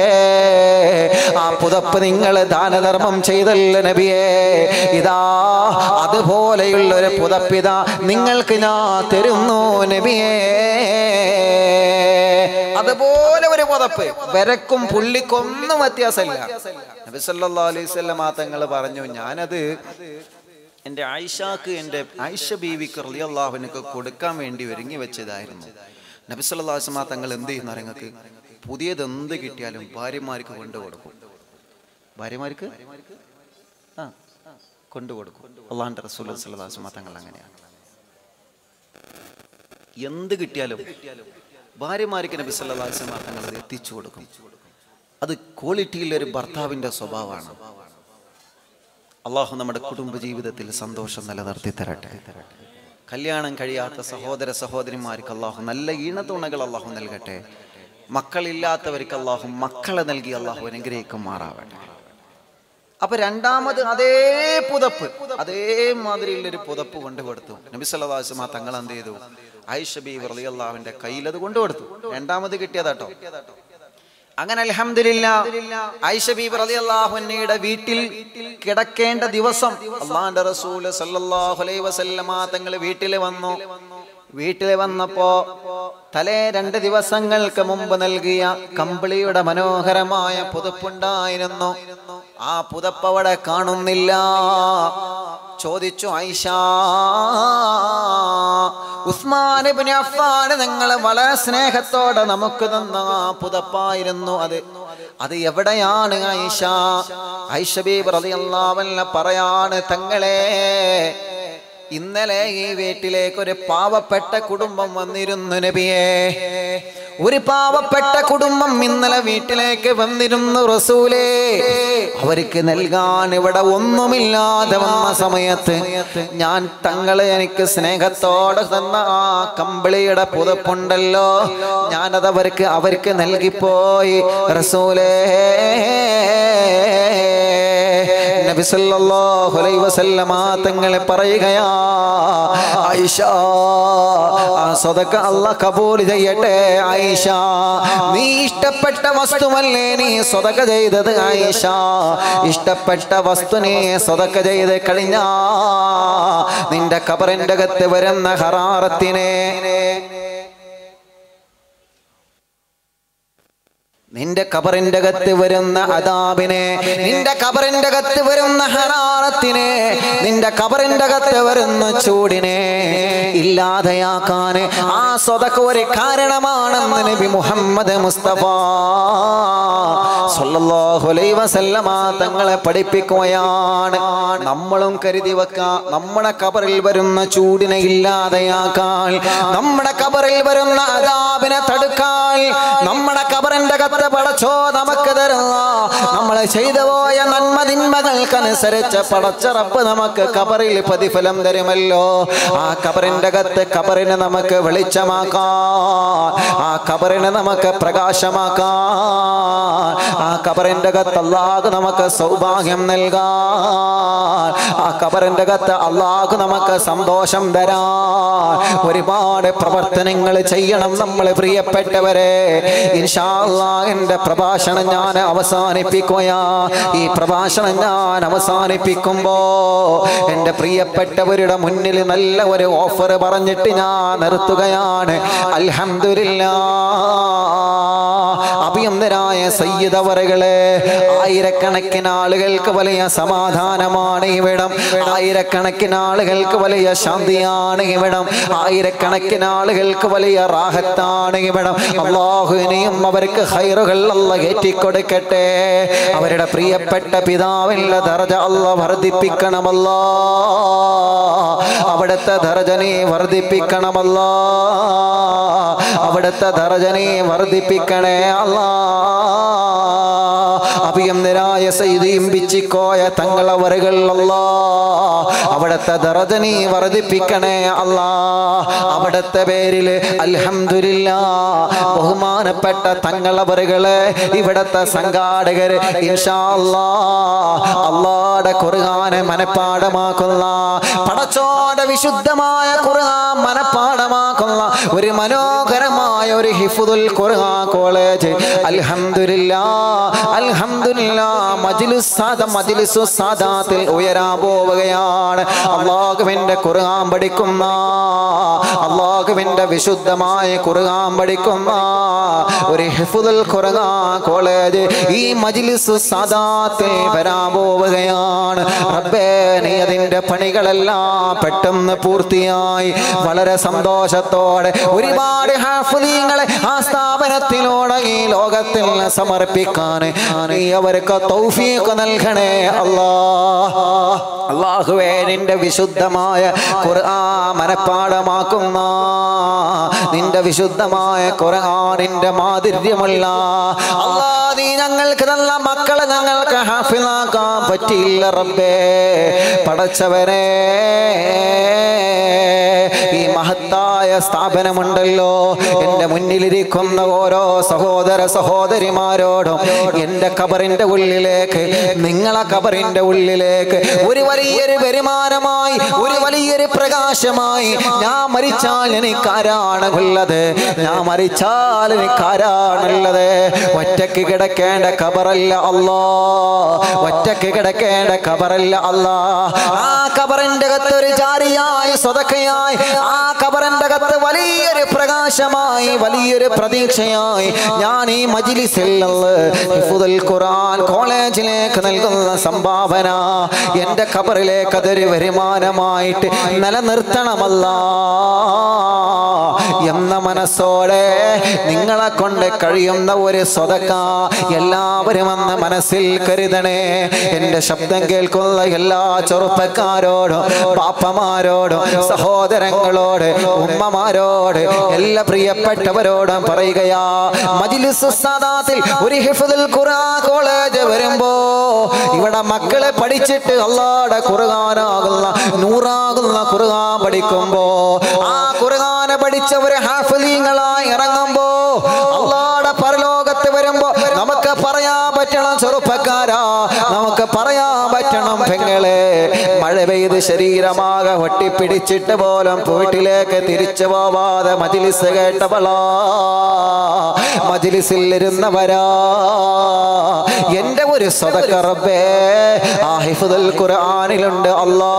ആ പുതപ്പ് നിങ്ങൾ ദാനധർമ്മം ചെയ്തല്ല നബിയേ ഇതാ അതുപോലെയുള്ള ഒരു പുതപ്പിതാ നിങ്ങൾക്ക് ഞാൻ തരുന്നു നബിയേ അതുപോലെ ഒരു പുതപ്പ് വരക്കും പുള്ളിക്കും ഒന്നും വ്യത്യാസമില്ല നബി സല്ലല്ലാഹു അലൈഹി വസല്ലം ആ തങ്ങൾ പറഞ്ഞു ഞാനത് എൻ്റെ ആയിഷാക്ക് എൻ്റെ ആയിഷ ബീവിക്ക് റളിയല്ലാഹുവിനൊക്കെ കൊടുക്കാൻ വേണ്ടി ഒരുങ്ങി വെച്ചതായിരുന്നു നബി സല്ലല്ലാഹു അലൈഹി വസല്ലം തങ്ങൾ എന്ത് ചെയ്യുന്ന നിങ്ങൾക്ക് പുതിയത് എന്ത് കിട്ടിയാലും ഭാര്യമാർക്ക് കൊണ്ടു കൊടുക്കും ഭാര്യമാർക്ക് ആ കൊണ്ടു കൊടുക്കും അള്ളാഹിൻ്റെ റസൂൽ സല്ലല്ലാഹു അലൈഹി വസല്ലം തങ്ങൾ അങ്ങനെയാണ് എന്ത് കിട്ടിയാലും ഭാര്യമാർക്ക് നബി സല്ലല്ലാഹു അലൈഹി വസല്ലം തങ്ങൾ അത് എത്തിച്ചു കൊടുക്കും അത് ക്വാളിറ്റിയിൽ ഒരു ഭർത്താവിൻ്റെ സ്വഭാവമാണ് അള്ളാഹു നമ്മുടെ കുടുംബ ജീവിതത്തിൽ സന്തോഷം നിലനിർത്തി തരട്ടെ കല്യാണം കഴിയാത്ത സഹോദര സഹോദരിമാർക്ക് അള്ളാഹു നല്ല ഈണത്തുണകൾ അള്ളാഹു നൽകട്ടെ മക്കളില്ലാത്തവർക്ക് അള്ളാഹു മക്കളെ നൽകി അള്ളാഹു അനുഗ്രഹിക്കുമാറാവട്ടെ അപ്പൊ രണ്ടാമത് അതേ പുതപ്പ് അതേ മാതിരിയുള്ള ഒരു പുതപ്പ് കൊണ്ടുകൊടുത്തു നബി സല്ലാസ് ആ തങ്ങൾ എന്ത് ചെയ്തു ഐഷ ബി റളിയല്ലാഹുവിന്റെ കയ്യിൽ അത് കൊണ്ടുകൊടുത്തു രണ്ടാമത് കിട്ടിയതാട്ടോ അങ്ങനെ അൽഹംദുലില്ല ഐഷ ബീബി റളിയല്ലാഹു അൻഹയുടെ വീട്ടിൽ കിടക്കേണ്ട ദിവസം അള്ളാഹിന്റെ റസൂൽ സല്ലല്ലാഹു അലൈഹി വസല്ലമ തങ്ങൾ വീട്ടിൽ വന്നു വീട്ടിൽ വന്നപ്പോ തലേ രണ്ട് ദിവസങ്ങൾക്ക് മുമ്പ് നൽകിയ കമ്പിളിയുടെ മനോഹരമായ പുതുപ്പുണ്ടായിരുന്നു ആ പുതപ്പ് അവിടെ കാണുന്നില്ല ചോദിച്ചു ഐഷ ഉസ്മാൻ ഇബ്നു അഫ്ഫാൻ നിങ്ങൾ വളരെ സ്നേഹത്തോടെ നമുക്ക് തന്ന ആ പുതപ്പായിരുന്നു അത് അത് എവിടെയാണ് ഐഷ ഐഷ ബീബ് റളിയല്ലാഹു അൻഹ പറയാണ് തങ്ങളെ ഇന്നലെ ഈ വീട്ടിലേക്ക് ഒരു പാവപ്പെട്ട കുടുംബം വന്നിരുന്നു നബിയേ ഒരു പാവപ്പെട്ട കുടുംബം ഇന്നലെ വീട്ടിലേക്ക് വന്നിരുന്നു റസൂലേ അവർക്ക് നൽകാൻ ഇവിടെ ഒന്നുമില്ലാതെ വന്ന സമയത്ത് ഞാൻ തങ്ങളെ എനിക്ക് സ്നേഹത്തോടെ തന്ന ആ കമ്പിളിയുടെ പുതപ്പുണ്ടല്ലോ ഞാനത് അവർക്ക് അവർക്ക് നൽകിപ്പോയി റസൂലേ നബി സല്ലല്ലാഹു അലൈഹി വസല്ലമ തങ്ങളെ പറയുകയാ ആയിഷ ആ സ്വതക്ക അല്ല കബൂൽ ചെയ്യട്ടെ ആയിഷ നീ ഇഷ്ടപ്പെട്ട വസ്തുവല്ലേ നീ സ്വതക്ക ചെയ്തത് ആയിഷ ഇഷ്ടപ്പെട്ട വസ്തു നീ സ്വതക്ക ചെയ്ത് കഴിഞ്ഞാ നിന്റെ കബറിന്റെ അകത്ത് വരുന്ന ഹറാറത്തിനെ നിന്റെ കബറിന്റെ അകത്ത് വരുന്ന അതാബിനെ നിന്റെ കബറിന്റെ അകത്ത് വരുന്ന ഹറാറത്തിനെ നിന്റെ കബറിന്റെ അകത്ത് വരുന്ന ചൂടിനെ ഇല്ലാതെയാക്കാൻ ആ സ്വതക്ക് ഒരു കാരണമാണെന്ന് നബി മുഹമ്മദ് മുസ്തഫ സല്ലല്ലാഹു അലൈഹി വസല്ലമ തങ്ങളെ പഠിപ്പിക്കുകയാണ് നമ്മളും കരുതി വെക്കാം നമ്മുടെ കബറിൽ വരുന്ന ചൂടിനെ ഇല്ലാതെയാക്കാൻ നമ്മുടെ കബറിൽ വരുന്ന അതാബിനെ തടുക്കാൻ നമ്മുടെ കബറിന്റെ കത്ത് പടച്ചോ നമുക്ക് തരുന്ന നമ്മൾ ചെയ്തു പോയ നന്മ തിന്മകൾക്കനുസരിച്ച് പടച്ചറപ്പ് നമുക്ക് കബറിൽ പ്രതിഫലം തരുമല്ലോ ആ കബറിന്റെ കത്ത് കബറിനെ നമുക്ക് വെളിച്ചമാക്കാം ആ കബറിനെ നമുക്ക് പ്രകാശമാക്കാം ആ കബറിന്റെ കത്ത് അള്ളാഹ് നമുക്ക് സൗഭാഗ്യം നൽകാൻ ആ കബറിന്റെ കത്ത് അള്ളാഹ് നമുക്ക് സന്തോഷം തരാൻ ഒരുപാട് പ്രവർത്തനങ്ങൾ ചെയ്യണം നമ്മൾ പ്രിയപ്പെട്ടവരെ ഇൻഷാ അല്ലാഹ് എന്റെ പ്രഭാഷണം ഞാൻ അവസാനിപ്പിക്കുകയാ ഈ പ്രഭാഷണം ഞാൻ അവസാനിപ്പിക്കുമ്പോ എന്റെ പ്രിയപ്പെട്ടവരുടെ മുന്നിൽ നല്ല ഒരു ഓഫർ പറഞ്ഞിട്ട് ഞാൻ നിർത്തുകയാണ് അൽഹംദുലില്ലാ അഭിയന്തരായ സയ്യിദവറുകളെ ആയിരക്കണക്കിന് ആളുകൾക്ക് വലിയ സമാധാനമാണ് ഇവിടം ആയിരക്കണക്കിന് ആളുകൾക്ക് വലിയ ശാന്തിയാണ് ഇവിടം ആയിരക്കണക്കിന് ആളുകൾക്ക് വലിയ റാഹത്താണ് ഇവിടം അള്ളാഹുവിനെയും അവർക്ക് ഹൈറുകൾ അല്ല കയറ്റിക്കൊടുക്കട്ടെ അവരുടെ പ്രിയപ്പെട്ട പിതാവിൻ്റെ ദർജ അല്ല വർദ്ധിപ്പിക്കണമല്ലോ അവിടുത്തെ ദർജനെ വർദ്ധിപ്പിക്കണമല്ലോ അവിടുത്തെ ദർജനെ വർദ്ധിപ്പിക്കണേ അല്ലാ അഭിയന്തരായ സൈദിയും പിച്ചിക്കോയ തങ്ങളവറുകൾ അല്ലാ അവിടുത്തെ ദർജനെ വർദ്ധിപ്പിക്കണേ അല്ലാ അവിടുത്തെ പേരിൽ അൽഹംദുലില്ല ബഹുമാനപ്പെട്ട തങ്ങളവറുകളെ ഇവിടുത്തെ സംഘാടകര് ഇൻഷാ അല്ലാ അള്ളാടെ കുറുകാനെ മനപ്പാടമാക്കുന്ന പടച്ചോടെ വിശുദ്ധമായ കുറുകാൻ മനപ്പാടമാക്കുന്ന ഒരു മനോഹരമായ ഒരു ഹിഫുദുൽ ഖുർആൻ കോളേജ് അൽഹംദുലില്ലാ അൽഹംദുലില്ലാ മജ്ലിസ് സാദ മജ്ലിസു സാദാത്തിൽ ഉയരാൻ പോവുകയാണ് അള്ളാഹുവിന്റെ ഖുർആൻ പഠിക്കുന്ന അള്ളാഹുവിന്റെ വിശുദ്ധമായ ഖുർആൻ പഠിക്കുന്ന ഒരു ഹിഫുദുൽ ഖുർആൻ കോളേജ് ഈ മജ്ലിസു സാദാത്തിൽ വരാൻ പോവുകയാണ് റബ്ബേ നീ അതിന്റെ പണികളെല്ലാം പെട്ടെന്ന് പൂർത്തിയായി വളരെ സന്തോഷത്തോടെ ഒരുപാട് ഹാഫുദീങ്ങളെ ആ സ്ഥാപനത്തിലൂടെ ഈ ലോകത്തിൽ സമർപ്പിക്കാൻ നീ അവർക്ക് തൗഫീഖ് നൽകണേ അല്ലാ അള്ളാഹുവേ നിന്റെ വിശുദ്ധമായ ഖുർആൻ മനപ്പാടമാക്കുന്ന നിന്റെ വിശുദ്ധമായ ഖുർആനിന്റെ മാധുര്യമുള്ള അല്ലാ നീ ഞങ്ങൾക്ക് നല്ല മക്കളെ ഞങ്ങൾക്ക് ഹാഫിലാക്കാൻ പറ്റിയില്ല റബ്ബേ പടച്ചവരെ ഈ മഹത്തായ സ്ഥാപനമുണ്ടല്ലോ എൻ്റെ മുന്നിലിരിക്കുന്ന ഓരോ സഹോദര സഹോദരിമാരോടും എൻ്റെ കബറിൻ്റെ ഉള്ളിലേക്ക് നിങ്ങളെ കബറിൻ്റെ ഉള്ളിലേക്ക് ഒരു വലിയൊരു വരുമാനമായി ഒരു വലിയൊരു പ്രകാശമായി ഞാൻ മരിച്ചാൽ എനിക്കാരാണ് ഉള്ളത് ഞാൻ മരിച്ചാൽ എനിക്കാരാണുള്ളത് ഒറ്റക്ക് കിടക്കേണ്ട കബറല്ല അല്ലോ ഒറ്റക്ക് കിടക്കേണ്ട കബറല്ല അല്ലാ ആ കബറിന്റെ അകത്ത് ഒരു ജാരിയായി സ്വതക്കയായി ആ കബറിന്റെ അകത്ത് വലിയൊരു പ്രകാശമായി വലിയൊരു പ്രതീക്ഷയായി ഞാൻ ഈ മജിലിസിൽ നിന്ന് ഹിഫുദുൽ ഖുർആൻ കോളേജിലേക്ക് നൽകുന്ന സംഭാവന എൻ്റെ കബറിലേക്ക് അതൊരു വരുമാനമായിട്ട് നിലനിർത്തണമല്ല എന്ന മനസ്സോടെ നിങ്ങളെ കൊണ്ട് കഴിയുന്ന ഒരു സ്വതക്ക എല്ലാവരും അന്ന് മനസ്സിൽ കരുതണേ എൻ്റെ ശബ്ദം കേൾക്കുന്ന എല്ലാ ചെറുപ്പക്കാരോടും പാപ്പമാരോടും സഹോദരങ്ങളോട് ഉമ്മമാരോട് എല്ലാ പ്രിയപ്പെട്ടവരോടും പറയുകയാ മജിലിസ് സാദാത്തിൽ ഒരു ഹിഫുദുൽ ഖുർആൻ കോളേജ് വരുമ്പോ ഇവിടെ മക്കളെ പഠിച്ചിട്ട് അള്ളാടെ ഖുർആനാകുന്ന നൂറാകുന്ന ഖുർആൻ പഠിക്കുമ്പോ ആ ഖുർആനെ പഠിച്ച ഒരു ഹാഫലീങ്ങളായി ഇറങ്ങുമ്പോ അള്ളാടെ പരലോകത്ത് വരുമ്പോ നമുക്ക് പറയാൻ പറ്റണം ചെറുപ്പക്കാരാ നമുക്ക് പറയാൻ പറ്റണം പെങ്ങളെ മഴ പെയ്ത് ശരീരമാകെ ഒട്ടിപ്പിടിച്ചിട്ട് പോലും വീട്ടിലേക്ക് തിരിച്ചു പോവാതെ മജിലിസ് കേട്ടവളാ മജിലിസിൽ ഇരുന്നവരാ എന്റെ ഒരു സ്വതക്ക റബ്ബേ ആ ഹിഫുദുൽ ഖുർആനിലുണ്ട് അല്ലാ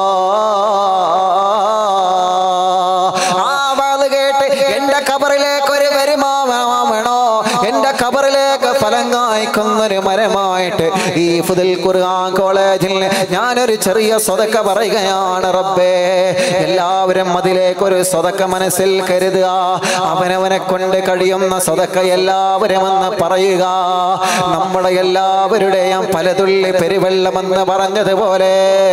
ആ വാത് കേട്ട് എന്റെ കബറിലേക്ക് ഒരു വരുമാവണോ എന്റെ കബറിലേക്ക് ഫലം കായ്ക്കുന്നൊരു മരമായിട്ട് ഈ ഫുദുൽ ഖുർആൻ കോളേജിൽ ഞാനൊരു ചെറിയ സ്വതക്ക പറയുകയാണ് റബ്ബേ എല്ലാവരും അതിലേക്ക് ഒരു സ്വതക്ക മനസ്സിൽ കരുതുക അവനവനെ കൊണ്ട് കഴിയുന്ന സ്വതക്ക എല്ലാവരും എന്ന് പറയുക നമ്മുടെ എല്ലാവരുടെയും പലതുള്ളി പെരുവെള്ളമെന്ന് പറഞ്ഞതുപോലെ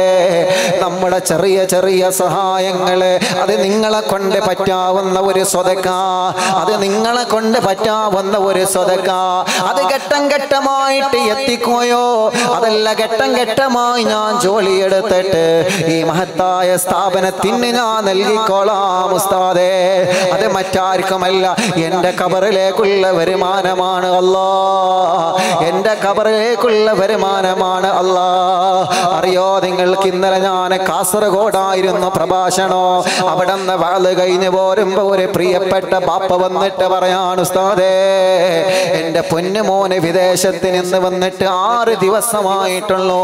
നമ്മുടെ ചെറിയ ചെറിയ സഹായങ്ങള് അത് നിങ്ങളെ കൊണ്ട് പറ്റാവുന്ന ഒരു സ്വതക്ക അത് നിങ്ങളെ കൊണ്ട് പറ്റാവുന്ന ഒരു സ്വതക്ക അത് ഘട്ടം ഘട്ടമായിട്ട് എത്തിക്കോയോ അതല്ല ഘട്ടം ഘട്ടമായി ഞാൻ ജോലി എടുത്തിട്ട് ഈ മഹത്തായ സ്ഥാപനത്തിന് ഞാൻ നൽകിക്കോളാം ഉസ്താദേ അത് മറ്റാർക്കുമല്ല എൻ്റെ കബറിലേക്കുള്ള വരുമാനമാണ് അല്ലാ എൻ്റെ കബറിലേക്കുള്ള വരുമാനമാണ് അല്ലാ അറിയോ നിങ്ങൾക്ക് ഇന്നലെ ഞാൻ കാസർഗോഡായിരുന്നു പ്രഭാഷണോ അവിടെ നിന്ന് വാള് കഴിഞ്ഞ് പോരുമ്പോ ഒരു പ്രിയപ്പെട്ട ബാപ്പ വന്നിട്ട് പറയാണ് ഉസ്താദേ എൻ്റെ പൊന്നുമോന് വിദേശത്ത് നിന്ന് വന്നിട്ട് ആറ് ദിവസമായിട്ടുള്ളൂ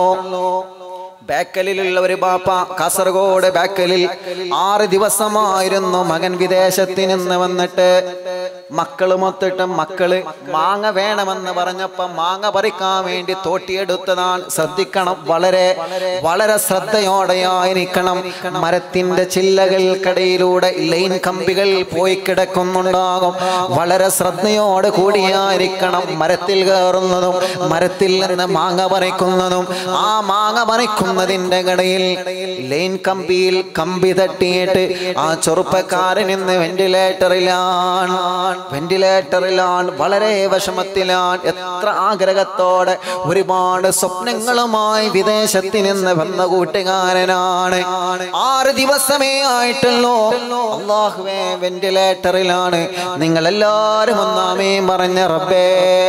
ബേക്കലിലുള്ള ഒരു ബാപ്പ കാസർഗോഡ് ബേക്കലിൽ ആറ് ദിവസമായിരുന്നു മകൻ വിദേശത്ത് നിന്ന് വന്നിട്ട് മക്കള് മൊത്തിട്ട് മക്കള് മാങ്ങ വേണമെന്ന് പറഞ്ഞപ്പോ മാങ്ങ പറിക്കാൻ വേണ്ടി തോട്ടിയെടുത്തതാണ് ശ്രദ്ധിക്കണം വളരെ വളരെ ശ്രദ്ധയോടെയായിരിക്കണം മരത്തിന്റെ ചില്ലകൾക്കിടയിലൂടെ ലൈൻ കമ്പികൾ പോയി കിടക്കുന്നുണ്ടാകും വളരെ ശ്രദ്ധയോട് കൂടിയായിരിക്കണം മരത്തിൽ കയറുന്നതും മരത്തിൽ നിന്ന് മാങ്ങ പറിക്കുന്നതും ആ മാങ്ങ പറിക്കുന്നതിന്റെ ഇടയിൽ ലൈൻ കമ്പിയിൽ കമ്പി തട്ടിയിട്ട് ആ ചെറുപ്പക്കാരൻ ഇന്ന് വെന്റിലേറ്ററിലാണ് വെന്റിലേറ്ററിലാണ് വളരെ വിഷമത്തിലാണ് എത്ര ആഗ്രഹത്തോടെ ഒരുപാട് സ്വപ്നങ്ങളുമായി വിദേശത്ത് നിന്ന് വന്ന കൂട്ടുകാരനാണ് ആറ് ദിവസമേ ആയിട്ടുള്ളൂ അള്ളാഹുവേ വെന്റിലേറ്ററിലാണ് നിങ്ങൾ എല്ലാവരും ഒന്നാമേ പറഞ്ഞ റബ്ബേ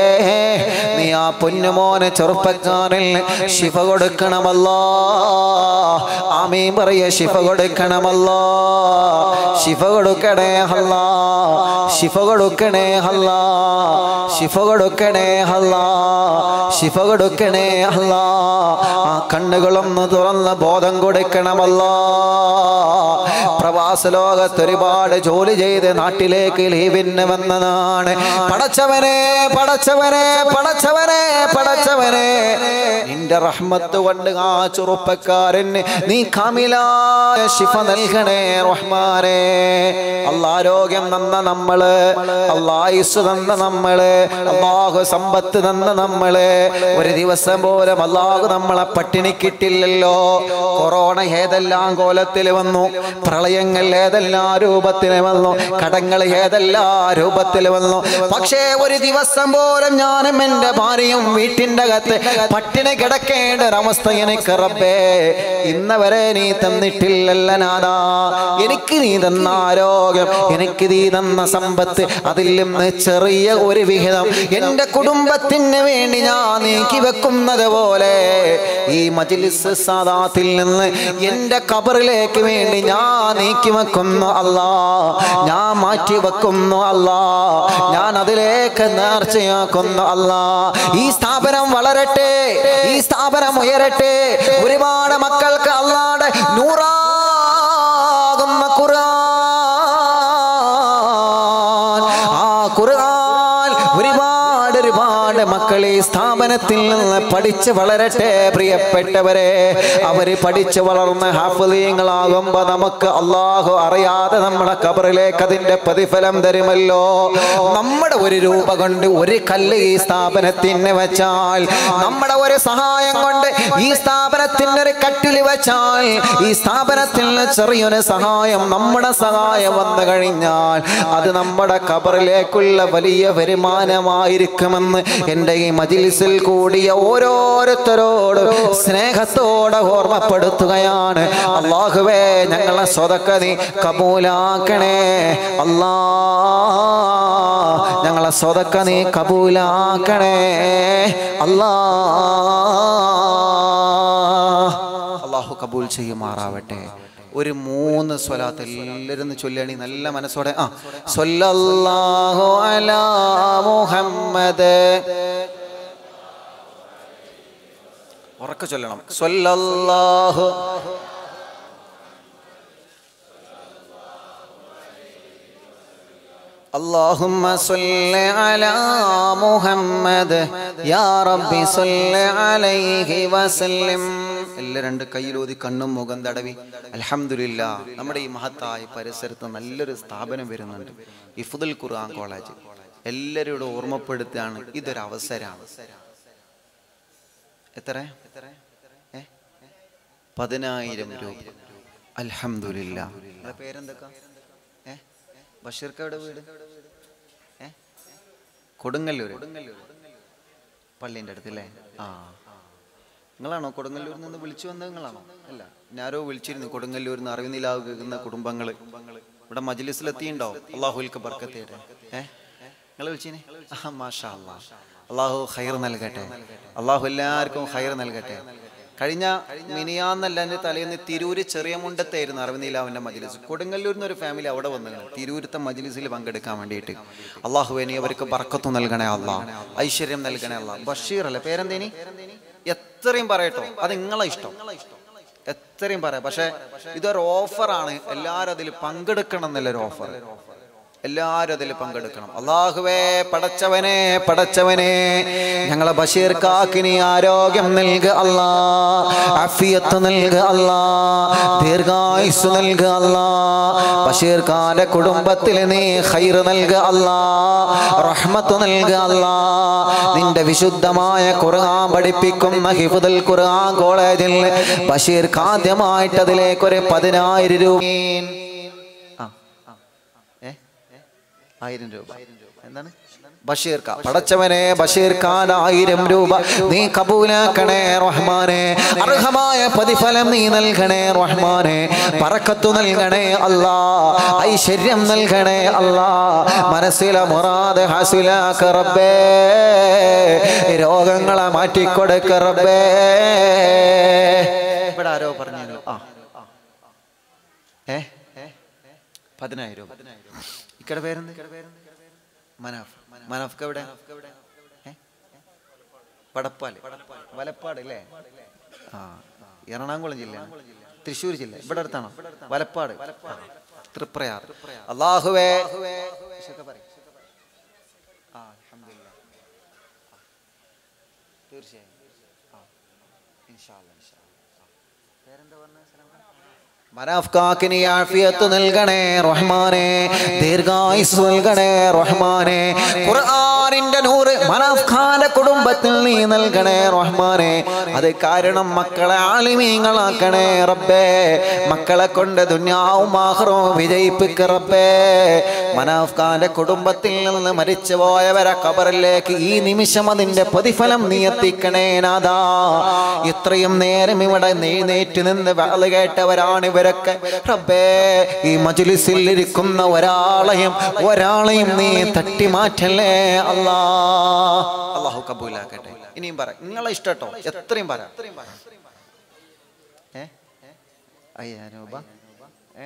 നീ ആ പൊന്നുമോനെ ചെറുപ്പക്കാരിൽ ശിഫ കൊടുക്കണമല്ലോ ആമീ പറയ ശിഫ കൊടുക്കണമല്ലോ ശിഫ കൊടുക്കണേ ഹല്ലാ ശിഫ കൊടുക്കണേ ഹല്ലാ ശിഫ കൊടുക്കണേ ഹല്ലാ ശിഫ കൊടുക്കണേ ഹല്ലാ ആ കണ്ണുകളൊന്ന് തുറന്ന് ബോധം കൊടുക്കണമല്ലോ പ്രവാസ ലോകത്ത് ഒരുപാട് ജോലി ചെയ്ത് നാട്ടിലേക്ക് ലീവിന് വന്നതാണ് പടച്ചവനെ പടച്ചവനെ പടച്ചവനെ പടച്ചവനെ നിന്റെ റഹ്മത്ത് കൊണ്ട് ആ ചെറുപ്പക്കാരന് നീ കാമിലായ ശിഫ നൽകണേ റഹ്മാനെ അല്ലാരോഗ്യം തന്ന നമ്മള് അള്ളായുസ് തന്ന നമ്മള് അള്ളാഹു സമ്പത്ത് തന്ന നമ്മള് ഒരു ദിവസം പോലും അള്ളാഹു നമ്മളെ പട്ടിണിക്കിട്ടില്ലല്ലോ കൊറോണ ഏതെല്ലാം കോലത്തിൽ വന്നു പ്രളയങ്ങൾ ഏതെല്ലാം രൂപത്തിൽ വന്നു കടങ്ങൾ ഏതെല്ലാം രൂപത്തിൽ വന്നു പക്ഷേ ഒരു ദിവസം പോലും ഞാനും എൻ്റെ ഭാര്യയും വീട്ടിൻ്റെ അകത്ത് പട്ടിണി കിടക്കേണ്ട ഒരവസ്ഥ എനിക്ക് റബ്ബേ ഇന്ന് വരെ നീ തന്നിട്ടില്ലല്ല നാദാ എനിക്ക് നീ തന്ന ആരോഗ്യം എനിക്ക് നീ തന്ന സമ്പത്ത് അതിൽ നിന്ന് ചെറിയ ഒരു വിഹിതം എൻ്റെ കുടുംബത്തിന് വേണ്ടി ഞാൻ നീക്കി വെക്കുന്നത് പോലെ ഈ മജിലിസ് സാദാത്തിൽ നിന്ന് എൻ്റെ കബറിലേക്ക് വേണ്ടി ഞാൻ നീക്കി വെക്കുന്നു അല്ലാ ഞാൻ മാറ്റി വെക്കുന്നു അല്ലാ ഞാൻ അതിലേക്ക് നേർച്ചയാക്കുന്നു അല്ലാ ഈ സ്ഥാപനം വളരട്ടെ ഈ സ്ഥാപനം ഉയരട്ടെ ഒരുപാട് മക്കൾക്ക് അല്ലാടെ നൂറാകുന്ന ഖുർആൻ ആ ഖുർആൻ ഒരുപാട് ഒരുപാട് മക്കൾ ഈ സ്ഥാപനത്തിൽ നിന്ന് പഠിച്ച് വളരട്ടെ പ്രിയപ്പെട്ടവരെ അവര് പഠിച്ച് വളർന്ന് ഹാഫലീങ്ങളാകുമ്പോ നമുക്ക് അള്ളാഹു അറിയാതെ നമ്മുടെ കബറിലേക്ക് അതിന്റെ പ്രതിഫലം തരുമല്ലോ നമ്മുടെ ഒരു രൂപ കൊണ്ട് ഒരു കല്ല് ഈ സ്ഥാപനത്തിന് വെച്ചാൽ നമ്മുടെ ഒരു സഹായം കൊണ്ട് ഈ സ്ഥാപനത്തിന് ഒരു കട്ടിൽ വെച്ചാൽ ഈ സ്ഥാപനത്തിൽ ചെറിയൊരു സഹായം നമ്മുടെ സഹായം വന്നു കഴിഞ്ഞാൽ അത് നമ്മുടെ കബറിലേക്കുള്ള വലിയ വരുമാനമായിരിക്കുമെന്ന് എൻ്റെ ഈ മജിലിസിൽ കൂടിയ ഓരോരുത്തരോട് സ്നേഹത്തോടെ ഓർമ്മപ്പെടുത്തുകയാണ് അള്ളാഹുവേ ഞങ്ങളെ സ്വതക്ക നീ കബൂലാക്കണേ അല്ലാ ഞങ്ങളെ സ്വതക്ക നീ കബൂലാക്കണേ അല്ലാ അള്ളാഹു കബൂൽ ചെയ്യുമാറാവട്ടെ ഒരു മൂന്ന് സ്വലാത്ത് എല്ലാവരും ഒന്ന് ചൊല്ലുകയാണി നല്ല മനസ്സോടെ ആ സ്വല്ലല്ലാഹു അലാ മുഹമ്മദ് ഉറക്കെ ചൊല്ലണം സ്വല്ലല്ലാഹു اللهم صل على محمد يا ربي صل عليه وسلم എല്ലാ രണ്ട് കയ്യിലൂതി കണ്ണും മുഖം തടവി അൽഹംദുലില്ല നമ്മുടെ ഈ മഹത്തായ പരിസരത്ത് നല്ലൊരു സ്ഥാപനം വരുന്നുണ്ട് ഇഫുദുൽ ഖുർആൻ കോളേജ് എല്ലാവരോടും ഓർമ്മപ്പെടുത്തുകയാണ് ഇതൊരു അവസരമാണ് എത്ര ഏ? പതിനായിരം രൂപ അൽഹംദുലില്ല നിങ്ങളുടെ പേരെന്തൊക്കെ ഏ ബഷീർക്കയുടെ വീട് ഏ കൊടുങ്ങല്ലൂർ പള്ളീൻ്റെ അടുത്തല്ലേ ആ നിങ്ങളാണോ കൊടുങ്ങല്ലൂരിൽ നിന്ന് വിളിച്ചു വന്നത് നിങ്ങളാണോ അല്ല ഞാരോ വിളിച്ചിരുന്നു കൊടുങ്ങല്ലൂരിൽ നിന്ന് അറിവിനിലാവ് കേൾക്കുന്ന കുടുംബങ്ങൾ ഇവിടെ മജ്ലിസിലെത്തിയുണ്ടോ അള്ളാഹുൽക്ക് ബർക്കത്തേരെ ഏ നിങ്ങൾ വിളിച്ചിനെ ആ മാഷാ അല്ലാ അള്ളാഹു ഹൈർ നൽകട്ടെ അള്ളാഹു എല്ലാവർക്കും ഹൈർ നൽകട്ടെ കഴിഞ്ഞ മിനിയാന്നല്ല എൻ്റെ തലേന്ന് തിരൂര് ചെറിയ മുണ്ടത്തായിരുന്നു അറിവിനിലാവിൻ്റെ മജ്ലിസ് കൊടുങ്ങല്ലൂരിൽ നിന്ന് ഒരു ഫാമിലി അവിടെ വന്നിരുന്നു തിരൂരത്തെ മജ്ലിസിൽ പങ്കെടുക്കാൻ വേണ്ടിയിട്ട് അള്ളാഹു ഇനി അവർക്ക് ബർക്കത്ത് നൽകണേ അല്ലാ ഐശ്വര്യം നൽകണേ അല്ലാ ബഷീർ അല്ലേ പേരെന്തേനി എത്രയും പറയട്ടോ അത് നിങ്ങളെ ഇഷ്ടം എത്രയും പറയാം പക്ഷെ ഇതൊരു ഓഫറാണ് എല്ലാവരും അതിൽ പങ്കെടുക്കണം എന്നുള്ളൊരു ഓഫർ എല്ലാവരും അതിൽ പങ്കെടുക്കണം അള്ളാഹുവേ പടച്ചവനെ പടച്ചവനെ ഞങ്ങളെ ബഷീർ കാക്കിനി ആരോഗ്യം നൽക അല്ലാ അഫിയത്ത് നൽക അല്ലാ ദീർഘായുസ് നൽക അല്ലാ ബഷീർ ഖാന്റെ കുടുംബത്തിൽ നീ ഖൈർ നൽക അല്ലാ റഹ്മത്ത് നൽക അല്ലാ നിന്റെ വിശുദ്ധമായ ഖുർആൻ പഠിപ്പിക്കുന്ന ഹിഫുദുൽ ഖുർആൻ കോളേജിൽ ബഷീർ ആദ്യമായിട്ട് അതിലേക്ക് ഒരു പതിനായിരം രൂപ ആ ഏ ആയിരം രൂപ എന്താണ് ബഷീർ ഖാൻ പടച്ചവനെ ബഷീർ ഖാൻ ആയിരം രൂപ നീ കബൂലാക്കണേ റഹ്മാനെ അർഹമായ പ്രതിഫലം നീ നൽകണേ റഹ്മാനെ പറക്കത്തു നൽകണേ അല്ലാ ഐശ്വര്യം നൽകണേ അല്ലാ മനസ്സിലെ മുറാദ് ഹസിലാക്ക റബ്ബേ രോഗങ്ങളെ മാറ്റിക്കൊടുക്ക റബ്ബേ ഇവിടെ ആരോ പറഞ്ഞു ആ ഏ പതിനായിരം രൂപ ഇക്കടെ പേരെന്ത് മനാഫ് മനാഫ്ക്ക് എവിടെ ഏ? വടപ്പാല് വലപ്പാട് അല്ലേ ആ എറണാകുളം ജില്ല തൃശ്ശൂർ ജില്ല ഇവിടെ അടുത്താണോ വലപ്പാട് ആ, തൃപ്രയാർ അള്ളാഹുവേ വിശുദ്ധ പറയ്. ആ, അൽഹംദുലില്ലാ. ആ, തീർച്ചയായും ആ, ഇൻഷാ അല്ലാ, ഇൻഷാ അല്ലാ. ആ. പേരെന്താ പറഞ്ഞത് സലാം മനാഫ്കാക്കിനി ആഫിയത്ത് നൽകണേ റഹ്മാനെ ദീർഘായുസ് നൽകണേ റഹ്മാനെ ഖുർആനിന്റെ നൂറ് മനാഫ്ഖാന്റെ കുടുംബത്തിൽ നീ നൽകണേ റഹ്മാനെ അത് കാരണം മക്കളെ ആലിമീങ്ങളാക്കണേ റബ്ബേ മക്കളെ കൊണ്ട് ദുന്യാവും ആഹ്റവും വിജയിപ്പിക്ക റബ്ബേ മനാഫ് ഖാന്റെ കുടുംബത്തിൽ നിന്ന് മരിച്ചു പോയവരെ കബറിലേക്ക് ഈ നിമിഷം അതിന്റെ പ്രതിഫലം നീ എത്തിക്കണേ നാദാ ഇത്രയും നേരം ഇവിടെ എഴുന്നേറ്റ് നിന്ന് വേള കേട്ടവരാണ് ഇവരൊക്കെ റബ്ബേ ഈ മജ്ലിസിൽ ഇരിക്കുന്ന ഒരാളെയും ഒരാളെയും നീ തട്ടി മാറ്റല്ലേ അല്ലാ അള്ളാഹു കബൂലാക്കട്ടെ ഇനിയും പറ നിങ്ങളെ ഇഷ്ടട്ടോ എത്രയും പറ ഏ അയ്യായിരം രൂപ ഏ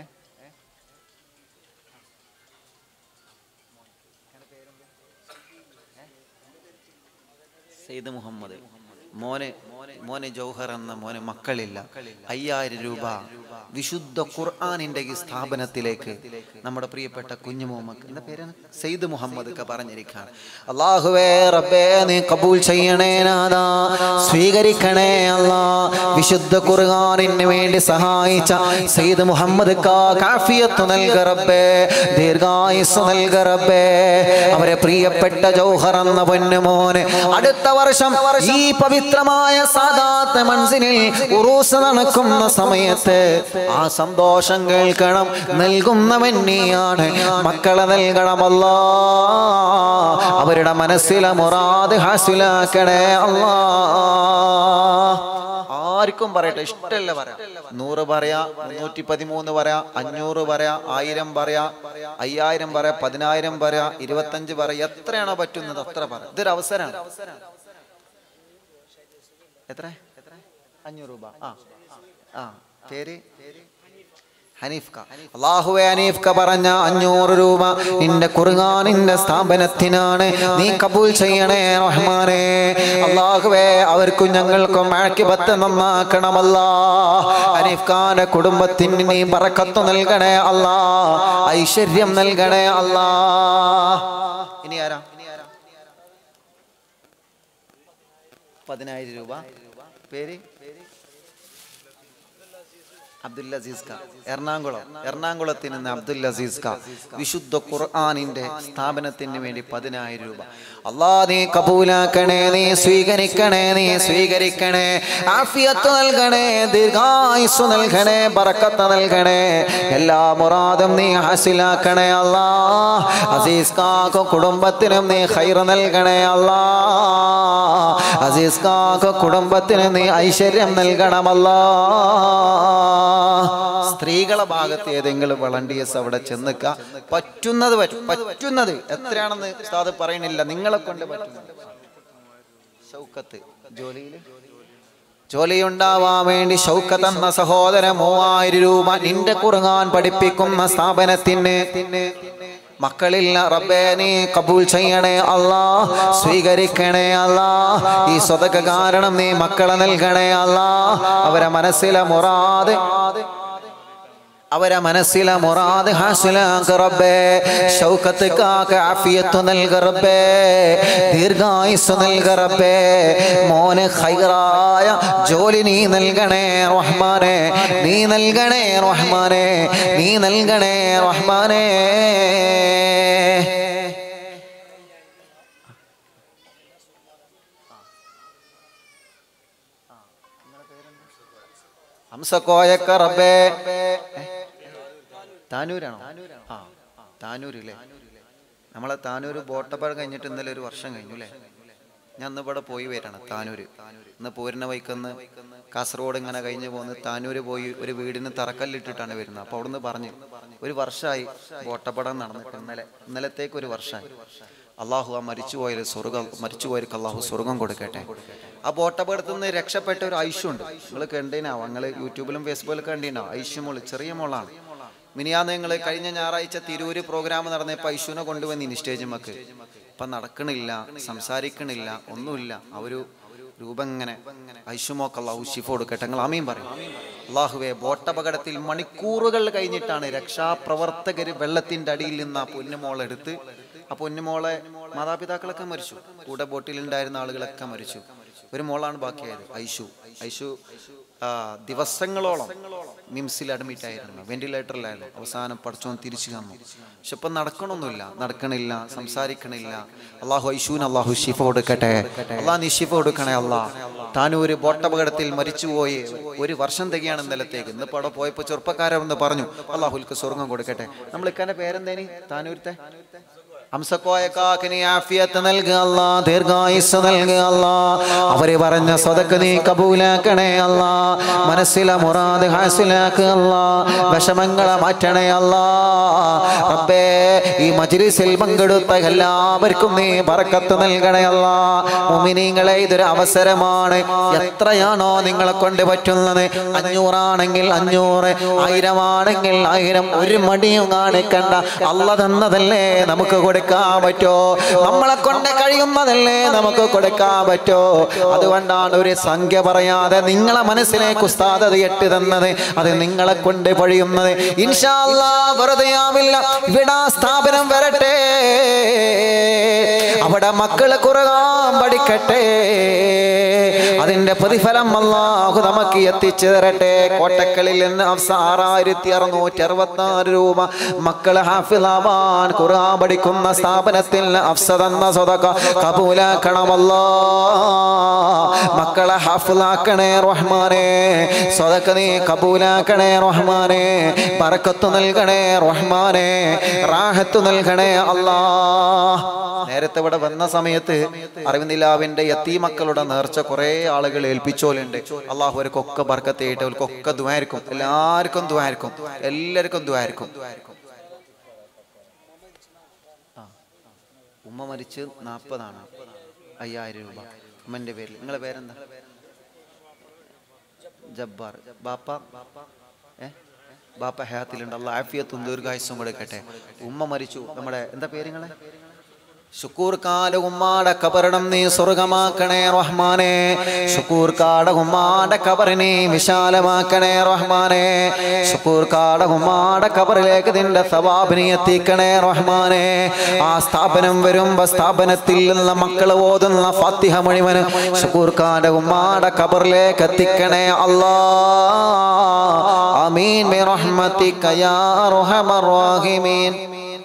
സെയ്ദ് മുഹമ്മദ് മോനെ മോനെ ജൗഹർ എന്ന മോനെ മക്കളില്ല അയ്യായിരം രൂപ വിശുദ്ധ ഖുർആാനിന്റെ ഈ സ്ഥാപനത്തിലേക്ക് നമ്മുടെ പ്രിയപ്പെട്ട കുഞ്ഞു മുഹമ്മദ് എന്താ പേരാണ് സെയ്ദ് മുഹമ്മദ് ഒക്കെ പറഞ്ഞിരിക്കുകയാണ് അള്ളാഹുവേ റബ്ബേ നീ കബൂൽ ചെയ്യണേ നാദാ സ്വീകരിക്കണേ അല്ലാ വിശുദ്ധ ഖുർആാനിന് വേണ്ടി സഹായിച്ച സെയ്ദ് മുഹമ്മദ് കാ കാഫിയത്ത് നൽക റബ്ബേ ദീർഘായുസ് നൽക റബ്ബേ അവരെ പ്രിയപ്പെട്ട ജൗഹർ എന്ന പൊന്നുമോന് അടുത്ത വർഷം ഈ പവിത്രമായ സാദാത്ത മൻസിനിൽ ഉറൂസ് നടക്കുന്ന സമയത്ത് ആ സന്തോഷം കേൾക്കണം നൽകുന്നവൻ നീയാണ് മക്കളെ നൽകണമല്ലോ അവരുടെ മനസ്സിലെ മുറാദ് ഹാസിലാക്കണേ അല്ലാ ആർക്കും പറയട്ടെ ഇഷ്ടമല്ല പറയാം നൂറ് പറയാ മുന്നൂറ്റി പതിമൂന്ന് പറയാ അഞ്ഞൂറ് പറയാ ആയിരം പറയാ അയ്യായിരം പറയാ പതിനായിരം പറയാ ഇരുപത്തഞ്ച് പറയാ എത്രയാണോ പറ്റുന്നത് അത്ര പറയാം ഇതൊരു അവസരമാണ് എത്ര അഞ്ഞൂറ് രൂപ ആ ആ പേര് ഹനീഫ് ക അള്ളാഹുവെ ഹനീഫ് ക പറഞ്ഞ അഞ്ഞൂറ് രൂപ നിന്റെ കുറുങ്ങാനിന്റെ സ്ഥാപനത്തിനാണ് നീ കബൂൽ ചെയ്യണേ റഹ്മാനെ അള്ളാഹുവെ അവർക്കും ഞങ്ങൾക്കും മഴയ്ക്ക് പത്ത് നന്നാക്കണമല്ല ഹനീഫ് ഖാന്റെ കുടുംബത്തിന് നീ പറക്കത്ത് നൽകണേ അല്ലാ ഐശ്വര്യം നൽകണേ അല്ലാ ഇനി ആരാ പതിനായിരം രൂപ പേര് അബ്ദുൽ അസീസ് ഖാൻ എറണാകുളം എറണാകുളത്ത് നിന്ന് അബ്ദുൽ അസീസ് ഖാൻ വിശുദ്ധ ഖുർആാനിന്റെ സ്ഥാപനത്തിന് വേണ്ടി പതിനായിരം രൂപ അള്ളാ നീ കബൂലാക്കണേ നീ സ്വീകരിക്കണേ നീ സ്വീകരിക്കണേ ആഫിയത്ത് നൽകണേ ദീർഘായുസ് നൽകണേ ബറക്കത്ത് നൽകണേ എല്ലാ മുറാദും നീ ഹാസിലാക്കണേ അല്ലാ അസീസ് കാക്കും കുടുംബത്തിനും നീ ഹൈർ നൽകണേ അല്ലാ അസീസ് കാക്കും കുടുംബത്തിന് നീ ഐശ്വര്യം നൽകണമല്ലാ സ്ത്രീകളെ ഭാഗത്ത് ഏതെങ്കിലും വളണ്ടിയേഴ്സ് അവിടെ ചെന്നിക്ക പറ്റുന്നത് പറ്റും പറ്റുന്നത് എത്രയാണെന്ന് ഉസ്താദ് പറയണില്ല നിങ്ങളെ കൊണ്ട് പറ്റുന്നത് ഷൗക്കത്ത് ജോലിയിൽ ജോലിയുണ്ടാവാൻ വേണ്ടി ഷൗക്കത്ത് എന്ന സഹോദര മൂവായിരം രൂപ നിന്റെ കുറുങ്ങാൻ പഠിപ്പിക്കുന്ന സ്ഥാപനത്തിന് മക്കളില്ല റബ്ബേ നീ കബൂൽ ചെയ്യണേ അല്ലാ സ്വീകരിക്കണേ അല്ലാ ഈ സ്വതക കാരണം നീ മക്കളെ നൽകണേ അല്ലാ അവരെ മനസ്സിലെ മുറാദ് അവരെ മനസ്സിലെ മുറാദ് ഹാസിലാക്ക റബ്ബേ ഷൗക്കത്ത് കാക്ക ആഫിയത്ത് നൽക റബ്ബേ ദീർഘായുസ് നൽക റബ്ബേ മോന് ഹൈറായ ജോലി നീ നൽകണേ റഹ്മാനെ നീ നൽകണേ റഹ്മാനെ നീ നൽകണേ റഹ്മാനെ ഹംസക്കോയക്ക റബ്ബേ താനൂരാണോ ആ താനൂരില്ലേ നമ്മളെ താനൂര് ബോട്ടപ്പാട് കഴിഞ്ഞിട്ട് ഇന്നലെ ഒരു വർഷം കഴിഞ്ഞു അല്ലേ ഞാൻ ഇന്ന് ഇവിടെ പോയി വരാണ് താനൂര് ഇന്ന് പോരുന്ന വൈക്കന്ന് കാസർഗോഡ് ഇങ്ങനെ കഴിഞ്ഞ് പോന്ന് താനൂര് പോയി ഒരു വീടിന് തറക്കല്ലിട്ടിട്ടാണ് വരുന്നത് അപ്പോൾ അവിടുന്ന് പറഞ്ഞു ഒരു വർഷമായി ബോട്ടപ്പടം നടന്നിട്ട് ഇന്നലെ ഇന്നലത്തേക്ക് ഒരു വർഷമായി അള്ളാഹു ആ മരിച്ചുപോയാൽ സ്വർഗം മരിച്ചുപോയവർക്ക് അള്ളാഹു സ്വർഗം കൊടുക്കട്ടെ ആ ബോട്ടപകടത്തിൽ നിന്ന് രക്ഷപ്പെട്ട ഒരു ഐഷുണ്ട് നിങ്ങൾ കണ്ടീനാവും നിങ്ങൾ യൂട്യൂബിലും ഫേസ്ബുക്കിലും കണ്ടീനാവും ഐഷുമോള് ചെറിയ മോളാണ് മിനിയാന്ന് നിങ്ങൾ കഴിഞ്ഞ ഞായറാഴ്ച തിരൂര് പ്രോഗ്രാം നടന്നപ്പോൾ ഐഷുവിനെ കൊണ്ടുവന്നിനി സ്റ്റേജ് മക്ക് ഇപ്പം നടക്കണില്ല സംസാരിക്കണില്ല ഒന്നുമില്ല ആ ഒരു രൂപം ഇങ്ങനെ ഐഷുമോക്ക് അള്ളാഹു ഷിഫ കൊടുക്കട്ടെ നിങ്ങൾ അമീൻ പറയും അള്ളാഹുവെ ബോട്ടപകടത്തിൽ മണിക്കൂറുകൾ കഴിഞ്ഞിട്ടാണ് രക്ഷാപ്രവർത്തകർ വെള്ളത്തിൻ്റെ അടിയിൽ നിന്ന് ആ പൊന്നുമോളെടുത്ത് ആ പൊന്നുമോളെ മാതാപിതാക്കളൊക്കെ മരിച്ചു കൂടെ ബോട്ടിലുണ്ടായിരുന്ന ആളുകളൊക്കെ മരിച്ചു ഒരു മോളാണ് ബാക്കിയായത് ഐഷു ഐഷു ആ, ദിവസങ്ങളോളം മിംസിൽ അഡ്മിറ്റ് ആയിരുന്നു വെന്റിലേറ്ററിലായിരുന്നു അവസാനം പഠിച്ചോൻ തിരിച്ചു തന്നു പക്ഷെ ഇപ്പം നടക്കണമൊന്നുമില്ല നടക്കണില്ല സംസാരിക്കണില്ല അള്ളാഹു ഐഷൂന് അള്ളാഹു ഷിഫ കൊടുക്കട്ടെ അള്ളാഹ് നീ ഷിഫ കൊടുക്കണേ അള്ളാഹ് താനൂര് ബോട്ടപകടത്തിൽ മരിച്ചുപോയി ഒരു വർഷം തികയാണ് ഇന്നലത്തേക്ക് ഇന്നിപ്പോൾ അവിടെ പോയപ്പോൾ ചെറുപ്പക്കാരെന്ന് പറഞ്ഞു അള്ളാഹുൽക്ക് സ്വർഗം കൊടുക്കട്ടെ നമ്മൾ ഇക്കാന്റെ പേരെന്തേനി താനൂരത്തെ ഹംസക്കോയക്കാക്കിനി ആഫിയത്ത് നൽകുക അല്ലാ ദീർഘായുസ് നൽകുക അല്ലാ അവര് പറഞ്ഞ സ്വതക്ക് നീ കബൂലാക്കണേ അല്ലാ മനസ്സിലെ മുറാദ് ഹാസിലാക്കുക അല്ലാ വിഷമങ്ങളെ മാറ്റണേ അല്ലാ റബ്ബേ ഈ മജ്ലിസിൽ പങ്കെടുത്ത എല്ലാവർക്കും നീ ബറക്കത്ത് നൽകണേ അല്ലാ മുമിനീങ്ങളെ ഇതൊരു അവസരമാണ് എത്രയാണോ നിങ്ങളെ കൊണ്ട് പറ്റുന്നത് അഞ്ഞൂറാണെങ്കിൽ അഞ്ഞൂറ് ആയിരമാണെങ്കിൽ ആയിരം ഒരു മടിയും കാണിക്കണ്ട അല്ല തന്നതല്ലേ നമുക്ക് കൊടുക്കാൻ പറ്റോ നമ്മളെ കൊണ്ട് കഴിയുന്നതല്ലേ നമുക്ക് കൊടുക്കാൻ പറ്റോ അതുകൊണ്ടാണ് ഒരു സംഖ്യ പറയാതെ നിങ്ങളെ മനസ്സിലേക്ക് ഉസ്താദ് അത് എട്ട് തന്നത് അത് നിങ്ങളെ കൊണ്ട് പഴിയുന്നത് ഇൻഷാല്ലാ വെറുതെ ആവില്ല ഇവിടെ ആ സ്ഥാപനം വരട്ടെ അവിടെ മക്കള് കുറുകാൻ പഠിക്കട്ടെ അതിന്റെ പ്രതിഫലം അള്ളാഹു നമുക്ക് എത്തിച്ചു തരട്ടെ കോട്ടക്കളിൽ നിന്ന് ആറായിരത്തി അറുന്നൂറ്റി അറുപത്തി ആറ് രൂപ മക്കള് ഹാഫിലാവാൻ ഖുർആൻ പഠിക്കുന്ന സ്ഥാപനത്തിൽ അഫ്സദ് എന്ന സ്വതക കബൂലാക്കണമല്ലോ മക്കളെ ഹാഫിലാക്കണേ റഹ്മാനെ സ്വതക്ക നീ കബൂലാക്കണേ റഹ്മാനെ പറക്കത്ത് നൽകണേ റഹ്മാനെ റാഹത്ത് നൽകണേ അല്ലാ നേരത്തെ ഇവിടെ വന്ന സമയത്ത് അറിവിന്ദിലാവിന്റെ എത്തി മക്കളുടെ നേർച്ച കുറെ ആളുകൾ ഏൽപ്പിച്ചോലുണ്ട് അള്ളാഹു അവർക്കൊക്കെ ബർക്കത്തേയിട്ട് അവർക്കൊക്കെ ദ്വാരിക്കും എല്ലാവർക്കും ദ്വാരിക്കും എല്ലാവർക്കും ദ്വാരിക്കും ഉമ്മ മരിച്ച് നാൽപ്പതാണ് അയ്യായിരം രൂപ ഉമ്മന്റെ പേരിൽ നിങ്ങളെ പേരെന്താ ജബ്ബാർ ബാപ്പ ഏ ബാപ്പ ഹയാത്തിലുണ്ട് അല്ല ആഫിയത്തും ദീർഘായുസും കൊടുക്കട്ടെ ഉമ്മ മരിച്ചു നമ്മുടെ എന്താ പേരുങ്ങളെ ശുക്കൂർ കാല ഉമ്മാടെ കബറിടം നീ സ്വർഗമാക്കണേ റഹ്മാനെ ശുക്കൂർ കാട ഉമ്മാടെ കബറിനെ വിശാലമാക്കണേ റഹ്മാനെ ശുക്കൂർ കാട ഉമ്മാടെ കബറിലേക്ക് നിന്റെ സവാബിനെ എത്തിക്കണേ റഹ്മാനെ ആ സ്ഥാപനം വരുമ്പോ സ്ഥാപനത്തിൽ നിന്ന് മക്കൾ ഓതുന്ന ഫാത്തിഹ മുഴുവനും ശുക്കൂർ കാട ഉമ്മാടെ കബറിലേക്ക് എത്തിക്കണേ അല്ലാ ആമീൻ ബി റഹ്മതിക യാ അർഹമർ റഹീമീൻ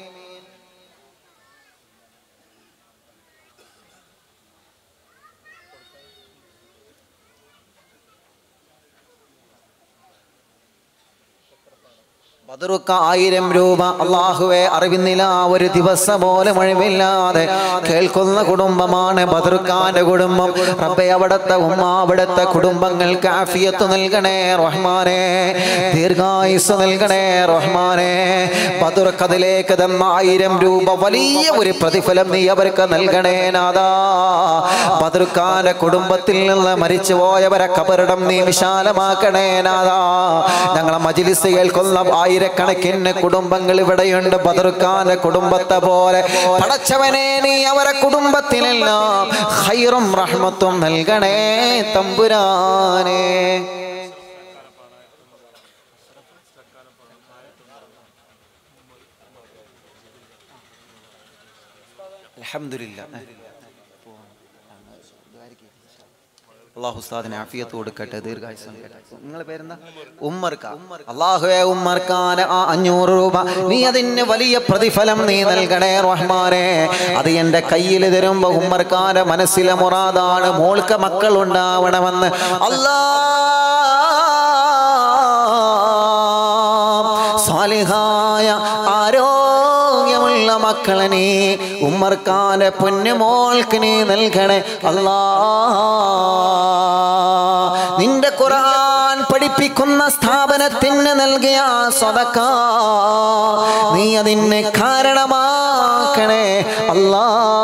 ബദറുക്ക ആയിരം രൂപ അള്ളാഹുവെ അറിവിന്നില്ല ഒരു ദിവസം പോലും ഒഴിവില്ലാതെ കേൾക്കുന്ന കുടുംബമാണ് ബദറുക്കാന്റെ കുടുംബം റബ്ബെ അവിടുത്തെ ഉമ്മ അവിടുത്തെ കുടുംബങ്ങൾക്ക് ആഫിയത്ത് നൽകണേ റഹ്മാനെ ദീർഘായുസ് നൽകണേ റഹ്മാനെ ബദറുക്ക് അതിലേക്ക് തന്ന ആയിരം രൂപ വലിയ ഒരു പ്രതിഫലം നീ അവർക്ക് നൽകണേ നാദാ ബദറുക്കാന്റെ കുടുംബത്തിൽ നിന്ന് മരിച്ചു പോയവരെ കബറിടം നീ വിശാലമാക്കണേ നാദാ ഞങ്ങളെ മജിലിസ് കേൾക്കുന്ന ആയിരക്കണക്കിന് കുടുംബങ്ങൾ ഇവിടെയുണ്ട് ബദറുക്കാന്റെ കുടുംബത്തെ പോലെ പടച്ചവനെ നീ അവരെ കുടുംബത്തിനെല്ലാം ഹൈറും റഹ്മത്തും നൽകണേ തമ്പുരാനെ അൽഹംദുലില്ലാ അള്ളാഹു ഉസ്താദിന് ആഫിയത്ത് കൊടുക്കട്ടെ ദീർഘായുസ് നൽകട്ടെ നിങ്ങളെ പേരെന്താ ഉമ്മർക്ക അള്ളാഹുവെ ഉമ്മർക്കാന് ആ അഞ്ഞൂറ് രൂപ നീ അതിന് വലിയ പ്രതിഫലം നീ നൽകണേ റഹ്മാനെ അത് എൻ്റെ കയ്യിൽ തരുമ്പോ ഉമ്മർക്കാന്റെ മനസ്സിലെ മുറാദാണ് മോൾക്ക് മക്കൾ ഉണ്ടാവണമെന്ന് അല്ലാ സാലിഹായ ആരോഗ്യമുള്ള മക്കളെ നീ ഉമ്മർക്കാന്റെ പൊന്നുമോൾക്ക് നീ നൽകണേ അല്ലാ നിന്റെ ഖുർആൻ പഠിപ്പിക്കുന്ന സ്ഥാപനത്തിന് നൽകിയ സ്വതക്ക നീ അതിന് കാരണമാക്കണേ അല്ലാ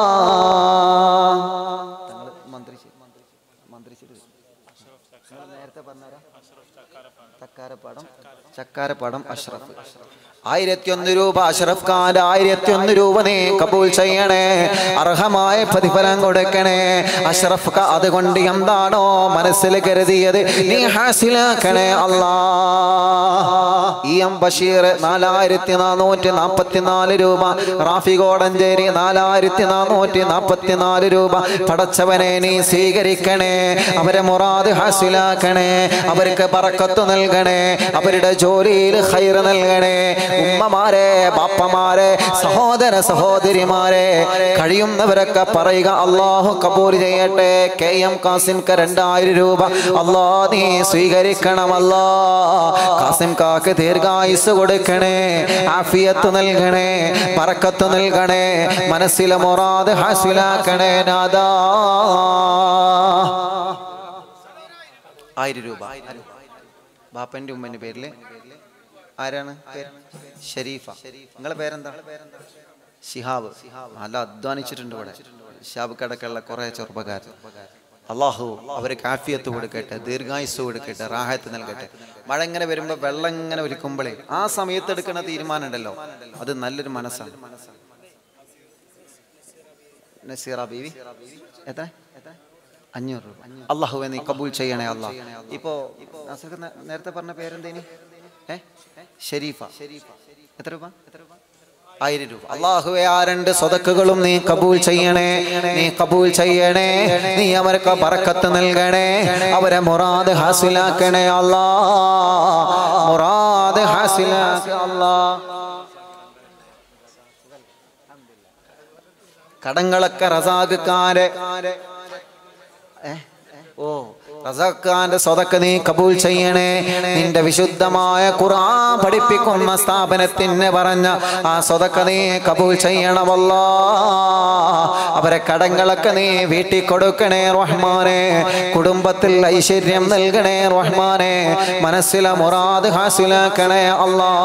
നേരത്തെ പറഞ്ഞാരാ ചക്കാരപ്പാടം ചക്കാരപ്പാടം അഷ്റഫ് ആയിരത്തി ഒന്ന് രൂപ അഷ്റഫ് ഖാൻ ആയിരത്തി ഒന്ന് രൂപ നീ കബൂൽ ചെയ്യണേ അർഹമായ പ്രതിഫലം കൊടുക്കണേ അഷ്റഫ് ഖാ അതുകൊണ്ട് എന്താണോ മനസ്സിൽ കരുതിയത് നീ ഹാസിലാക്കണേ അല്ലാ ഇ എം ബഷീർ നാലായിരത്തി നാനൂറ്റി നാൽപ്പത്തി നാല് രൂപ റാഫി കോടഞ്ചേരി നാലായിരത്തി നാനൂറ്റി നാൽപ്പത്തി നാല് രൂപ പടച്ചവനെ നീ സ്വീകരിക്കണേ അവരെ മുറാദ് ഹാസിലാക്കണേ അവർക്ക് പറക്കത്ത് നൽകണേ അവരുടെ ജോലിയിൽ ഹൈർ നൽകണേ ഉമ്മമാരെ ബാപ്പമാരെ സഹോദര സഹോദരിമാരെ കഴിയുന്നവരൊക്കെ പറയുക അള്ളാഹു കബൂർ ചെയ്യട്ടെ കെ എം കാസിംക്ക് രണ്ടായിരം രൂപ അള്ളാ നീ സ്വീകരിക്കണമല്ലാ കാസിം കാക്ക് ദീർഘായുസ് കൊടുക്കണേ ആഫിയത്ത് നൽകണേ പറക്കത്ത് നൽകണേ മനസ്സിലെ മൊറാദ് ഹാസിലാക്കണേ നാദാ ആയിരം രൂപ ബാപ്പന്റെ ഉമ്മന്റെ പേരില് ആരാണ് പേര് ഷരീഫ നിങ്ങളെ പേരെന്താ ഷിഹാബ് നല്ല അധ്വാനിച്ചിട്ടുണ്ട് ഇവിടെ ഷിഹാബ് കടക്കുള്ള കുറെ ചെറുപ്പക്കാർ അള്ളാഹു അവര് കാഫിയത്ത് കൊടുക്കട്ടെ ദീർഘായുസ് കൊടുക്കട്ടെ റാഹത്ത് നൽകട്ടെ മഴ ഇങ്ങനെ വരുമ്പോ വെള്ളം ഇങ്ങനെ ഒലിക്കുമ്പോഴേ ആ സമയത്ത് എടുക്കുന്ന തീരുമാനം ഉണ്ടല്ലോ അത് നല്ലൊരു മനസ്സാണ് നസീറ ബീവി എത്ര അഞ്ഞൂറ് രൂപ അള്ളാഹുവെ നീ കബൂൽ ചെയ്യണേ അള്ളാഹ് ഇപ്പോ നാസർക്ക് നേ- നേരത്തെ പറഞ്ഞ പേരെന്തേനി ഏ ഷെരീഫ എത്ര രൂപ ആയിരം രൂപ അള്ളാഹുവെ ആ രണ്ട് സ്വതക്കുകളും നീ കബൂൽ ചെയ്യണേ നീ കബൂൽ ചെയ്യണേ നീ അവർക്ക് പറക്കത്ത് നൽകണേ അവരെ മുറാദ് ഹാസിലാക്കണേ അല്ലാ മുറാദ് ഹാസിലാക്ക അല്ലാ കടങ്ങളൊക്കെ റസാഖാന്റെ ഏ? ഓ റസാഖാന്റെ സ്വതക്ക നീ കബൂൽ ചെയ്യണേ നിന്റെ വിശുദ്ധമായ ഖുർആൻ പഠിപ്പിക്കുന്ന സ്ഥാപനത്തിന് പറഞ്ഞ ആ സ്വതക്ക നീ കബൂൽ ചെയ്യണമല്ലോ അവരെ കടങ്ങളൊക്കെ നീ വീട്ടിൽ കൊടുക്കണേ റഹ്മാനെ കുടുംബത്തിൽ ഐശ്വര്യം നൽകണേ റഹ്മാനെ മനസ്സിലെ മുറാദ് ഹാസിലാക്കണേ അല്ലാ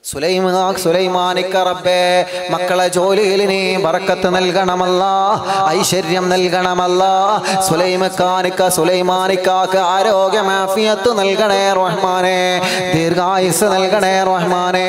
സുലൈമാ സുലൈമാനിക്ക റബ്ബേ മക്കളെ ജോലിയിൽ നീ ബറക്കത്ത് നൽകണമല്ല ഐശ്വര്യം നൽകണമല്ല സുലൈമക്കാനിക്ക സുലൈമാനിക്കാക്ക് ആരോഗ്യമാഫിയത്ത് നൽകണേ റഹ്മാനെ ദീർഘായുസ് നൽകണേ റഹ്മാനെ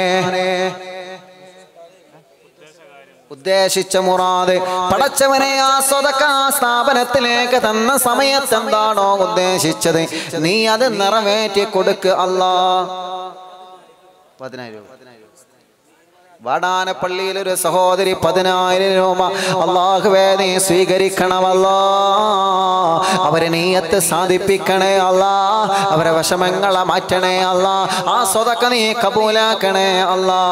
ഉദ്ദേശിച്ച മുറാദ് പടച്ചവനെ ആ സ്വതക്ക സ്ഥാപനത്തിലേക്ക് തന്ന സമയത്ത് എന്താണോ ഉദ്ദേശിച്ചത് നീ അത് നിറവേറ്റി കൊടുക്ക് അല്ലാ പതിനായിരം രൂപ വാടാനപ്പള്ളിയിൽ ഒരു സഹോദരി പതിനായിരം രൂപ അള്ളാഹുവേ നീ സ്വീകരിക്കണമല്ലോ അവരെ നീയത്ത് സാധിപ്പിക്കണേ അല്ല അവരെ വിഷമങ്ങളെ മാറ്റണേ അല്ല ആ സ്വതക്ക നീ കബൂലാക്കണേ അല്ലാ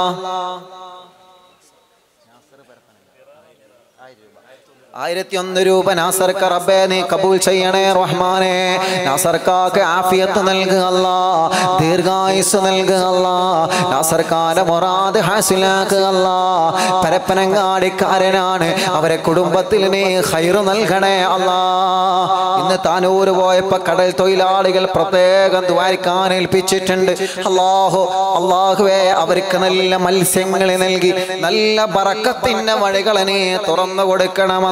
ആയിരത്തി ഒന്ന് രൂപ നാസർക്ക് റബ്ബേ നീ കബൂൽ ചെയ്യണേ റഹ്മാനെ നാസർക്കാക്ക് ആഫിയത്ത് നൽകുക അല്ലാ ദീർഘായുസ് നൽകുക അല്ലാ നാസർക്കാന്റെ മുറാദ് ഹാസിലാക്കുക അല്ലാ പരപ്പനങ്ങാടിക്കാരനാണ് അവരെ കുടുംബത്തിൽ നീ ഹൈറ് നൽകണേ അല്ലാ ഇന്ന് താനൂര് പോയപ്പോ കടൽ തൊഴിലാളികൾ പ്രത്യേകം ദ്വാരിക്കാൻ ഏൽപ്പിച്ചിട്ടുണ്ട് അള്ളാഹു അള്ളാഹുവേ അവർക്ക് നല്ല മത്സ്യങ്ങളെ നൽകി നല്ല ബറക്കത്തിന്റെ വഴികളെ നീ തുറന്നു കൊടുക്കണമല്ല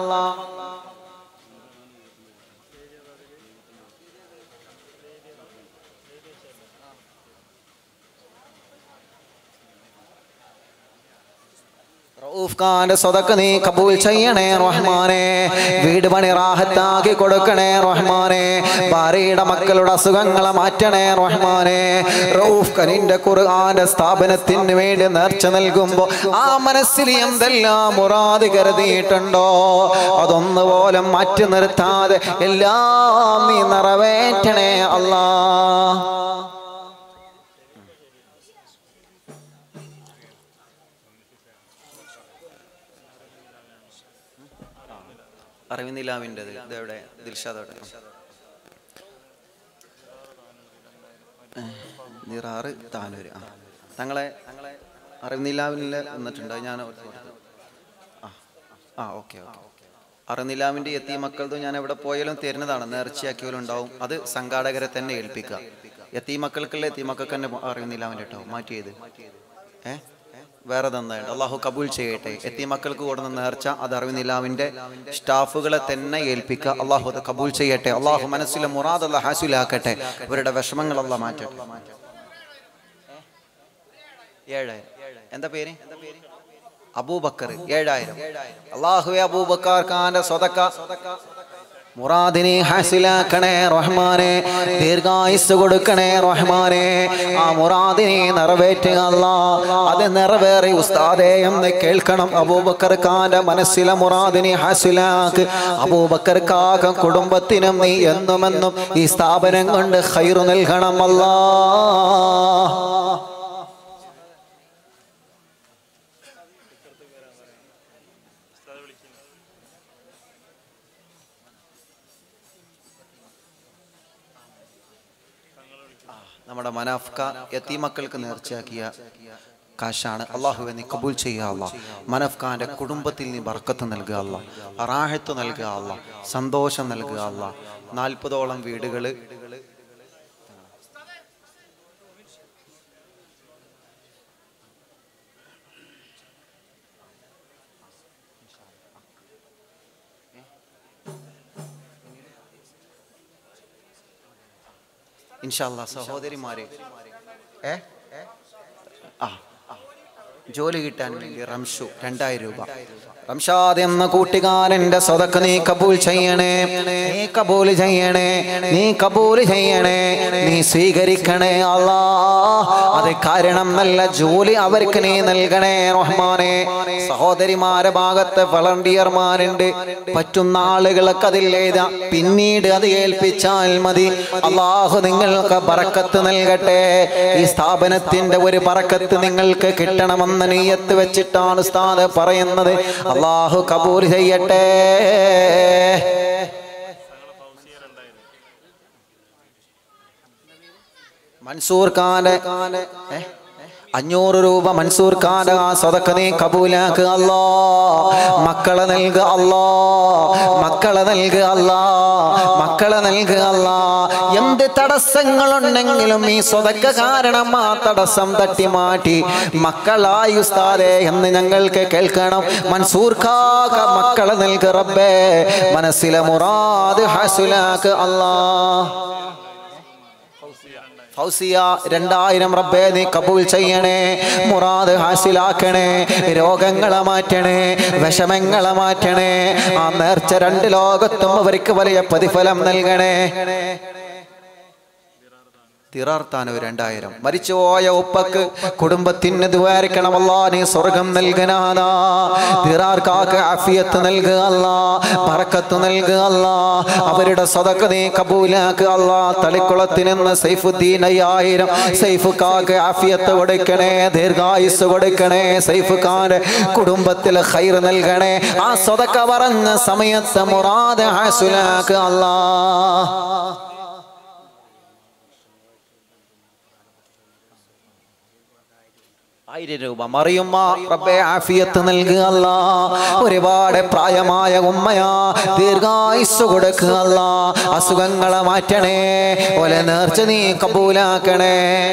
റഊഫ് ഖാന്റെ സ്വതക്ക് നീ കബൂൽ ചെയ്യണേ റഹ്മാനെ വീട് പണി റാഹത്താക്കി കൊടുക്കണേ റഹ്മാനെ ഭാര്യയുടെ മക്കളുടെ അസുഖങ്ങളെ മാറ്റണേ റഹ്മാനെ റഊഫ് ഖാനിന്റെ ഖുർആന്റെ സ്ഥാപനത്തിന് വേണ്ടി നേർച്ച നൽകുമ്പോ ആ മനസ്സിൽ എന്തെല്ലാം മുറാദ് കരുതിയിട്ടുണ്ടോ അതൊന്നു പോലും മാറ്റി നിർത്താതെ എല്ലാം നീ നിറവേറ്റണേ അല്ലാ അറിവിനിലാവിൻ്റെത് ഇതെവിടെ ദിൽഷാദ് എവിടെ നിറാറ് താനൂര് ആ തങ്ങളെ തങ്ങളെ അറിവിനിലാവിൽ വന്നിട്ടുണ്ട് അത് ഞാൻ അവർക്ക് കൊടുത്തു ആ ആ ഓക്കെ ഓക്കെ അറിനിലാവിൻ്റെ എത്തി മക്കളത് ഞാൻ എവിടെ പോയാലും തരുന്നതാണ് നേർച്ചയാക്കിയാലും ഉണ്ടാവും അത് സംഘാടകരെ തന്നെ ഏൽപ്പിക്കുക എത്തി മക്കൾക്കുള്ള എത്തി മക്കൾക്ക് തന്നെ അറിയുന്നില്ലാവിൻ്റെ കേട്ടോ മാറ്റിയത് ഏ വേറെ തന്നായിട്ട് അള്ളാഹു കബൂൽ ചെയ്യട്ടെ എത്തി മക്കൾക്ക് കൊടുന്ന നേർച്ച അത് അറിവിനിലാവിൻ്റെ സ്റ്റാഫുകളെ തന്നെ ഏൽപ്പിക്കുക അള്ളാഹു അത് കബൂൽ ചെയ്യട്ടെ അള്ളാഹു മനസ്സിലെ മുറാദ് അല്ല ഹാസുലാക്കട്ടെ ഇവരുടെ വിഷമങ്ങളല്ല മാറ്റട്ടെ ഏഴായിരം എന്താ പേര് അബൂബക്കർ ഏഴായിരം അള്ളാഹുവെ അബൂബക്കർ ഖാന്റെ സ്വതക്ക മുറാദിനെ ഹാസിലാക്കണേ റഹ്മാനെ ദീർഘായുസ് കൊടുക്കണേ റഹ്മാനെ ആ മുറാദിനെ നിറവേറ്റുക അല്ലാ അത് നിറവേറി ഉസ്താദേ എന്ന് കേൾക്കണം അബൂബക്കർ ഖാന്റെ മനസ്സിലെ മുറാദിനെ ഹാസിലാക്ക് അബൂബക്കർ കാകം കുടുംബത്തിനും നീ എന്നുമെന്നും ഈ സ്ഥാപനം കൊണ്ട് ഹൈറു നൽകണം അല്ലാ നമ്മുടെ മനാഫ്ക യത്തീമക്കൾക്ക് നേർച്ചയാക്കിയ കാശാണ് അള്ളാഹുവെ നീ കബൂൽ ചെയ്യുക അല്ല മനഫ്ഖാന്റെ കുടുംബത്തിൽ നീ ബർക്കത്ത് നൽകുക അല്ല റാഹത്ത് നൽകുക അല്ല സന്തോഷം നൽകുക അല്ല നാൽപ്പതോളം വീടുകൾ ഇൻഷാല്ല സഹോദരിമാരെ ഏ ആ ജോലി കിട്ടാൻ വേണ്ടി റംഷു രണ്ടായിരം രൂപ റംഷാദ് എന്ന കൂട്ടുകാരന്റെ സ്വതക്ക് നീ കബൂൽ ചെയ്യണേ നീ കബൂൽ ചെയ്യണേ നീ കബൂൽ ചെയ്യണേ നീ സ്വീകരിക്കണേ അല്ലാ അത് കാരണം നല്ല ജോലി അവർക്ക് നീ നൽകണേ റഹ്മാനെ സഹോദരിമാരെ ഭാഗത്ത് വളണ്ടിയർമാരുണ്ട് പറ്റുന്ന ആളുകൾക്ക് അതിൽ എഴുതാ പിന്നീട് അത് ഏൽപ്പിച്ചാൽ മതി അള്ളാഹു നിങ്ങൾക്ക് ബറക്കത്ത് നൽകട്ടെ ഈ സ്ഥാപനത്തിന്റെ ഒരു ബറക്കത്ത് നിങ്ങൾക്ക് കിട്ടണമെന്ന നീയത്ത് വെച്ചിട്ടാണ് ഉസ്താദ് പറയുന്നത് അള്ളാഹു കബൂർ ചെയ്യട്ടെ മൻസൂർ ഖാന്റെ ഏ? അഞ്ഞൂറ് രൂപ മൻസൂർ ഖാന്റെ ആ സ്വതക്ക നീ കബൂലാക്ക് അല്ലാ മക്കളെ നൽകുക അല്ലാ മക്കളെ നൽകുക അല്ലാ മക്ക മക്കളെ നൽകുക അല്ല എന്ത് തടസ്സങ്ങളുണ്ടെങ്കിലും ഈ സ്വതക്ക കാരണം ആ തടസ്സം തട്ടി മാറ്റി മക്കളായി ഉസ്താദേ എന്ന് ഞങ്ങൾക്ക് കേൾക്കണം മൻസൂർ കാക്ക മക്കളെ നൽകുക റബ്ബേ മനസ്സിലെ മുറാദ് ഹസുലാക്ക് അല്ലാ ഫൗസിയ രണ്ടായിരം റബ്ബേ നീ കബൂൽ ചെയ്യണേ മുറാദ് ഹാസിലാക്കണേ രോഗങ്ങളെ മാറ്റണേ വിഷമങ്ങളെ മാറ്റണേ ആ നേർച്ച രണ്ട് ലോകത്തും അവർക്ക് വലിയ പ്രതിഫലം നൽകണേ തിറാർത്താനോ രണ്ടായിരം മരിച്ചുപോയ ഉപ്പക്ക് കുടുംബത്തിന് ദ്വാരിക്കണമല്ല നീ സ്വർഗം നൽകനാഥാ തിറാർക്കാക്ക് അഫിയത്ത് നൽകുക അല്ല പറക്കത്ത് നൽകുക അല്ല അവരുടെ സദക്ക നീ കബൂലാക്കുക അല്ല തളിക്കുളത്തിൽ നിന്ന് സൈഫുദ്ദീൻ അയ്യായിരം സൈഫ് കാക്ക് അഫിയത്ത് കൊടുക്കണേ ദീർഘായുസ് കൊടുക്കണേ സൈഫ് ഖാന്റെ കുടുംബത്തിൽ ഹൈർ നൽകണേ ആ സ്വതക്ക പറഞ്ഞ സമയത്ത് മുറാദ് ഹാസുലാക്കുക അല്ലാ ആയിരം രൂപ മറിയുമ്മ റബ്ബെ ആഫിയത്ത് നൽകുക അല്ല ഒരുപാട് പ്രായമായ ഉമ്മയാ ദീർഘായുസ് കൊടുക്കുക അല്ല അസുഖങ്ങളെ മാറ്റണേ ഒല നേർച്ച നീ കബൂലാക്കണേ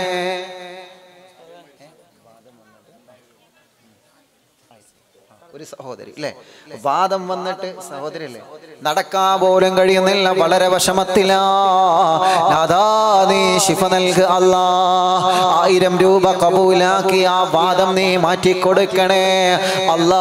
ഒരു സഹോദരി അല്ലേ വാദം വന്നിട്ട് സഹോദരി അല്ലേ നടക്കാൻ പോലും കഴിയുന്നില്ല വളരെ വിഷമത്തിലാ നാഥാ നീ ശിഫ നൽകുക അല്ലാ ആയിരം രൂപ കബൂലാക്കി ആ വാദം നീ മാറ്റിക്കൊടുക്കണേ അല്ലാ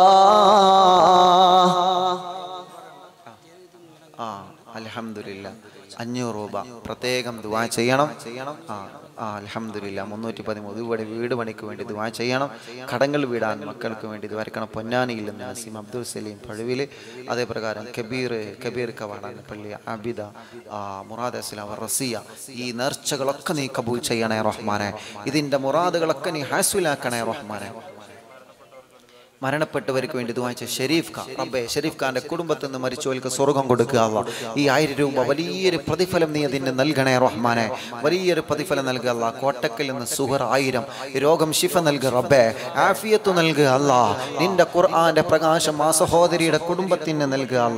ആ അൽഹംദുലില്ല അഞ്ഞൂറ് രൂപ പ്രത്യേകം ദുവാ ചെയ്യണം ചെയ്യണം ആ ആ അൽഹംദുലില്ല മുന്നൂറ്റി പതിമൂന്ന് ഇവിടെ വീട് പണിക്ക് വേണ്ടി ദുവാ ചെയ്യണം കടങ്ങൾ വീടാൻ മക്കൾക്ക് വേണ്ടി ഇത് വരക്കണം പൊന്നാനിയിൽ നിന്ന് നസീം അബ്ദുൽ സലീം പഴുവിൽ അതേപ്രകാരം കബീർ കബീർ കവാടാൻ പള്ളി ആബിദ ആ, മുറാദ് അസ്ലാം റസിയ ഈ നേർച്ചകളൊക്കെ നീ കബൂൽ ചെയ്യണേ റഹ്മാനെ ഇതിൻ്റെ മുറാദുകളൊക്കെ നീ ഹാസുലാക്കണേ റഹ്മാനെ മരണപ്പെട്ടവർക്ക് വേണ്ടി വാങ്ങിച്ച ഷെരീഫ് ഖാൻ റബ്ബേ ഷെരീഫ് ഖാന്റെ കുടുംബത്തിൽ നിന്ന് മരിച്ചവർക്ക് സ്വർഗം കൊടുക്കുക അല്ലാ. ഈ ആയിരം രൂപ വലിയൊരു പ്രതിഫലം നീ അതിന് നൽകണേ റഹ്മാനെ വലിയൊരു പ്രതിഫലം നൽകുക അല്ല കോട്ടക്കൽ നിന്ന് സുഹർ ആയിരം രോഗം ശിഫ നൽകുക റബ്ബേ ആഫിയത്ത് നൽകുക അല്ല നിന്റെ ഖുർആന്റെ പ്രകാശം ആ സഹോദരിയുടെ കുടുംബത്തിന് നൽകുക അല്ല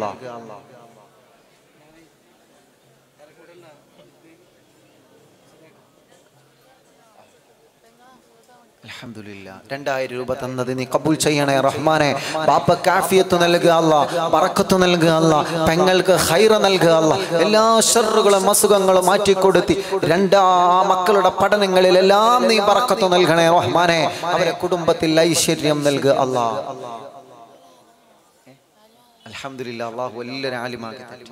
അൽഹംദുലില്ലാ. രണ്ടായിരം രൂപ തന്നത് നീ കബൂൽ ചെയ്യണേ റഹ്മാനെ ബാപ്പ കാഫിയത്ത് നൽകുക അല്ല പറക്കത്ത് നൽകുക അല്ല പെങ്ങൾക്ക് ഹൈറ നൽകുക അല്ല എല്ലാ ഷറുകളും അസുഖങ്ങളും മാറ്റിക്കൊടുത്തി രണ്ടാ മക്കളുടെ പഠനങ്ങളിൽ എല്ലാം നീ പറക്കത്ത് നൽകണേ റഹ്മാനെ അവരെ കുടുംബത്തിൽ ഐശ്വര്യം നൽകുക അല്ല അൽഹംദുലില്ലാ അള്ളാഹു വലിയൊരു ആലിമാക്കി തരും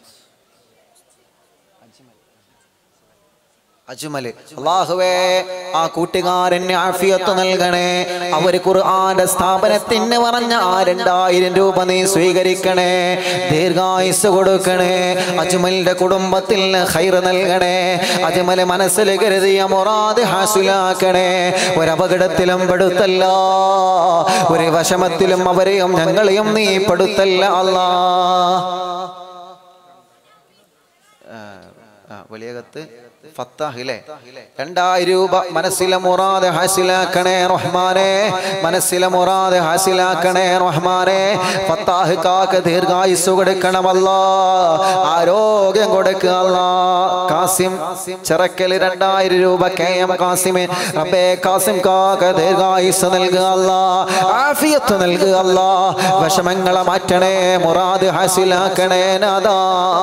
അജ്മല് അള്ളാഹുവേ ആ കൂട്ടുകാരന് ആഫിയത്ത് നൽകണേ അവര് ഖുർആന്റെ സ്ഥാപനത്തിന് പറഞ്ഞ ആ രണ്ടായിരം രൂപ നീ സ്വീകരിക്കണേ ദീർഘായുസ് കൊടുക്കണേ അജ്മലിന്റെ കുടുംബത്തിൽ ഹൈർ നൽകണേ അജ്മല് മനസ്സിൽ കരുതിയ മൊറാദ് ഹാസുലാക്കണേ ഒരപകടത്തിലും പെടുത്തല്ല ഒരു വശമത്തിലും അവരെയും ഞങ്ങളെയും നീ പെടുത്തല്ല അല്ലാ ആ, വലിയകത്ത് ഫത്താഹിലെ രണ്ടായിരം രൂപ മനസ്സിലെ മുറാദ് ഹാസിലാക്കണേ റഹ്മാനെ മനസ്സിലെ മുറാദ് ഹാസിലാക്കണേ റഹ്മാനെ ഫത്താഹ് കാക്ക് ദീർഘായുസ് കൊടുക്കണമല്ല ആരോഗ്യം കൊടുക്കുക അല്ലാ. കാസിം ചിറക്കൽ രണ്ടായിരം രൂപ കെ എം കാസിമെ റബ്ബേ കാസിം കാക്ക് ദീർഘായുസ് നൽകുക അല്ല ആഫിയത്ത് നൽകുക അല്ല വിഷമങ്ങളെ മാറ്റണേ മുറാദ് ഹാസിലാക്കണേ നാദാ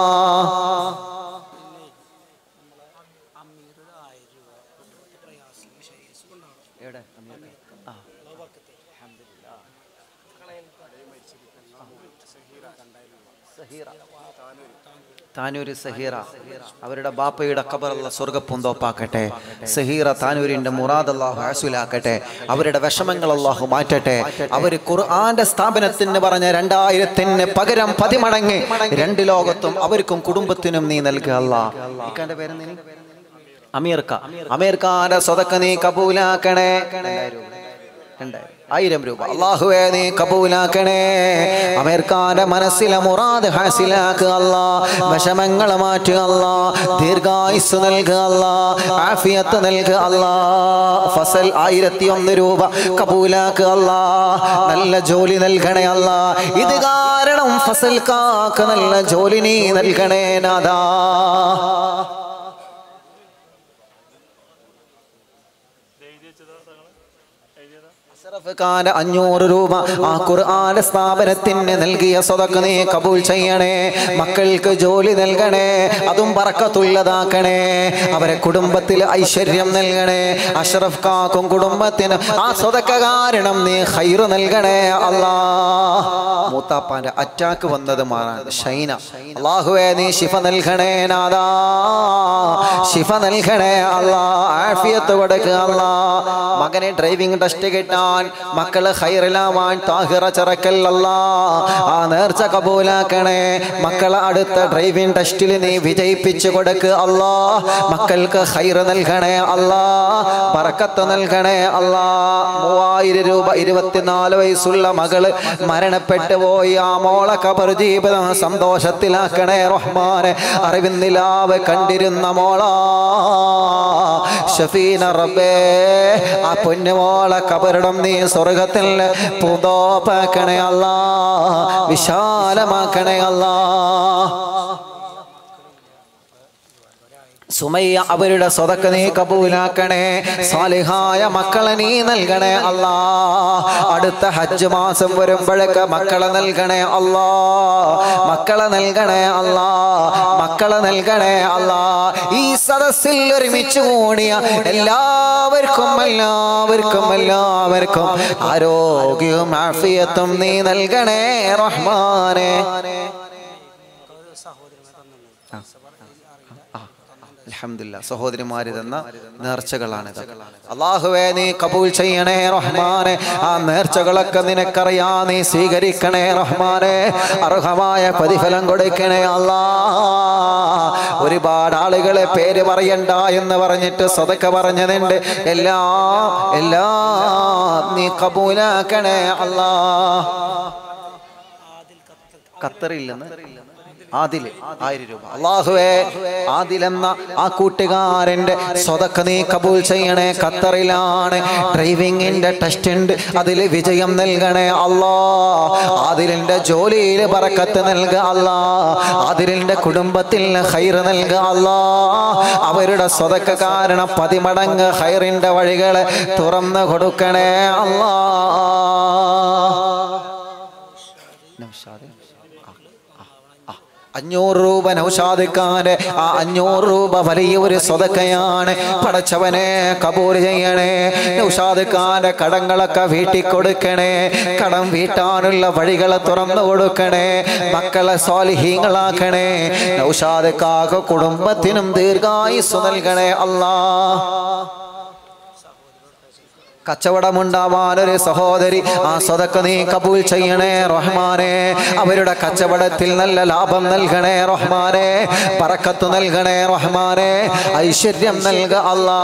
താനൂര് സഹീറ അവരുടെ ബാപ്പയുടെ ഖബറുള്ള സ്വർഗപ്പൂന്തോപ്പാക്കട്ടെ സഹീറ താനൂരിന്റെ മുറാദ് അള്ളാഹു ഹാസുലാക്കട്ടെ അവരുടെ വിഷമങ്ങൾ അള്ളാഹു മാറ്റട്ടെ അവർ ഖുർആന്റെ സ്ഥാപനത്തിന് പറഞ്ഞ രണ്ടായിരത്തിന് പകരം പതിമടങ്ങ് രണ്ട് ലോകത്തും അവർക്കും കുടുംബത്തിനും നീ നൽകുക അല്ലാ ഇക്കാന്റെ പേര് നീ അമീർക്ക അമീർക്കാന്റെ സ്വതക്ക നീ കബൂലാക്കണേ രണ്ടായിരം രൂപ. രണ്ടായിരം ആയിരം രൂപ അള്ളാഹുവേ നീ കബൂലാക്കണേ അമീർഖാന്റെ മനസ്സിലെ മുറാദ് ഹാസിലാക്കുക അല്ലാ വിഷമങ്ങൾ മാറ്റുക അല്ലാ ദീർഘായുസ് നൽകുക അല്ലാ ആഫിയത്ത് നൽകുക അല്ലാ ഫസൽ ആയിരത്തി ഒന്ന് രൂപ കബൂലാക്കുക അല്ലാ നല്ല ജോലി നൽകണേ അല്ലാ ഇത് കാരണം ഫസൽ കാക്ക നല്ല ജോലി നീ നൽകണേ നാദാ അഷ്റഫ് ഖാന് അഞ്ഞൂറ് രൂപ ആ ഖുർആന്റെ സ്ഥാപനത്തിന് നൽകിയ സ്വതക്ക് നീ കബൂൽ ചെയ്യണേ മക്കൾക്ക് ജോലി നൽകണേ അതും പറക്കത്തുള്ളതാക്കണേ അവരെ കുടുംബത്തിൽ ഐശ്വര്യം നൽകണേ അഷ്റഫ് കാക്കും കുടുംബത്തിന് ആ സ്വതക്ക കാരണം നീ ഹൈറ് നൽകണേ അല്ലാ മൂത്താപ്പാന്റെ അറ്റാക്ക് വന്നത് മാറാൻ ഷൈന അള്ളാഹുവേ നീ ശിഫ നൽകണേ നാദാ ശിഫ നൽകണേ അല്ലാ ആഫിയത്ത് കൊടുക്കുക അല്ലാ മകനെ ഡ്രൈവിംഗ് ടെസ്റ്റ് കിട്ടാൻ മക്കള് ഹൈറിലാവാൻ താഹിറ ചിറക്കല്ല ആ നേർച്ച കബൂലാക്കണേ മക്കളെ അടുത്ത ഡ്രൈവിംഗ് ടെസ്റ്റിൽ നീ വിജയിപ്പിച്ചു കൊടുക്കുക അല്ലാ മക്കൾക്ക് ഹൈറ് നൽകണേ അല്ലാ പറക്കത്ത് നൽകണേ അല്ലാ മൂവായിരം രൂപ ഇരുപത്തിനാല് വയസ്സുള്ള മകള് മരണപ്പെട്ടു പോയി ആ മോളെ കബർ ജീവിതം സന്തോഷത്തിലാക്കണേ റഹ്മാനെ അറിവിന്നിലാവ് കണ്ടിരുന്ന മോളാ ഷഫീന റബ്ബേ ആ പൊന്നുമോളെ കബറിടം നീ സ്വർഗത്തിൽ പുതോപ്പാക്കണേ അല്ല വിശാലമാക്കണേ അല്ല സുമയ്യ അവരുടെ സ്വതക്ക നീ കബൂലാക്കണേ സാലിഹായ മക്കളെ നീ നൽകണേ അല്ലാ അടുത്ത ഹജ്ജ് മാസം വരുമ്പോഴൊക്കെ മക്കളെ നൽകണേ അല്ലാ മക്കളെ നൽകണേ അല്ലാ മക്കളെ നൽകണേ അല്ലാ ഈ സദസ്സിൽ ഒരുമിച്ച് കൂടിയ എല്ലാവർക്കും എല്ലാവർക്കും എല്ലാവർക്കും ആരോഗ്യവും ആഫിയത്തും നീ നൽകണേ റഹ്മാനെ അൽഹംദുലില്ല സഹോദരിമാര് തന്ന നേർച്ചകളാണിത് അള്ളാഹുവേ നീ കബൂൽ ചെയ്യണേ റഹ്മാനെ ആ നേർച്ചകളൊക്കെ നിനക്കറിയാ നീ സ്വീകരിക്കണേ റഹ്മാനെ അർഹമായ പ്രതിഫലം കൊടുക്കണേ അല്ലാ ഒരുപാട് ആളുകളെ പേര് പറയണ്ട എന്ന് പറഞ്ഞിട്ട് സ്വതക്ക പറഞ്ഞതുണ്ട് എല്ലാം എല്ലാം നീ കബൂലാക്കണേ അല്ലാ ഖത്തറില്ലെന്ന് ആദില് ആയിരം രൂപ അള്ളാഹുവേ ആദിലെന്ന ആ കൂട്ടുകാരന്റെ സ്വതക്ക നീ കബൂൽ ചെയ്യണേ ഖത്തറിലാണ് ഡ്രൈവിംഗിന്റെ ടെസ്റ്റ് ഉണ്ട് അതിൽ വിജയം നൽകണേ അല്ലാ ആദിലിന്റെ ജോലിയിൽ പറക്കത്ത് നൽകുക അല്ലാ ആദിലിന്റെ കുടുംബത്തിൽ ഹൈറ് നൽകുക അല്ലാ അവരുടെ സ്വതക്ക കാരണം പതിമടങ്ങ് ഹൈറിന്റെ വഴികളെ തുറന്നു കൊടുക്കണേ അല്ലാ നൗഷാദ് അഞ്ഞൂറ് രൂപ നൗഷാദിക്കാന് ആ അഞ്ഞൂറ് രൂപ വലിയ ഒരു സ്വതക്കയാണ് പടച്ചവനെ കബൂർ ചെയ്യണേ നൗഷാദിക്കാന്റെ കടങ്ങളൊക്കെ വീട്ടി കൊടുക്കണേ കടം വീട്ടാനുള്ള വഴികളെ തുറന്നു കൊടുക്കണേ മക്കളെ സ്വാലിഹീങ്ങളാക്കണേ നൗഷാദിക്കാക കുടുംബത്തിനും ദീർഘായുസ് നൽകണേ അല്ലാ കച്ചവടമുണ്ടാവാൻ ഒരു സഹോദരി ആ സ്വതക്ക നീ കബൂൽ ചെയ്യണേ റഹ്മാനെ അവരുടെ കച്ചവടത്തിൽ നല്ല ലാഭം നൽകണേ റഹ്മാനെ പറക്കത്ത് നൽകണേ റഹ്മാനെ ഐശ്വര്യം നൽക അല്ലാ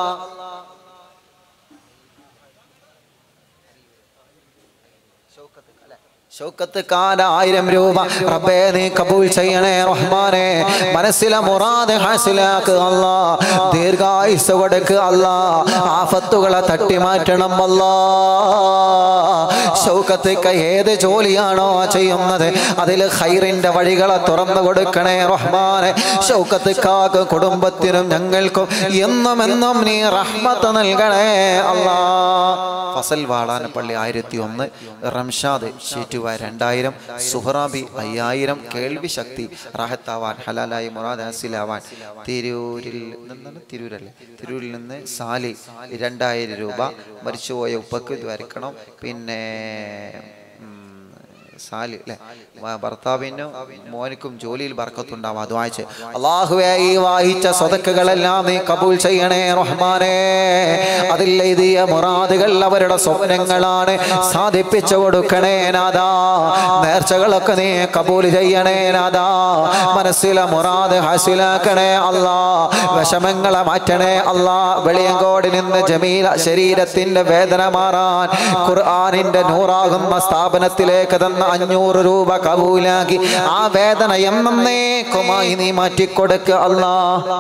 ഷൗക്കത്ത് കാല ആയിരം രൂപ റബ്ബേ നീ കബൂൽ ചെയ്യണേ റഹ്മാനെ മനസ്സിലെ മുറാദ് ഹാസിലാക്കുക അല്ലാ ദീർഘായുസ് കൊടുക്കുക അല്ലാ ആഫത്തുകളെ തട്ടി മാറ്റണം അല്ലാ ഷൗക്കത്തേക്ക് ഏത് ജോലിയാണോ ചെയ്യുന്നത് അതിൽ ഹൈറിന്റെ വഴികളെ തുറന്നു കൊടുക്കണേ റഹ്മാനെ ഷൗക്കത്തേക്കാക്ക് കുടുംബത്തിനും ഞങ്ങൾക്കും എന്നും എന്നും നീ റഹ്മത്ത് നൽകണേ അല്ലാ ഫസൽ വാടാനപ്പള്ളി ആയിരത്തി ഒന്ന് റംഷാദ് ഷീറ്റുവായ രണ്ടായിരം സുഹറാബി അയ്യായിരം കേൾവി ശക്തി റാഹത്താവാൻ ഹലാലായി മുറാദ് ഹാസിലാവാൻ തിരൂരിൽ നിന്നാണ് തിരൂരല്ലേ തിരൂരിൽ നിന്ന് സാലി രണ്ടായിരം രൂപ മരിച്ചുപോയ ഉപ്പക്ക് ഇത് വരക്കണം പിന്നെ ഉം, സാലി അല്ലെ ഭർത്താവിനും മോനിക്കും ജോലിയിൽ ബർക്കത്തുണ്ടാവും അത് വായിച്ച് അള്ളാഹുവേ ഈ വായിച്ച സ്വതക്കുകളെല്ലാം നീ കബൂൽ ചെയ്യണേ റഹ്മാനേ അതിൽ എഴുതിയ മുറാദുകൾ അവരുടെ സ്വപ്നങ്ങളാണ് സാധിപ്പിച്ചു കൊടുക്കണേ നാദാ നേർച്ചകളൊക്കെ നീ കബൂൽ ചെയ്യണേ നാദാ മനസ്സിലെ മുറാദ് ഹാസിലാക്കണേ അല്ലാ വിഷമങ്ങളെ മാറ്റണേ അല്ലാ വെളിയങ്കോട് നിന്ന് ജമീല ശരീരത്തിന്റെ വേദന മാറാൻ ഖുർആാനിന്റെ നൂറാകുന്ന സ്ഥാപനത്തിലേക്ക് തന്ന അഞ്ഞൂറ് രൂപ കബൂലാക്കി ആ വേദന എന്നേക്കുമായി നീ മാറ്റിക്കൊടുക്കുക അല്ലാ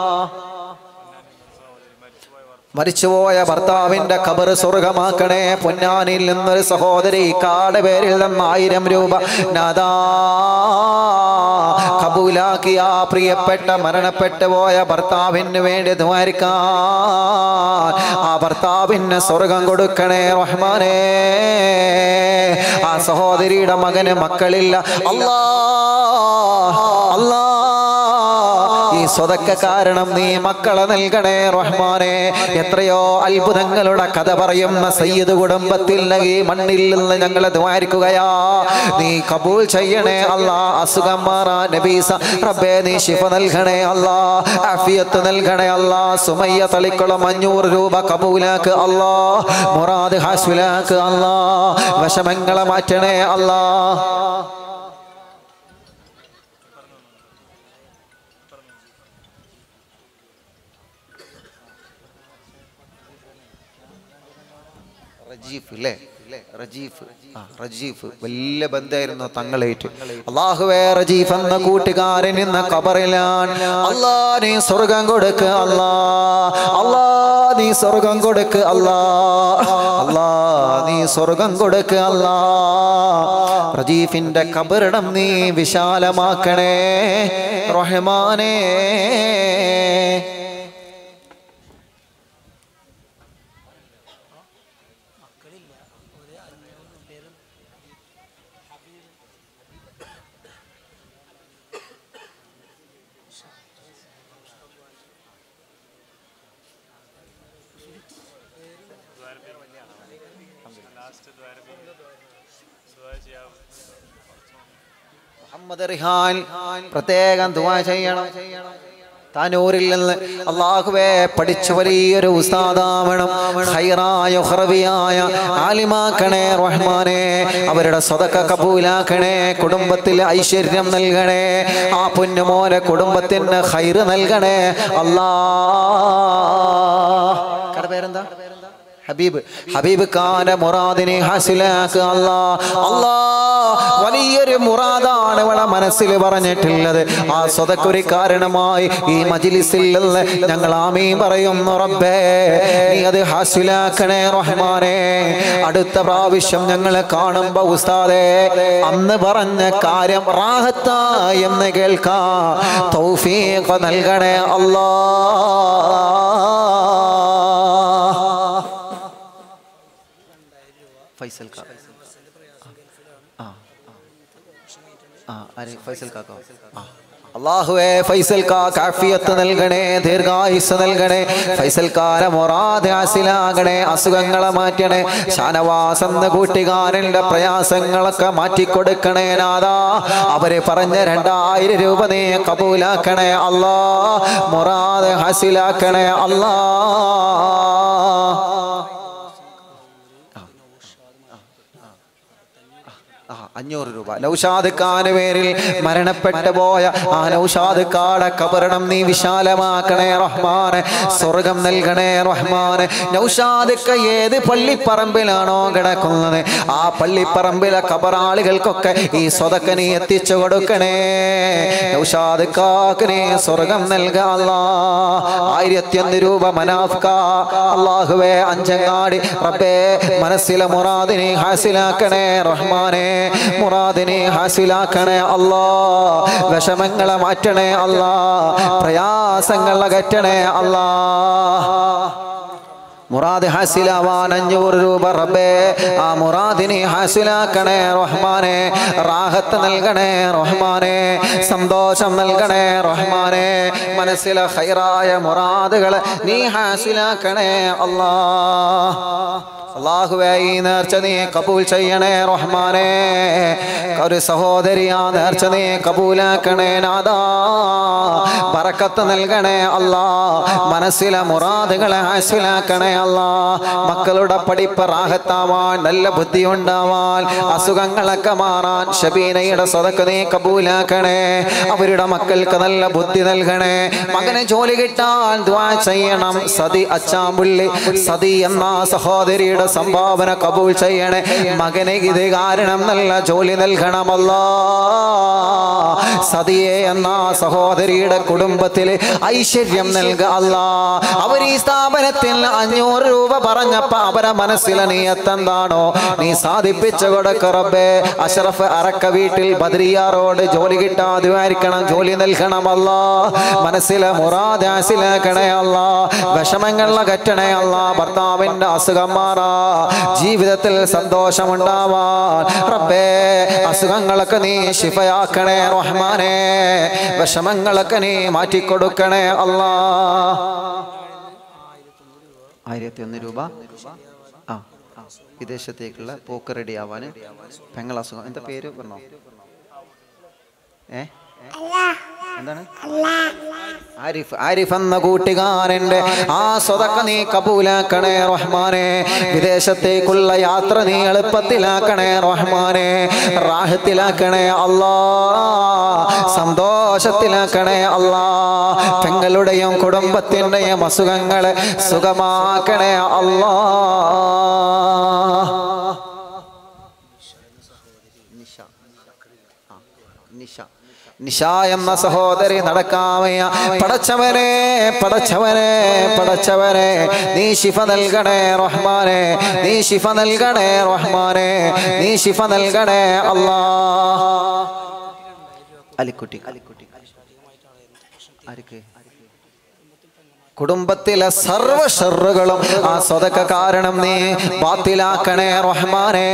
മരിച്ചുപോയ ഭർത്താവിന്റെ ഖബർ സ്വർഗമാക്കണേ പൊന്നാനിൽ നിന്നൊരു സഹോദരി കാട് പേരിൽ നിന്ന് ആയിരം രൂപ നാദാ കബൂലാക്കി ആ പ്രിയപ്പെട്ട മരണപ്പെട്ടു പോയ ഭർത്താവിന് വേണ്ടി ദ്വാരിക്കാൻ ആ ഭർത്താവിന് സ്വർഗം കൊടുക്കണേ റഹ്മാനേ ആ സഹോദരിയുടെ മകന് മക്കളില്ല അല്ലാ അല്ലാ ഈ സ്വതക്ക കാരണം നീ മക്കളെ നൽകണേ റഹ്മാനെ എത്രയോ അത്ഭുതങ്ങളുടെ കഥ പറയുന്ന സയ്യിദ് കുടുംബത്തിൽ ഈ മണ്ണിൽ നിന്ന് ഞങ്ങൾ ദ്വാരിക്കുകയാ നീ കബൂൽ ചെയ്യണേ അല്ലാ അസുഖം മാറാ നബീസ റബ്ബേ നീ ശിഫ നൽകണേ അല്ലാ അഫിയത്ത് നൽകണേ അല്ലാ സുമയ്യ തളിക്കുളം അഞ്ഞൂറ് രൂപ കബൂലാക്ക് അല്ലാ മുറാദ് ഹാസ്വിലാക്ക് അല്ലാ വിഷമങ്ങളെ മാറ്റണേ അല്ലാ റജീഫ് അല്ലേ റജീഫ് ആ റജീഫ് വലിയ ബന്ധമായിരുന്നു തങ്ങളേറ്റ് അള്ളാഹുവേ റജീഫ് എന്ന കൂട്ടുകാരൻ ഇന്ന് കബറിലാണ് അല്ലാ നീ സ്വർഗം കൊടുക്ക് അല്ലാ അല്ലാ നീ സ്വർഗം കൊടുക്ക് അല്ലാ അല്ലാ നീ സ്വർഗം കൊടുക്ക് അല്ലാ റജീഫിന്റെ കബറിടം നീ വിശാലമാക്കണേ റഹ്മാനേ മുഹമ്മദ് റിഹാൻ പ്രത്യേകം ദുആ ചെയ്യണം താനൂരിൽ നിന്ന് അള്ളാഹുവെ പഠിച്ച വലിയൊരു ഉസ്താദാവണം ഹൈറായ ഹറവിയായ ആലിമാക്കണേ റഹ്മാനെ അവരുടെ സ്വതക്ക കബൂലാക്കണേ കുടുംബത്തിൽ ഐശ്വര്യം നൽകണേ ആ പൊന്നുമോനെ കുടുംബത്തിന് ഹൈറ് നൽകണേ അല്ലാ കട പേരെന്താ ഹബീബ് ഹബീബ് കാന മുറാദിനെ ഹാസിലാക്കുക അല്ലാ അല്ലാ വലിയൊരു മുറാദാണ് ഇവിടെ മനസ്സിൽ പറഞ്ഞിട്ടുള്ളത് ആ സ്വതക്കൊരു കാരണമായി ഈ മജിലിസിൽ നിന്ന് ഞങ്ങൾ ആമീൻ പറയുന്നു റബ്ബേ നീ അത് ഹാസിലാക്കണേ റഹ്മാനെ അടുത്ത പ്രാവശ്യം ഞങ്ങളെ കാണുമ്പോ ഉസ്താദേ അന്ന് പറഞ്ഞ കാര്യം റാഹത്ത എന്ന് കേൾക്കാ തൗഫീഖ് നൽകണേ അല്ലാ ഫൈസൽ കാ ആ ആ ആര് ഫൈസൽ കാക്കോ ആ അള്ളാഹുവേ ഫൈസൽ കാ കാഫിയത്ത് നൽകണേ ദീർഘായുസ് നൽകണേ ഫൈസൽ കാല മൊറാദ് ഹാസിലാകണേ അസുഖങ്ങളെ മാറ്റണേ ഷാനവാസ് എന്ന കൂട്ടുകാരന്റെ പ്രയാസങ്ങളൊക്കെ മാറ്റിക്കൊടുക്കണേ നാദാ അവര് പറഞ്ഞ രണ്ടായിരം രൂപ നീ കബൂലാക്കണേ അല്ലാ മൊറാദ് ഹാസിലാക്കണേ അല്ലാ ആ, അഞ്ഞൂറ് രൂപ നൗഷാദ് ഖാന് പേരിൽ മരണപ്പെട്ടു പോയ ആ നൗഷാദ് കാടെ കബറിടം നീ വിശാലമാക്കണേ റഹ്മാനെ സ്വർഗം നൽകണേ റഹ്മാനെ നൗഷാദ് ഖ ഏത് പള്ളിപ്പറമ്പിലാണോ കിടക്കുന്നത് ആ പള്ളിപ്പറമ്പിലെ കബറാളികൾക്കൊക്കെ ഈ സ്വതക്ക നീ എത്തിച്ചു കൊടുക്കണേ നൗഷാദ് ഖാക്ക് നീ സ്വർഗം നൽകാല്ല ആയിരത്തി ഒന്ന് രൂപ മനാഫ്ക അള്ളാഹുവേ അഞ്ചങ്ങാടി റബ്ബേ മനസ്സിലെ മുറാദിനെ ഹാസിലാക്കണേ റഹ്മാനെ മുറാദിനെ ഹാസിലാക്കണേ അല്ലാ വിഷമങ്ങളെ മാറ്റണേ അല്ലാ പ്രയാസങ്ങൾ അകറ്റണേ അല്ലാ മുറാദ് ഹാസിലാവാൻ അഞ്ഞൂറ് രൂപ റബ്ബേ ആ മുറാദിനെ ഹാസിലാക്കണേ റഹ്മാനെ റാഹത്ത് നൽകണേ റഹ്മാനെ സന്തോഷം നൽകണേ റഹ്മാനെ മനസ്സിലെ ഹൈറായ മുറാദുകളെ നീ ഹാസിലാക്കണേ അല്ലാ അള്ളാഹുവേ ഈ നേർച്ച നീ കബൂൽ ചെയ്യണേ റഹ്മാനെ ഒരു സഹോദരി ആ നേർച്ച നീ കബൂലാക്കണേ നാദാ ബറക്കത്ത് നൽകണേ അല്ലാ മനസ്സിലെ മുറാദുകളെ ഹാസിലാക്കണേ അല്ലാ മക്കളുടെ പഠിപ്പ് റാഹത്താവാൻ നല്ല ബുദ്ധി ഉണ്ടാവാൻ അസുഖങ്ങളൊക്കെ മാറാൻ ഷബീനയുടെ സ്വതക്ക് നീ കബൂലാക്കണേ അവരുടെ മക്കൾക്ക് നല്ല ബുദ്ധി നൽകണേ മകന് ജോലി കിട്ടാൻ ദ്വാ ചെയ്യണം സതി അച്ചാമ്പുള്ളി സതി എന്ന സഹോദരിയുടെ സംഭാവന കബൂൽ ചെയ്യണേ മകന് ഇത് കാരണം നല്ല ജോലി നൽകണമല്ലോ സതിയെ എന്ന സഹോദരിയുടെ കുടുംബത്തിൽ ഐശ്വര്യം നൽകുക അല്ല അവർ ഈ സ്ഥാപനത്തിൽ അഞ്ഞൂറ് രൂപ പറഞ്ഞപ്പോ അവരെ മനസ്സിലെ നീ എത്തെന്താണോ നീ സാധിപ്പിച്ചു കൊടുക്കറബേ അഷറഫ് അറക്ക വീട്ടിൽ ബദ്രിയാറോട് ജോലി കിട്ടാതുമായിരിക്കണം ജോലി നൽകണമല്ല മനസ്സിലെ മുറാദാസിലാക്കണേ അല്ല വിഷമങ്ങളിലെ കറ്റണേ അല്ല ഭർത്താവിന്റെ അസുഖം മാറാ ജീവിതത്തിൽ സന്തോഷമുണ്ടാവാൻ റബ്ബേ അസുഖങ്ങളൊക്കെ നീ ശിഫയാക്കണേ റഹ്മാനെ വിഷമങ്ങളൊക്കെ നീ മാറ്റിക്കൊടുക്കണേ അല്ലാ ആയിരത്തി ഒന്ന് രൂപ ആ ആ. വിദേശത്തേക്കുള്ള പോക്ക് റെഡി ആവാൻ പെങ്ങൾ അസുഖം എന്താ പേര് പറഞ്ഞോ ഏ എന്താണ് ആരിഫ് ആരിഫ് എന്ന കൂട്ടുകാരന്റെ ആ സ്വതക്ക നീ കബൂലാക്കണേ റഹ്മാനെ വിദേശത്തേക്കുള്ള യാത്ര നീ എളുപ്പത്തിലാക്കണേ റഹ്മാനെ റാഹത്തിലാക്കണേ അല്ലാ സന്തോഷത്തിലാക്കണേ അല്ലാ പെങ്ങളുടെയും കുടുംബത്തിൻ്റെയും അസുഖങ്ങളെ സുഖമാക്കണേ അല്ലാ നിഷ ആ, നിഷ നിഷ എന്ന സഹോദരി നടക്കാമയ പടച്ചവനെ പടച്ചവനെ പടച്ചവനെ നീ ശിഫ നൽകണേ റഹ്മാനെ നീ ശിഫ നൽകണേ റഹ്മാനെ നീ ശിഫ നൽകണേ അല്ലാ അലിക്കുട്ടി അലിക്കുട്ടി ആർക്ക് കുടുംബത്തിലെ സർവ ഷറുകളും ആ സ്വതക്ക കാരണം നീ ബാത്തിലാക്കണേ റഹ്മാനെ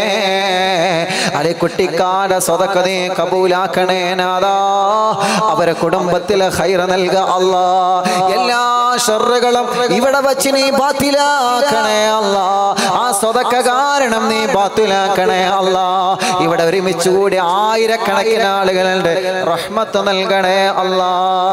അലിക്കുട്ടിക്കാരുടെ സ്വതക്ക നീ കബൂലാക്കണേ നാദാ അവരെ കുടുംബത്തിലെ ഹൈറ നൽക അല്ലാ എല്ലാ ഷറുകളും ഇവിടെ വച്ച് നീ ബാത്തിലാക്കണേ അല്ലാ ആ സ്വതക്ക കാരണം നീ ബാത്തിലാക്കണേ അല്ലാ ഇവിടെ ഒരുമിച്ച് കൂടി ആയിരക്കണക്കിന് ആളുകളുണ്ട് റഹ്മത്ത് നൽകണേ അല്ലാ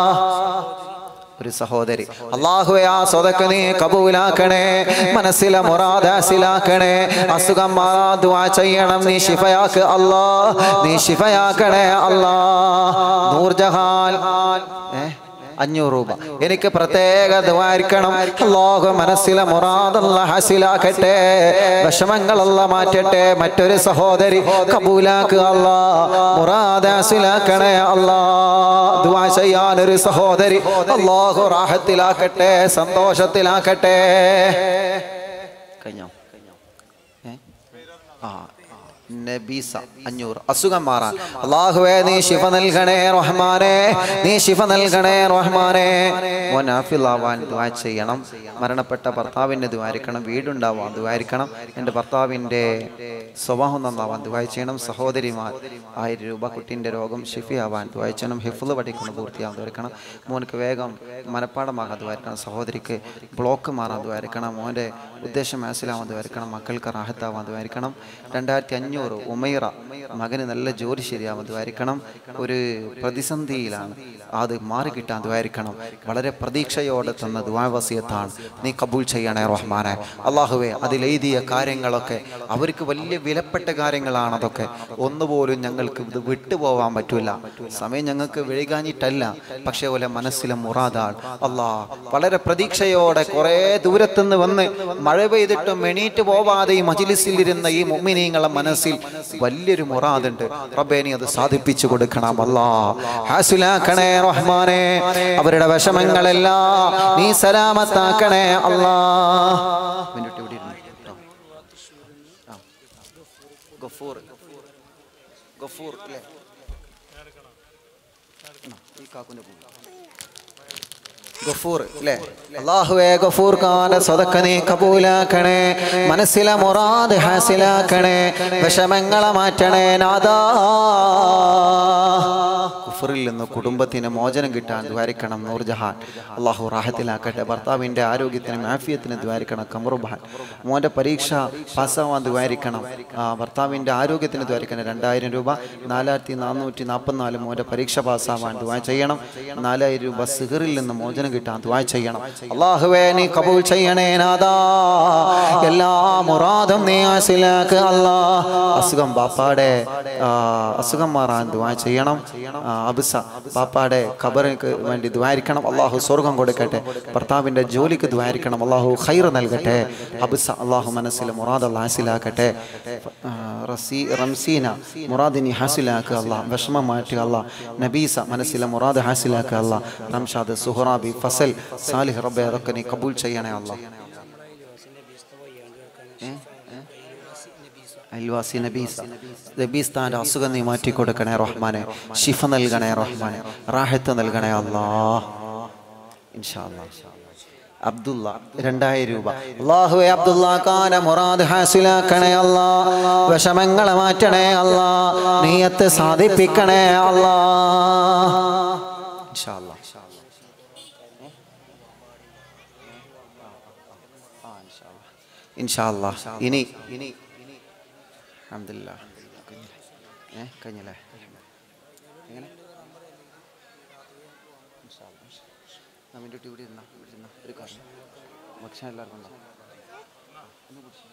ഒരു സഹോദരി അള്ളാഹുവെ ആ സ്വതക്ക് നീ കബൂലാക്കണേ മനസ്സിലെ മുറാദാസിലാക്കണേ അസുഖം മാറാ ചെയ്യണം നീ ശിഫയാക്ക് അല്ലാ നീ ശിഫയാക്കണേ അല്ലാ നൂർജഹാൻ ഏ അഞ്ഞൂറ് രൂപ എനിക്ക് പ്രത്യേക ദ്വാരിക്കണം അല്ലാഹു മനസ്സിലെ മുറാദല്ല ഹസിലാക്കട്ടെ വിഷമങ്ങളല്ല മാറ്റട്ടെ മറ്റൊരു സഹോദരി കബൂലാക്കുക അല്ലാ മുറാദ് ഹസിലാക്കണേ അല്ലാ ദുആ ചെയ്യാൻ ഒരു സഹോദരി അല്ലാഹു റാഹത്തിലാക്കട്ടെ സന്തോഷത്തിലാക്കട്ടെ കഴിഞ്ഞോ ഏ? ആ നബീസ അഞ്ഞൂറ് അസുഖം മാറാൻ അള്ളാഹുവേ നീ ശിഫ നൽകണേ റഹ്മാനെ നീ ശിഫ നൽകണേ റഹ്മാനെ മോനാഫിലാവാൻ ദ്വാ ചെയ്യണം മരണപ്പെട്ട ഭർത്താവിൻ്റെ ദ്വാരിക്കണം വീടുണ്ടാവാൻ ദ്വാരിക്കണം എൻ്റെ ഭർത്താവിൻ്റെ സ്വഭാവം നന്നാവാൻ ദ്വാ ചെയ്യണം സഹോദരിമാർ ആയിരം രൂപ കുട്ടീൻ്റെ രോഗം ഷിഫിയാവാൻ ദ്വാ ചെയ്യണം ഹിഫ്ല് പഠിക്കണം പൂർത്തിയാവാൻ ദ്വാരിക്കണം മോനക്ക് വേഗം മനപ്പാടമാകാൻ ദ്വാരിക്കണം സഹോദരിക്ക് ബ്ലോക്ക് മാറാൻ ദ്വാരിക്കണം മോൻ്റെ ഉദ്ദേശം മനസ്സിലാവാൻ ദ്വാരിക്കണം മക്കൾക്ക് റാഹത്താവാൻ ദ്വാരിക്കണം രണ്ടായിരത്തി അഞ്ഞൂറ് ഉമൈറ മകന് നല്ല ജോലി ശരിയാവാൻ ദ്വാരിക്കണം ഒരു പ്രതിസന്ധിയിലാണ് അത് മാറിക്കിട്ടാൻ ദ്വാരിക്കണം വളരെ പ്രതീക്ഷയോടെ തന്ന ദ്വാവസ്യത്താണ് നീ കബൂൽ ചെയ്യണേ റഹ്മാനെ അള്ളാഹുവെ അതിലെഴുതിയ കാര്യങ്ങളൊക്കെ അവർക്ക് വലിയ വിലപ്പെട്ട കാര്യങ്ങളാണ് അതൊക്കെ ഒന്നുപോലും ഞങ്ങൾക്ക് ഇത് വിട്ടുപോകാൻ പറ്റൂല സമയം ഞങ്ങൾക്ക് വൈകാഞ്ഞിട്ടല്ല പക്ഷേ പോലെ മനസ്സിലെ മുറാദാൾ അള്ളാ വളരെ പ്രതീക്ഷയോടെ കുറേ ദൂരത്തുനിന്ന് വന്ന് മഴ പെയ്തിട്ടും എണീറ്റ് പോവാതെ ഈ മജിലിസിൽ ഇരുന്ന ഈ മുമ്മിനീങ്ങളെ മനസ്സിൽ വലിയൊരു മുറാദുണ്ട് റബ്ബേ നീ അത് സാധിപ്പിച്ചു കൊടുക്കണം അല്ലാ ഹാസുലാക്കണേ റഹ്മാനെ അവരുടെ വിഷമങ്ങളെല്ലാം നീ സലാമത്താക്കണേ അല്ലാ മിനിറ്റ് ഇവിടെ ഇരുന്നു കേട്ടോ. ആ. ഗഫൂർ ഗഫൂർ അല്ലേ ആ, ഈ കാക്കുന്റെ പൂ ഗഫൂർ അല്ലേ അള്ളാഹുവേ ഗഫൂർ ഖാന്റെ സ്വതക്ക നീ കബൂലാക്കണേ മനസ്സിലെ മുറാദ് ഹാസിലാക്കണേ വിഷമങ്ങളെ മാറ്റണേ നാദാ കുഫറിൽ നിന്ന് കുടുംബത്തിന് മോചനം കിട്ടാൻ ദ്വാരിക്കണം നൂർജഹാൻ അള്ളാഹു റാഹത്തിലാക്കട്ടെ ഭർത്താവിൻ്റെ ആരോഗ്യത്തിനും ആഫിയത്തിനും ദ്വാരിക്കണം കമറുബാൻ മോൻ്റെ പരീക്ഷ പാസ്സാവാൻ ദ്വാരിക്കണം ആ, ഭർത്താവിൻ്റെ ആരോഗ്യത്തിന് ദ്വാരിക്കണം രണ്ടായിരം രൂപ നാലായിരത്തി നാനൂറ്റി നാൽപ്പത്തിനാല് മോൻ്റെ പരീക്ഷ പാസ്സാവാൻ ദ്വാ ചെയ്യണം നാലായിരം രൂപ സിഹറിൽ നിന്ന് മോചനം കിട്ടാൻ ദ്വാ ചെയ്യണം അള്ളാഹുവേ നീ കബൂൽ ചെയ്യണേ നാദാ എല്ലാ മുറാദും നീ ആസിലാക്ക് അല്ലാ അസുഖം ബാപ്പാടെ ആ, അസുഖം മാറാൻ ദ്വാ ചെയ്യണം ആ, അബ്സ ബാപ്പാടെ ഖബറിന് വേണ്ടി ദ്വാരിക്കണം അള്ളാഹു സ്വർഗം കൊടുക്കട്ടെ ഭർത്താവിൻ്റെ ജോലിക്ക് ദ്വാരിക്കണം അള്ളാഹു ഖൈർ നൽകട്ടെ അബ്സ അള്ളാഹു മനസ്സിൽ മുറാദ് അള്ളാഹ് ഹാസിലാക്കട്ടെ ആ, റസീ റംസീന മുറാദിനി ഹാസിലാക്കുക അല്ല വിഷമം മാറ്റുക അല്ല നബീസ മനസ്സിലെ മുറാദ് ഹാസിലാക്കുക അല്ല റംഷാദ് സുഹറാബി ഫസൽ സാലിഹ് റബ്ബെ അതൊക്കെ നീ കബൂൽ ചെയ്യണേ അല്ല അയൽവാസി നബീസ നബീസ്താൻ്റെ അസുഖം നീ മാറ്റി കൊടുക്കണേ റഹ്മാനെ ഷിഫ നൽകണേ റഹ്മാനെ റാഹത്ത് നൽകണേ അല്ലാ ഇൻഷാ അല്ലാ അബ്ദുള്ള രണ്ടായിരം രൂപ അള്ളാഹുവെ അബ്ദുള്ള ഖാനെ മുറാദ് ഹാസിലാക്കണേ അല്ലാ വിഷമങ്ങളെ മാറ്റണേ അല്ലാ നീയത്ത് സാധിപ്പിക്കണേ അല്ലാ ഇൻഷാ അല്ലാ ഇൻഷാ അല്ലാ ഇനി ഇനി അൽഹംദുലില്ലാ ഏ കഴിഞ്ഞല്ലേ എങ്ങനെ ഇൻഷാ അല്ലാ. എന്നാ മിൻ്റെ ഇവിടെ ഇരുന്നാ ഇവിടെ ഇരുന്നാ ഒരു കാര്യം ഭക്ഷണം എല്ലാവർക്കും ഉണ്ടോ ഒന്ന് പിടിച്ച്.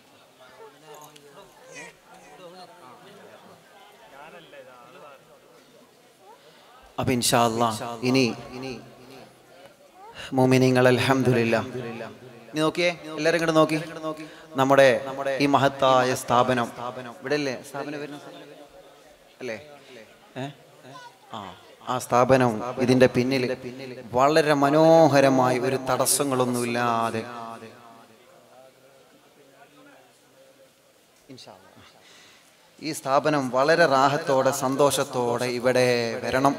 അപ്പൊ ഇൻഷാ അല്ലാ ഇനി ഇനി മോമിനിങ്ങൾ അൽഹംദുലില്ല നീ നോക്കിയേ എല്ലാരും ഇങ്ങോട്ട് നോക്കി നമ്മുടെ ഈ മഹത്തായ സ്ഥാപനം ഇവിടെ അല്ലേ സ്ഥാപനം വരുന്ന സ്ഥലം? അല്ലേ ഏ? ആ ആ സ്ഥാപനം ഇതിന്റെ പിന്നിൽ വളരെ മനോഹരമായി ഒരു തടസ്സങ്ങളൊന്നുമില്ലാതെ ഇൻഷാ അല്ലാ. ഈ സ്ഥാപനം വളരെ റാഹത്തോടെ സന്തോഷത്തോടെ ഇവിടെ വരണം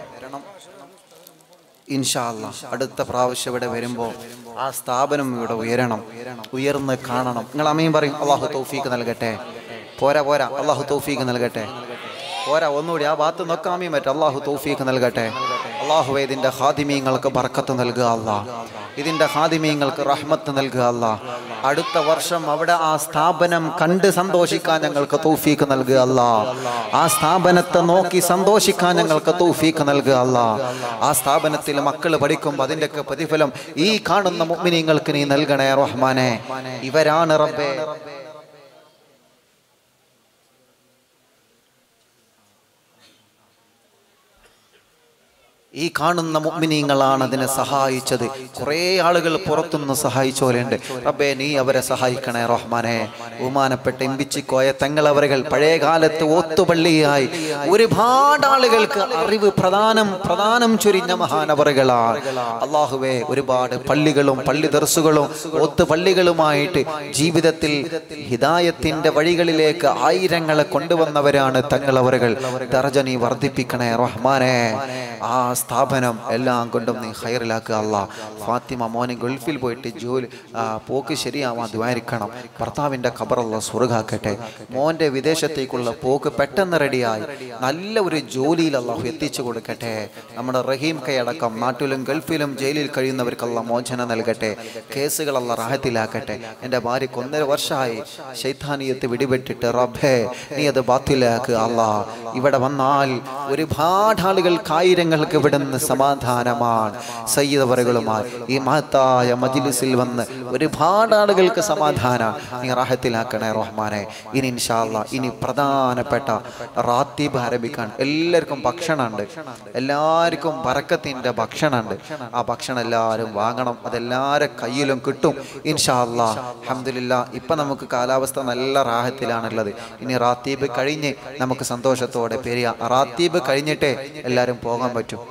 ഇൻഷാല്ല അടുത്ത പ്രാവശ്യം ഇവിടെ വരുമ്പോൾ ആ സ്ഥാപനം ഇവിടെ ഉയരണം ഉയർന്ന് കാണണം നിങ്ങൾ അമ്മയും പറയും അള്ളാഹു തൗഫീക്ക് നൽകട്ടെ പോരാ പോരാ അള്ളാഹു തൗഫീക്ക് നൽകട്ടെ പോരാ ഒന്നുകൂടി ആ ഭാഗത്ത് നോക്കാമേയും പറ്റും അള്ളാഹു തൗഫീക്ക് നൽകട്ടെ അള്ളാഹു ഇതിൻ്റെ ഹാദിമീങ്ങൾക്ക് ബർക്കത്ത് നൽകുക അല്ലാ ഇതിൻ്റെ ഹാദിമീങ്ങൾക്ക് റഹ്മത്ത് നൽകുക അല്ലാ അടുത്ത വർഷം അവിടെ ആ സ്ഥാപനം കണ്ട് സന്തോഷിക്കാൻ ഞങ്ങൾക്ക് തൗഫീക്ക് നൽകുക അല്ലാ ആ സ്ഥാപനത്തെ നോക്കി സന്തോഷിക്കാൻ ഞങ്ങൾക്ക് തൗഫീക്ക് നൽകുക അല്ലാ ആ സ്ഥാപനത്തിൽ മക്കൾ പഠിക്കുമ്പോൾ അതിൻ്റെയൊക്കെ പ്രതിഫലം ഈ കാണുന്ന മുഅ്മിനീങ്ങൾക്ക് നീ നൽകണേ റഹ്മാനെ ഇവരാണ് റബ്ബേ ഈ കാണുന്ന മുഅ്മിനീങ്ങളാണ് അതിനെ സഹായിച്ചത് കുറേ ആളുകൾ പുറത്തുനിന്ന് സഹായിച്ചോലുണ്ട് റബ്ബേ നീ അവരെ സഹായിക്കണേ റഹ്മാനെ ബഹുമാനപ്പെട്ട ഇമ്പിച്ചിക്കോയ തങ്ങളവരകൾ പഴയ കാലത്ത് ഓത്തുപള്ളിയായി ഒരുപാട് ആളുകൾക്ക് അറിവ് പ്രധാനം പ്രധാനം ചൊരിഞ്ഞ മഹാനവറുകളാണ് അള്ളാഹുവേ ഒരുപാട് പള്ളികളും പള്ളി ദർസുകളും ഒത്തു പള്ളികളുമായിട്ട് ജീവിതത്തിൽ ഹിദായത്തിന്റെ വഴികളിലേക്ക് ആയിരങ്ങളെ കൊണ്ടുവന്നവരാണ് തങ്ങളവറുകൾ ദർജ നീ വർദ്ധിപ്പിക്കണേ റഹ്മാനെ ആ സ്ഥാപനം എല്ലാം കൊണ്ടും നീ ഹൈറിലാക്കുക അല്ല ഫാത്തിമ മോനെ ഗൾഫിൽ പോയിട്ട് ജോലി ആ, പോക്ക് ശരിയാവാൻ ദ്വാരിക്കണം ഭർത്താവിൻ്റെ ഖബറുള്ള സ്വർഗാക്കട്ടെ മോൻ്റെ വിദേശത്തേക്കുള്ള പോക്ക് പെട്ടെന്ന് റെഡിയായി നല്ല ഒരു ജോലിയിൽ അള്ളാഹു എത്തിച്ചു കൊടുക്കട്ടെ നമ്മുടെ റഹീം കൈ അടക്കം നാട്ടിലും ഗൾഫിലും ജയിലിൽ കഴിയുന്നവർക്കുള്ള മോചനം നൽകട്ടെ കേസുകളല്ല റാഹത്തിലാക്കട്ടെ എൻ്റെ ഭാര്യയ്ക്ക് ഒന്നര വർഷമായി ശൈത്താനിയത്ത് വിടിപെട്ടിട്ട് റബ്ബേ നീ അത് ബാത്തിലാക്കുക അല്ലാ ഇവിടെ വന്നാൽ ഒരുപാട് ആളുകൾക്ക് ആയിരങ്ങൾക്ക് ഇവിടുന്ന് സമാധാനമാണ് സയ്യിദവറുകളുമായി ഈ മഹത്തായ മജിലിസിൽ വന്ന് ഒരുപാട് ആളുകൾക്ക് സമാധാനം നീ റാഹത്തിലാക്കണേ റഹ്മാനെ ഇനി ഇൻഷാല്ല ഇനി പ്രധാനപ്പെട്ട റാത്തീബ് ആരംഭിക്കാൻ എല്ലാവർക്കും ഭക്ഷണമുണ്ട് എല്ലാവർക്കും ബറക്കത്തിൻ്റെ ഭക്ഷണമുണ്ട് ആ ഭക്ഷണം എല്ലാവരും വാങ്ങണം അതെല്ലാവരുടെ കയ്യിലും കിട്ടും ഇൻഷാല്ല അഹമ്മദില്ല ഇപ്പം നമുക്ക് കാലാവസ്ഥ നല്ല റാഹത്തിലാണുള്ളത് ഇനി റാത്തീബ് കഴിഞ്ഞ് നമുക്ക് സന്തോഷത്തോടെ പെരിയ റാത്തീബ് കഴിഞ്ഞിട്ടേ എല്ലാവരും പോകാൻ പറ്റും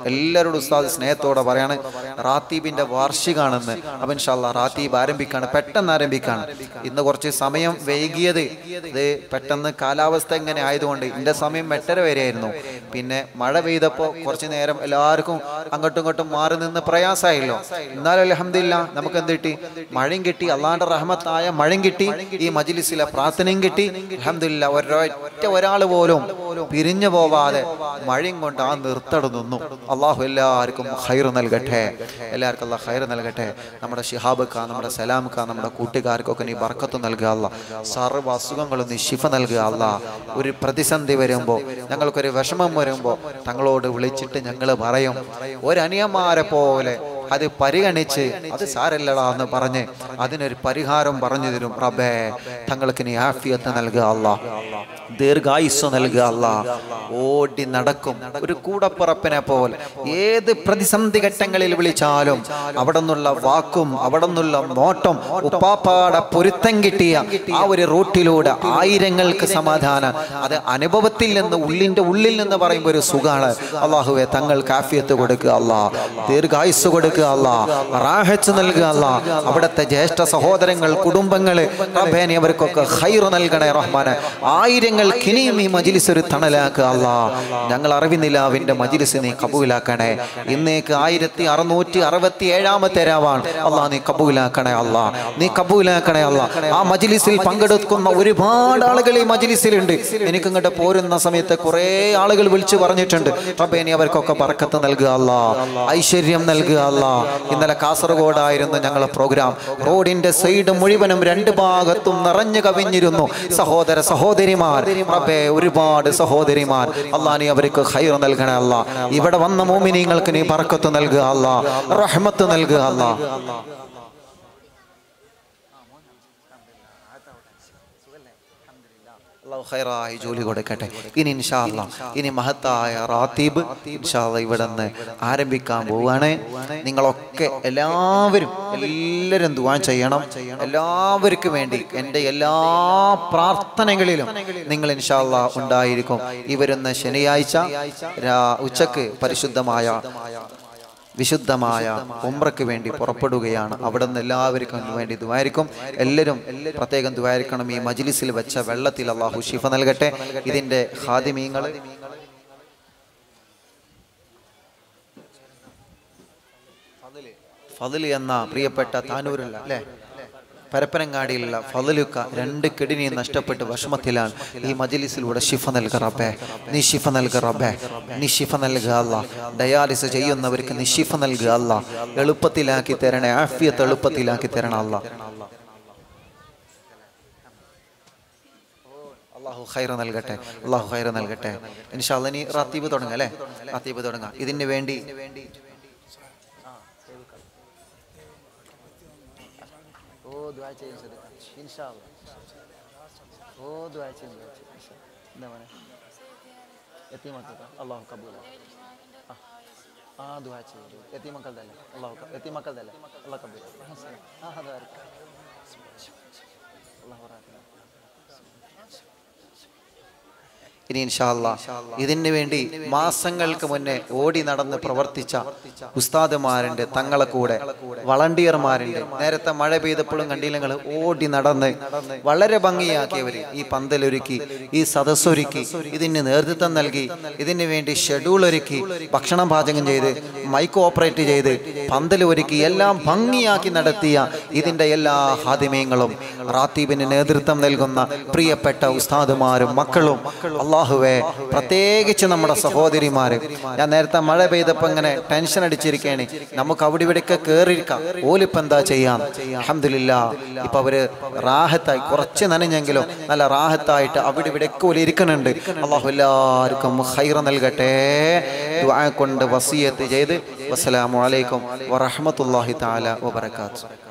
എല്ലാവരോടും ഉസ്താദ് സ്നേഹത്തോടെ പറയാണ് റാത്തീബിന്റെ വാർഷികാണെന്ന് അപ്പം ഇൻഷാല്ല റാത്തീബ് ആരംഭിക്കാണ് പെട്ടെന്ന് ആരംഭിക്കാണ് ഇന്ന് കുറച്ച് സമയം വൈകിയത് ഇത് പെട്ടെന്ന് കാലാവസ്ഥ ഇങ്ങനെ ആയതുകൊണ്ട് എൻ്റെ സമയം എട്ടര വരെയായിരുന്നു പിന്നെ മഴ പെയ്തപ്പോൾ കുറച്ച് നേരം എല്ലാവർക്കും അങ്ങോട്ടും ഇങ്ങോട്ടും മാറി നിന്ന് പ്രയാസമായല്ലോ എന്നാലും അലഹമില്ല നമുക്ക് എന്ത് കിട്ടി മഴയും കിട്ടി അള്ളാന്റെ റഹ്മത്തായ മഴയും കിട്ടി ഈ മജിലിസിലെ പ്രാർത്ഥനയും കിട്ടി അലഹമില്ല ഒരൊറ്റ ഒരാൾ പോലും പിരിഞ്ഞു പോവാതെ മഴയും കൊണ്ട് ആ നിർത്തട നിന്നു അള്ളാഹു എല്ലാവർക്കും ഹൈർ നൽകട്ടെ എല്ലാവർക്കും അള്ളാഹ് ഹൈർ നൽകട്ടെ നമ്മുടെ ഷിഹാബ് ഖാൻ നമ്മുടെ സലാം ഖാൻ നമ്മുടെ കൂട്ടുകാർക്കൊക്കെ നീ ബർക്കത്ത് നൽകുക അല്ല സർവ്വ അസുഖങ്ങളും നീ ശിഫ നൽകുക അല്ല ഒരു പ്രതിസന്ധി വരുമ്പോൾ ഞങ്ങൾക്കൊരു വിഷമം വരുമ്പോൾ തങ്ങളോട് വിളിച്ചിട്ട് ഞങ്ങൾ പറയും ഒരനിയന്മാരെ പോലെ അത് പരിഗണിച്ച് അത് സാരല്ലടാ എന്ന് പറഞ്ഞ് അതിനൊരു പരിഹാരം പറഞ്ഞു തരും റബ്ബേ തങ്ങൾക്ക് നീ ആഫിയത്ത് നൽകുക അല്ല ദീർഘായുസ് നൽകുക അല്ല ഓടി നടക്കും ഒരു കൂടപ്പുറപ്പിനെ പോലെ ഏത് പ്രതിസന്ധി ഘട്ടങ്ങളിൽ വിളിച്ചാലും അവിടെ നിന്നുള്ള വാക്കും അവിടെ നിന്നുള്ള നോട്ടം ഉപ്പാപ്പാടെ പൊരുത്തം കിട്ടിയ ആ ഒരു റൂട്ടിലൂടെ ആയിരങ്ങൾക്ക് സമാധാനം അത് അനുഭവത്തിൽ നിന്ന് ഉള്ളിന്റെ ഉള്ളിൽ നിന്ന് പറയുമ്പോൾ ഒരു സുഖാണ് അള്ളാഹുവെ തങ്ങൾക്ക് ആഫിയത്ത് കൊടുക്കുക അല്ലാ ദീർഘായുസ് കൊടുക്കുക അല്ലാ റാഹച്ച് നൽകുക അല്ലാ അവിടുത്തെ ജ്യേഷ്ഠ സഹോദരങ്ങൾ കുടുംബങ്ങള് റബ്ബേനെ അവർക്കൊക്കെ ഹൈർ നൽകണേ റഹ്മാനെ ആയിരങ്ങൾക്ക് ഇനിയും ഈ മജിലിസ് ഒരു തണലാക്കുക അല്ലാ ഞങ്ങൾ അറിവിനിലാവിന്റെ മജിലിസ് നീ കബൂലാക്കണേ ഇന്നേക്ക് ആയിരത്തി അറുന്നൂറ്റി അറുപത്തി ഏഴാമത്തെ രാവാണ് അല്ലാ നീ കബൂലാക്കണേ അല്ലാ നീ കബൂലാക്കണേ അല്ലാ ആ മജിലിസിൽ പങ്കെടുക്കുന്ന ഒരുപാട് ആളുകൾ ഈ മജിലിസിലുണ്ട് എനിക്ക് ഇങ്ങോട്ട് പോരുന്ന സമയത്ത് കുറെ ആളുകൾ വിളിച്ചു പറഞ്ഞിട്ടുണ്ട് റബ്ബേനി അവർക്കൊക്കെ പറക്കത്ത് നൽകുക അല്ല ഐശ്വര്യം നൽകുക അല്ല ഇന്നലെ കാസർഗോഡായിരുന്നു ഞങ്ങളെ പ്രോഗ്രാം റോഡിന്റെ സൈഡ് മുഴുവനും രണ്ട് ഭാഗത്തും നിറഞ്ഞു കവിഞ്ഞിരുന്നു സഹോദര സഹോദരിമാർ റബ്ബേ ഒരുപാട് സഹോദരിമാർ അല്ലാ നീ അവർക്ക് ഹൈർ നൽകണേ അല്ല ഇവിടെ വന്ന മോമിനിങ്ങൾക്ക് നീ പറക്കത്ത് നൽകുക അല്ല റഹ്മത്ത് നൽകുക അല്ല അള്ളാഹു ഖൈറായി ജോലി കൊടുക്കട്ടെ ഇനി ഇൻഷാ അല്ലാ ഇനി മഹത്തായ റാത്തീബ് ഇൻഷാ അല്ലാ ഇവിടെ നിന്ന് ആരംഭിക്കാൻ പോവുകയാണ് നിങ്ങളൊക്കെ എല്ലാവരും എല്ലാവരും ദുവാൻ ചെയ്യണം എല്ലാവർക്കും വേണ്ടി എൻ്റെ എല്ലാ പ്രാർത്ഥനകളിലും നിങ്ങൾ ഇൻഷാ അല്ലാ ഉണ്ടായിരിക്കും ഈ വരുന്ന ശനിയാഴ്ച രാ- ഉച്ചക്ക് പരിശുദ്ധമായ വിശുദ്ധമായ ഉംറയ്ക്ക് വേണ്ടി പുറപ്പെടുകയാണ് അവിടെ നിന്ന് എല്ലാവർക്കും വേണ്ടി ദ്വാരിക്കും എല്ലാവരും പ്രത്യേകം ദ്വാരിക്കണം ഈ മജിലിസിൽ വെച്ച വെള്ളത്തിൽ അള്ളാഹു ഷിഫ നൽകട്ടെ ഇതിന്റെ ഹാദിമീങ്ങൾ ഫതിൽ എന്ന പ്രിയപ്പെട്ട താനൂരുള്ള അല്ലേ പരപ്പനങ്ങാടിയിലുള്ള ഫതിലുക്ക രണ്ട് കിഡ്നി നഷ്ടപ്പെട്ട് വിഷമത്തിലാണ് ഈ മജലിസിലൂടെ ഷിഫ നൽക റബ്ബേ നീ ഷിഫ നൽക റബ്ബേ നീ ഷിഫ നൽകുക അല്ല ഡയാലിസ് ചെയ്യുന്നവർക്ക് നീ ഷിഫ നൽകുക അല്ല എളുപ്പത്തിലാക്കി തരണേ ആഫിയത്ത് എളുപ്പത്തിലാക്കി തരണം അല്ല അള്ളാഹു ഖൈറ നൽകട്ടെ അള്ളാഹു ഖൈറ നൽകട്ടെ ഇൻഷാല്ല നീ റാത്തീബ് തുടങ്ങാം അല്ലേ റാത്തീബ് തുടങ്ങാം ഇതിന് വേണ്ടി ഓ ദ്വാ ചെയ്യും ഇൻഷാല്ല ഓ ദ്വാ ചെയ്യും എന്താ മോനെ എത്തിമക്കൾക്ക് അള്ളാഹു കബൂല ആ. ആ ദ്വാ ചെയ്യും എത്തിമക്കളുടെ അള്ളാഹു ക- എത്തിമക്കളുടെ അള്ളാഹു കബൂല ആ അതാ അള്ളാഹു റാഹത്തിന ഇനി ഇൻഷാല്ല ഇതിന് വേണ്ടി മാസങ്ങൾക്ക് മുന്നേ ഓടി നടന്ന് പ്രവർത്തിച്ച ഉസ്താദുമാരുണ്ട് തങ്ങളെ കൂടെ വളണ്ടിയർമാരുണ്ട് നേരത്തെ മഴ പെയ്തപ്പോഴും കണ്ടില്ല നിങ്ങൾ ഓടി നടന്ന് വളരെ ഭംഗിയാക്കിയവര് ഈ പന്തലൊരുക്കി ഈ സദസ്സൊരുക്കി ഇതിന് നേതൃത്വം നൽകി ഇതിന് വേണ്ടി ഷെഡ്യൂൾ ഒരുക്കി ഭക്ഷണം പാചകം ചെയ്ത് മൈക്ക് ഓപ്പറേറ്റ് ചെയ്ത് പന്തൽ ഒരുക്കി എല്ലാം ഭംഗിയാക്കി നടത്തിയ ഇതിന്റെ എല്ലാ ഹാദിമയങ്ങളും റാത്തീബിന് നേതൃത്വം നൽകുന്ന പ്രിയപ്പെട്ട ഉസ്താദുമാരും മക്കളും അള്ളാഹുവെ പ്രത്യേകിച്ച് നമ്മുടെ സഹോദരിമാര് ഞാൻ നേരത്തെ മഴ പെയ്തപ്പോ ഇങ്ങനെ ടെൻഷൻ അടിച്ചിരിക്കുകയാണ് നമുക്ക് അവിടെ ഇവിടെയൊക്കെ കയറിയിരിക്കാം ഓലിപ്പോ എന്താ ചെയ്യാം അഹമ്മദില്ല ഇപ്പൊ അവര് റാഹത്തായി കുറച്ച് നനഞ്ഞെങ്കിലും നല്ല റാഹത്തായിട്ട് അവിടെ ഇവിടെയൊക്കെ ഓല് ഇരിക്കുന്നുണ്ട് അള്ളാഹു എല്ലാവർക്കും ഹൈറ നൽകട്ടെ ദുആ കൊണ്ട് വസിയത്ത് ചെയ്ത് വസ്സലാമു അലൈക്കും വറഹ്മത്തുള്ളാഹി തആല വബറകാതുഹു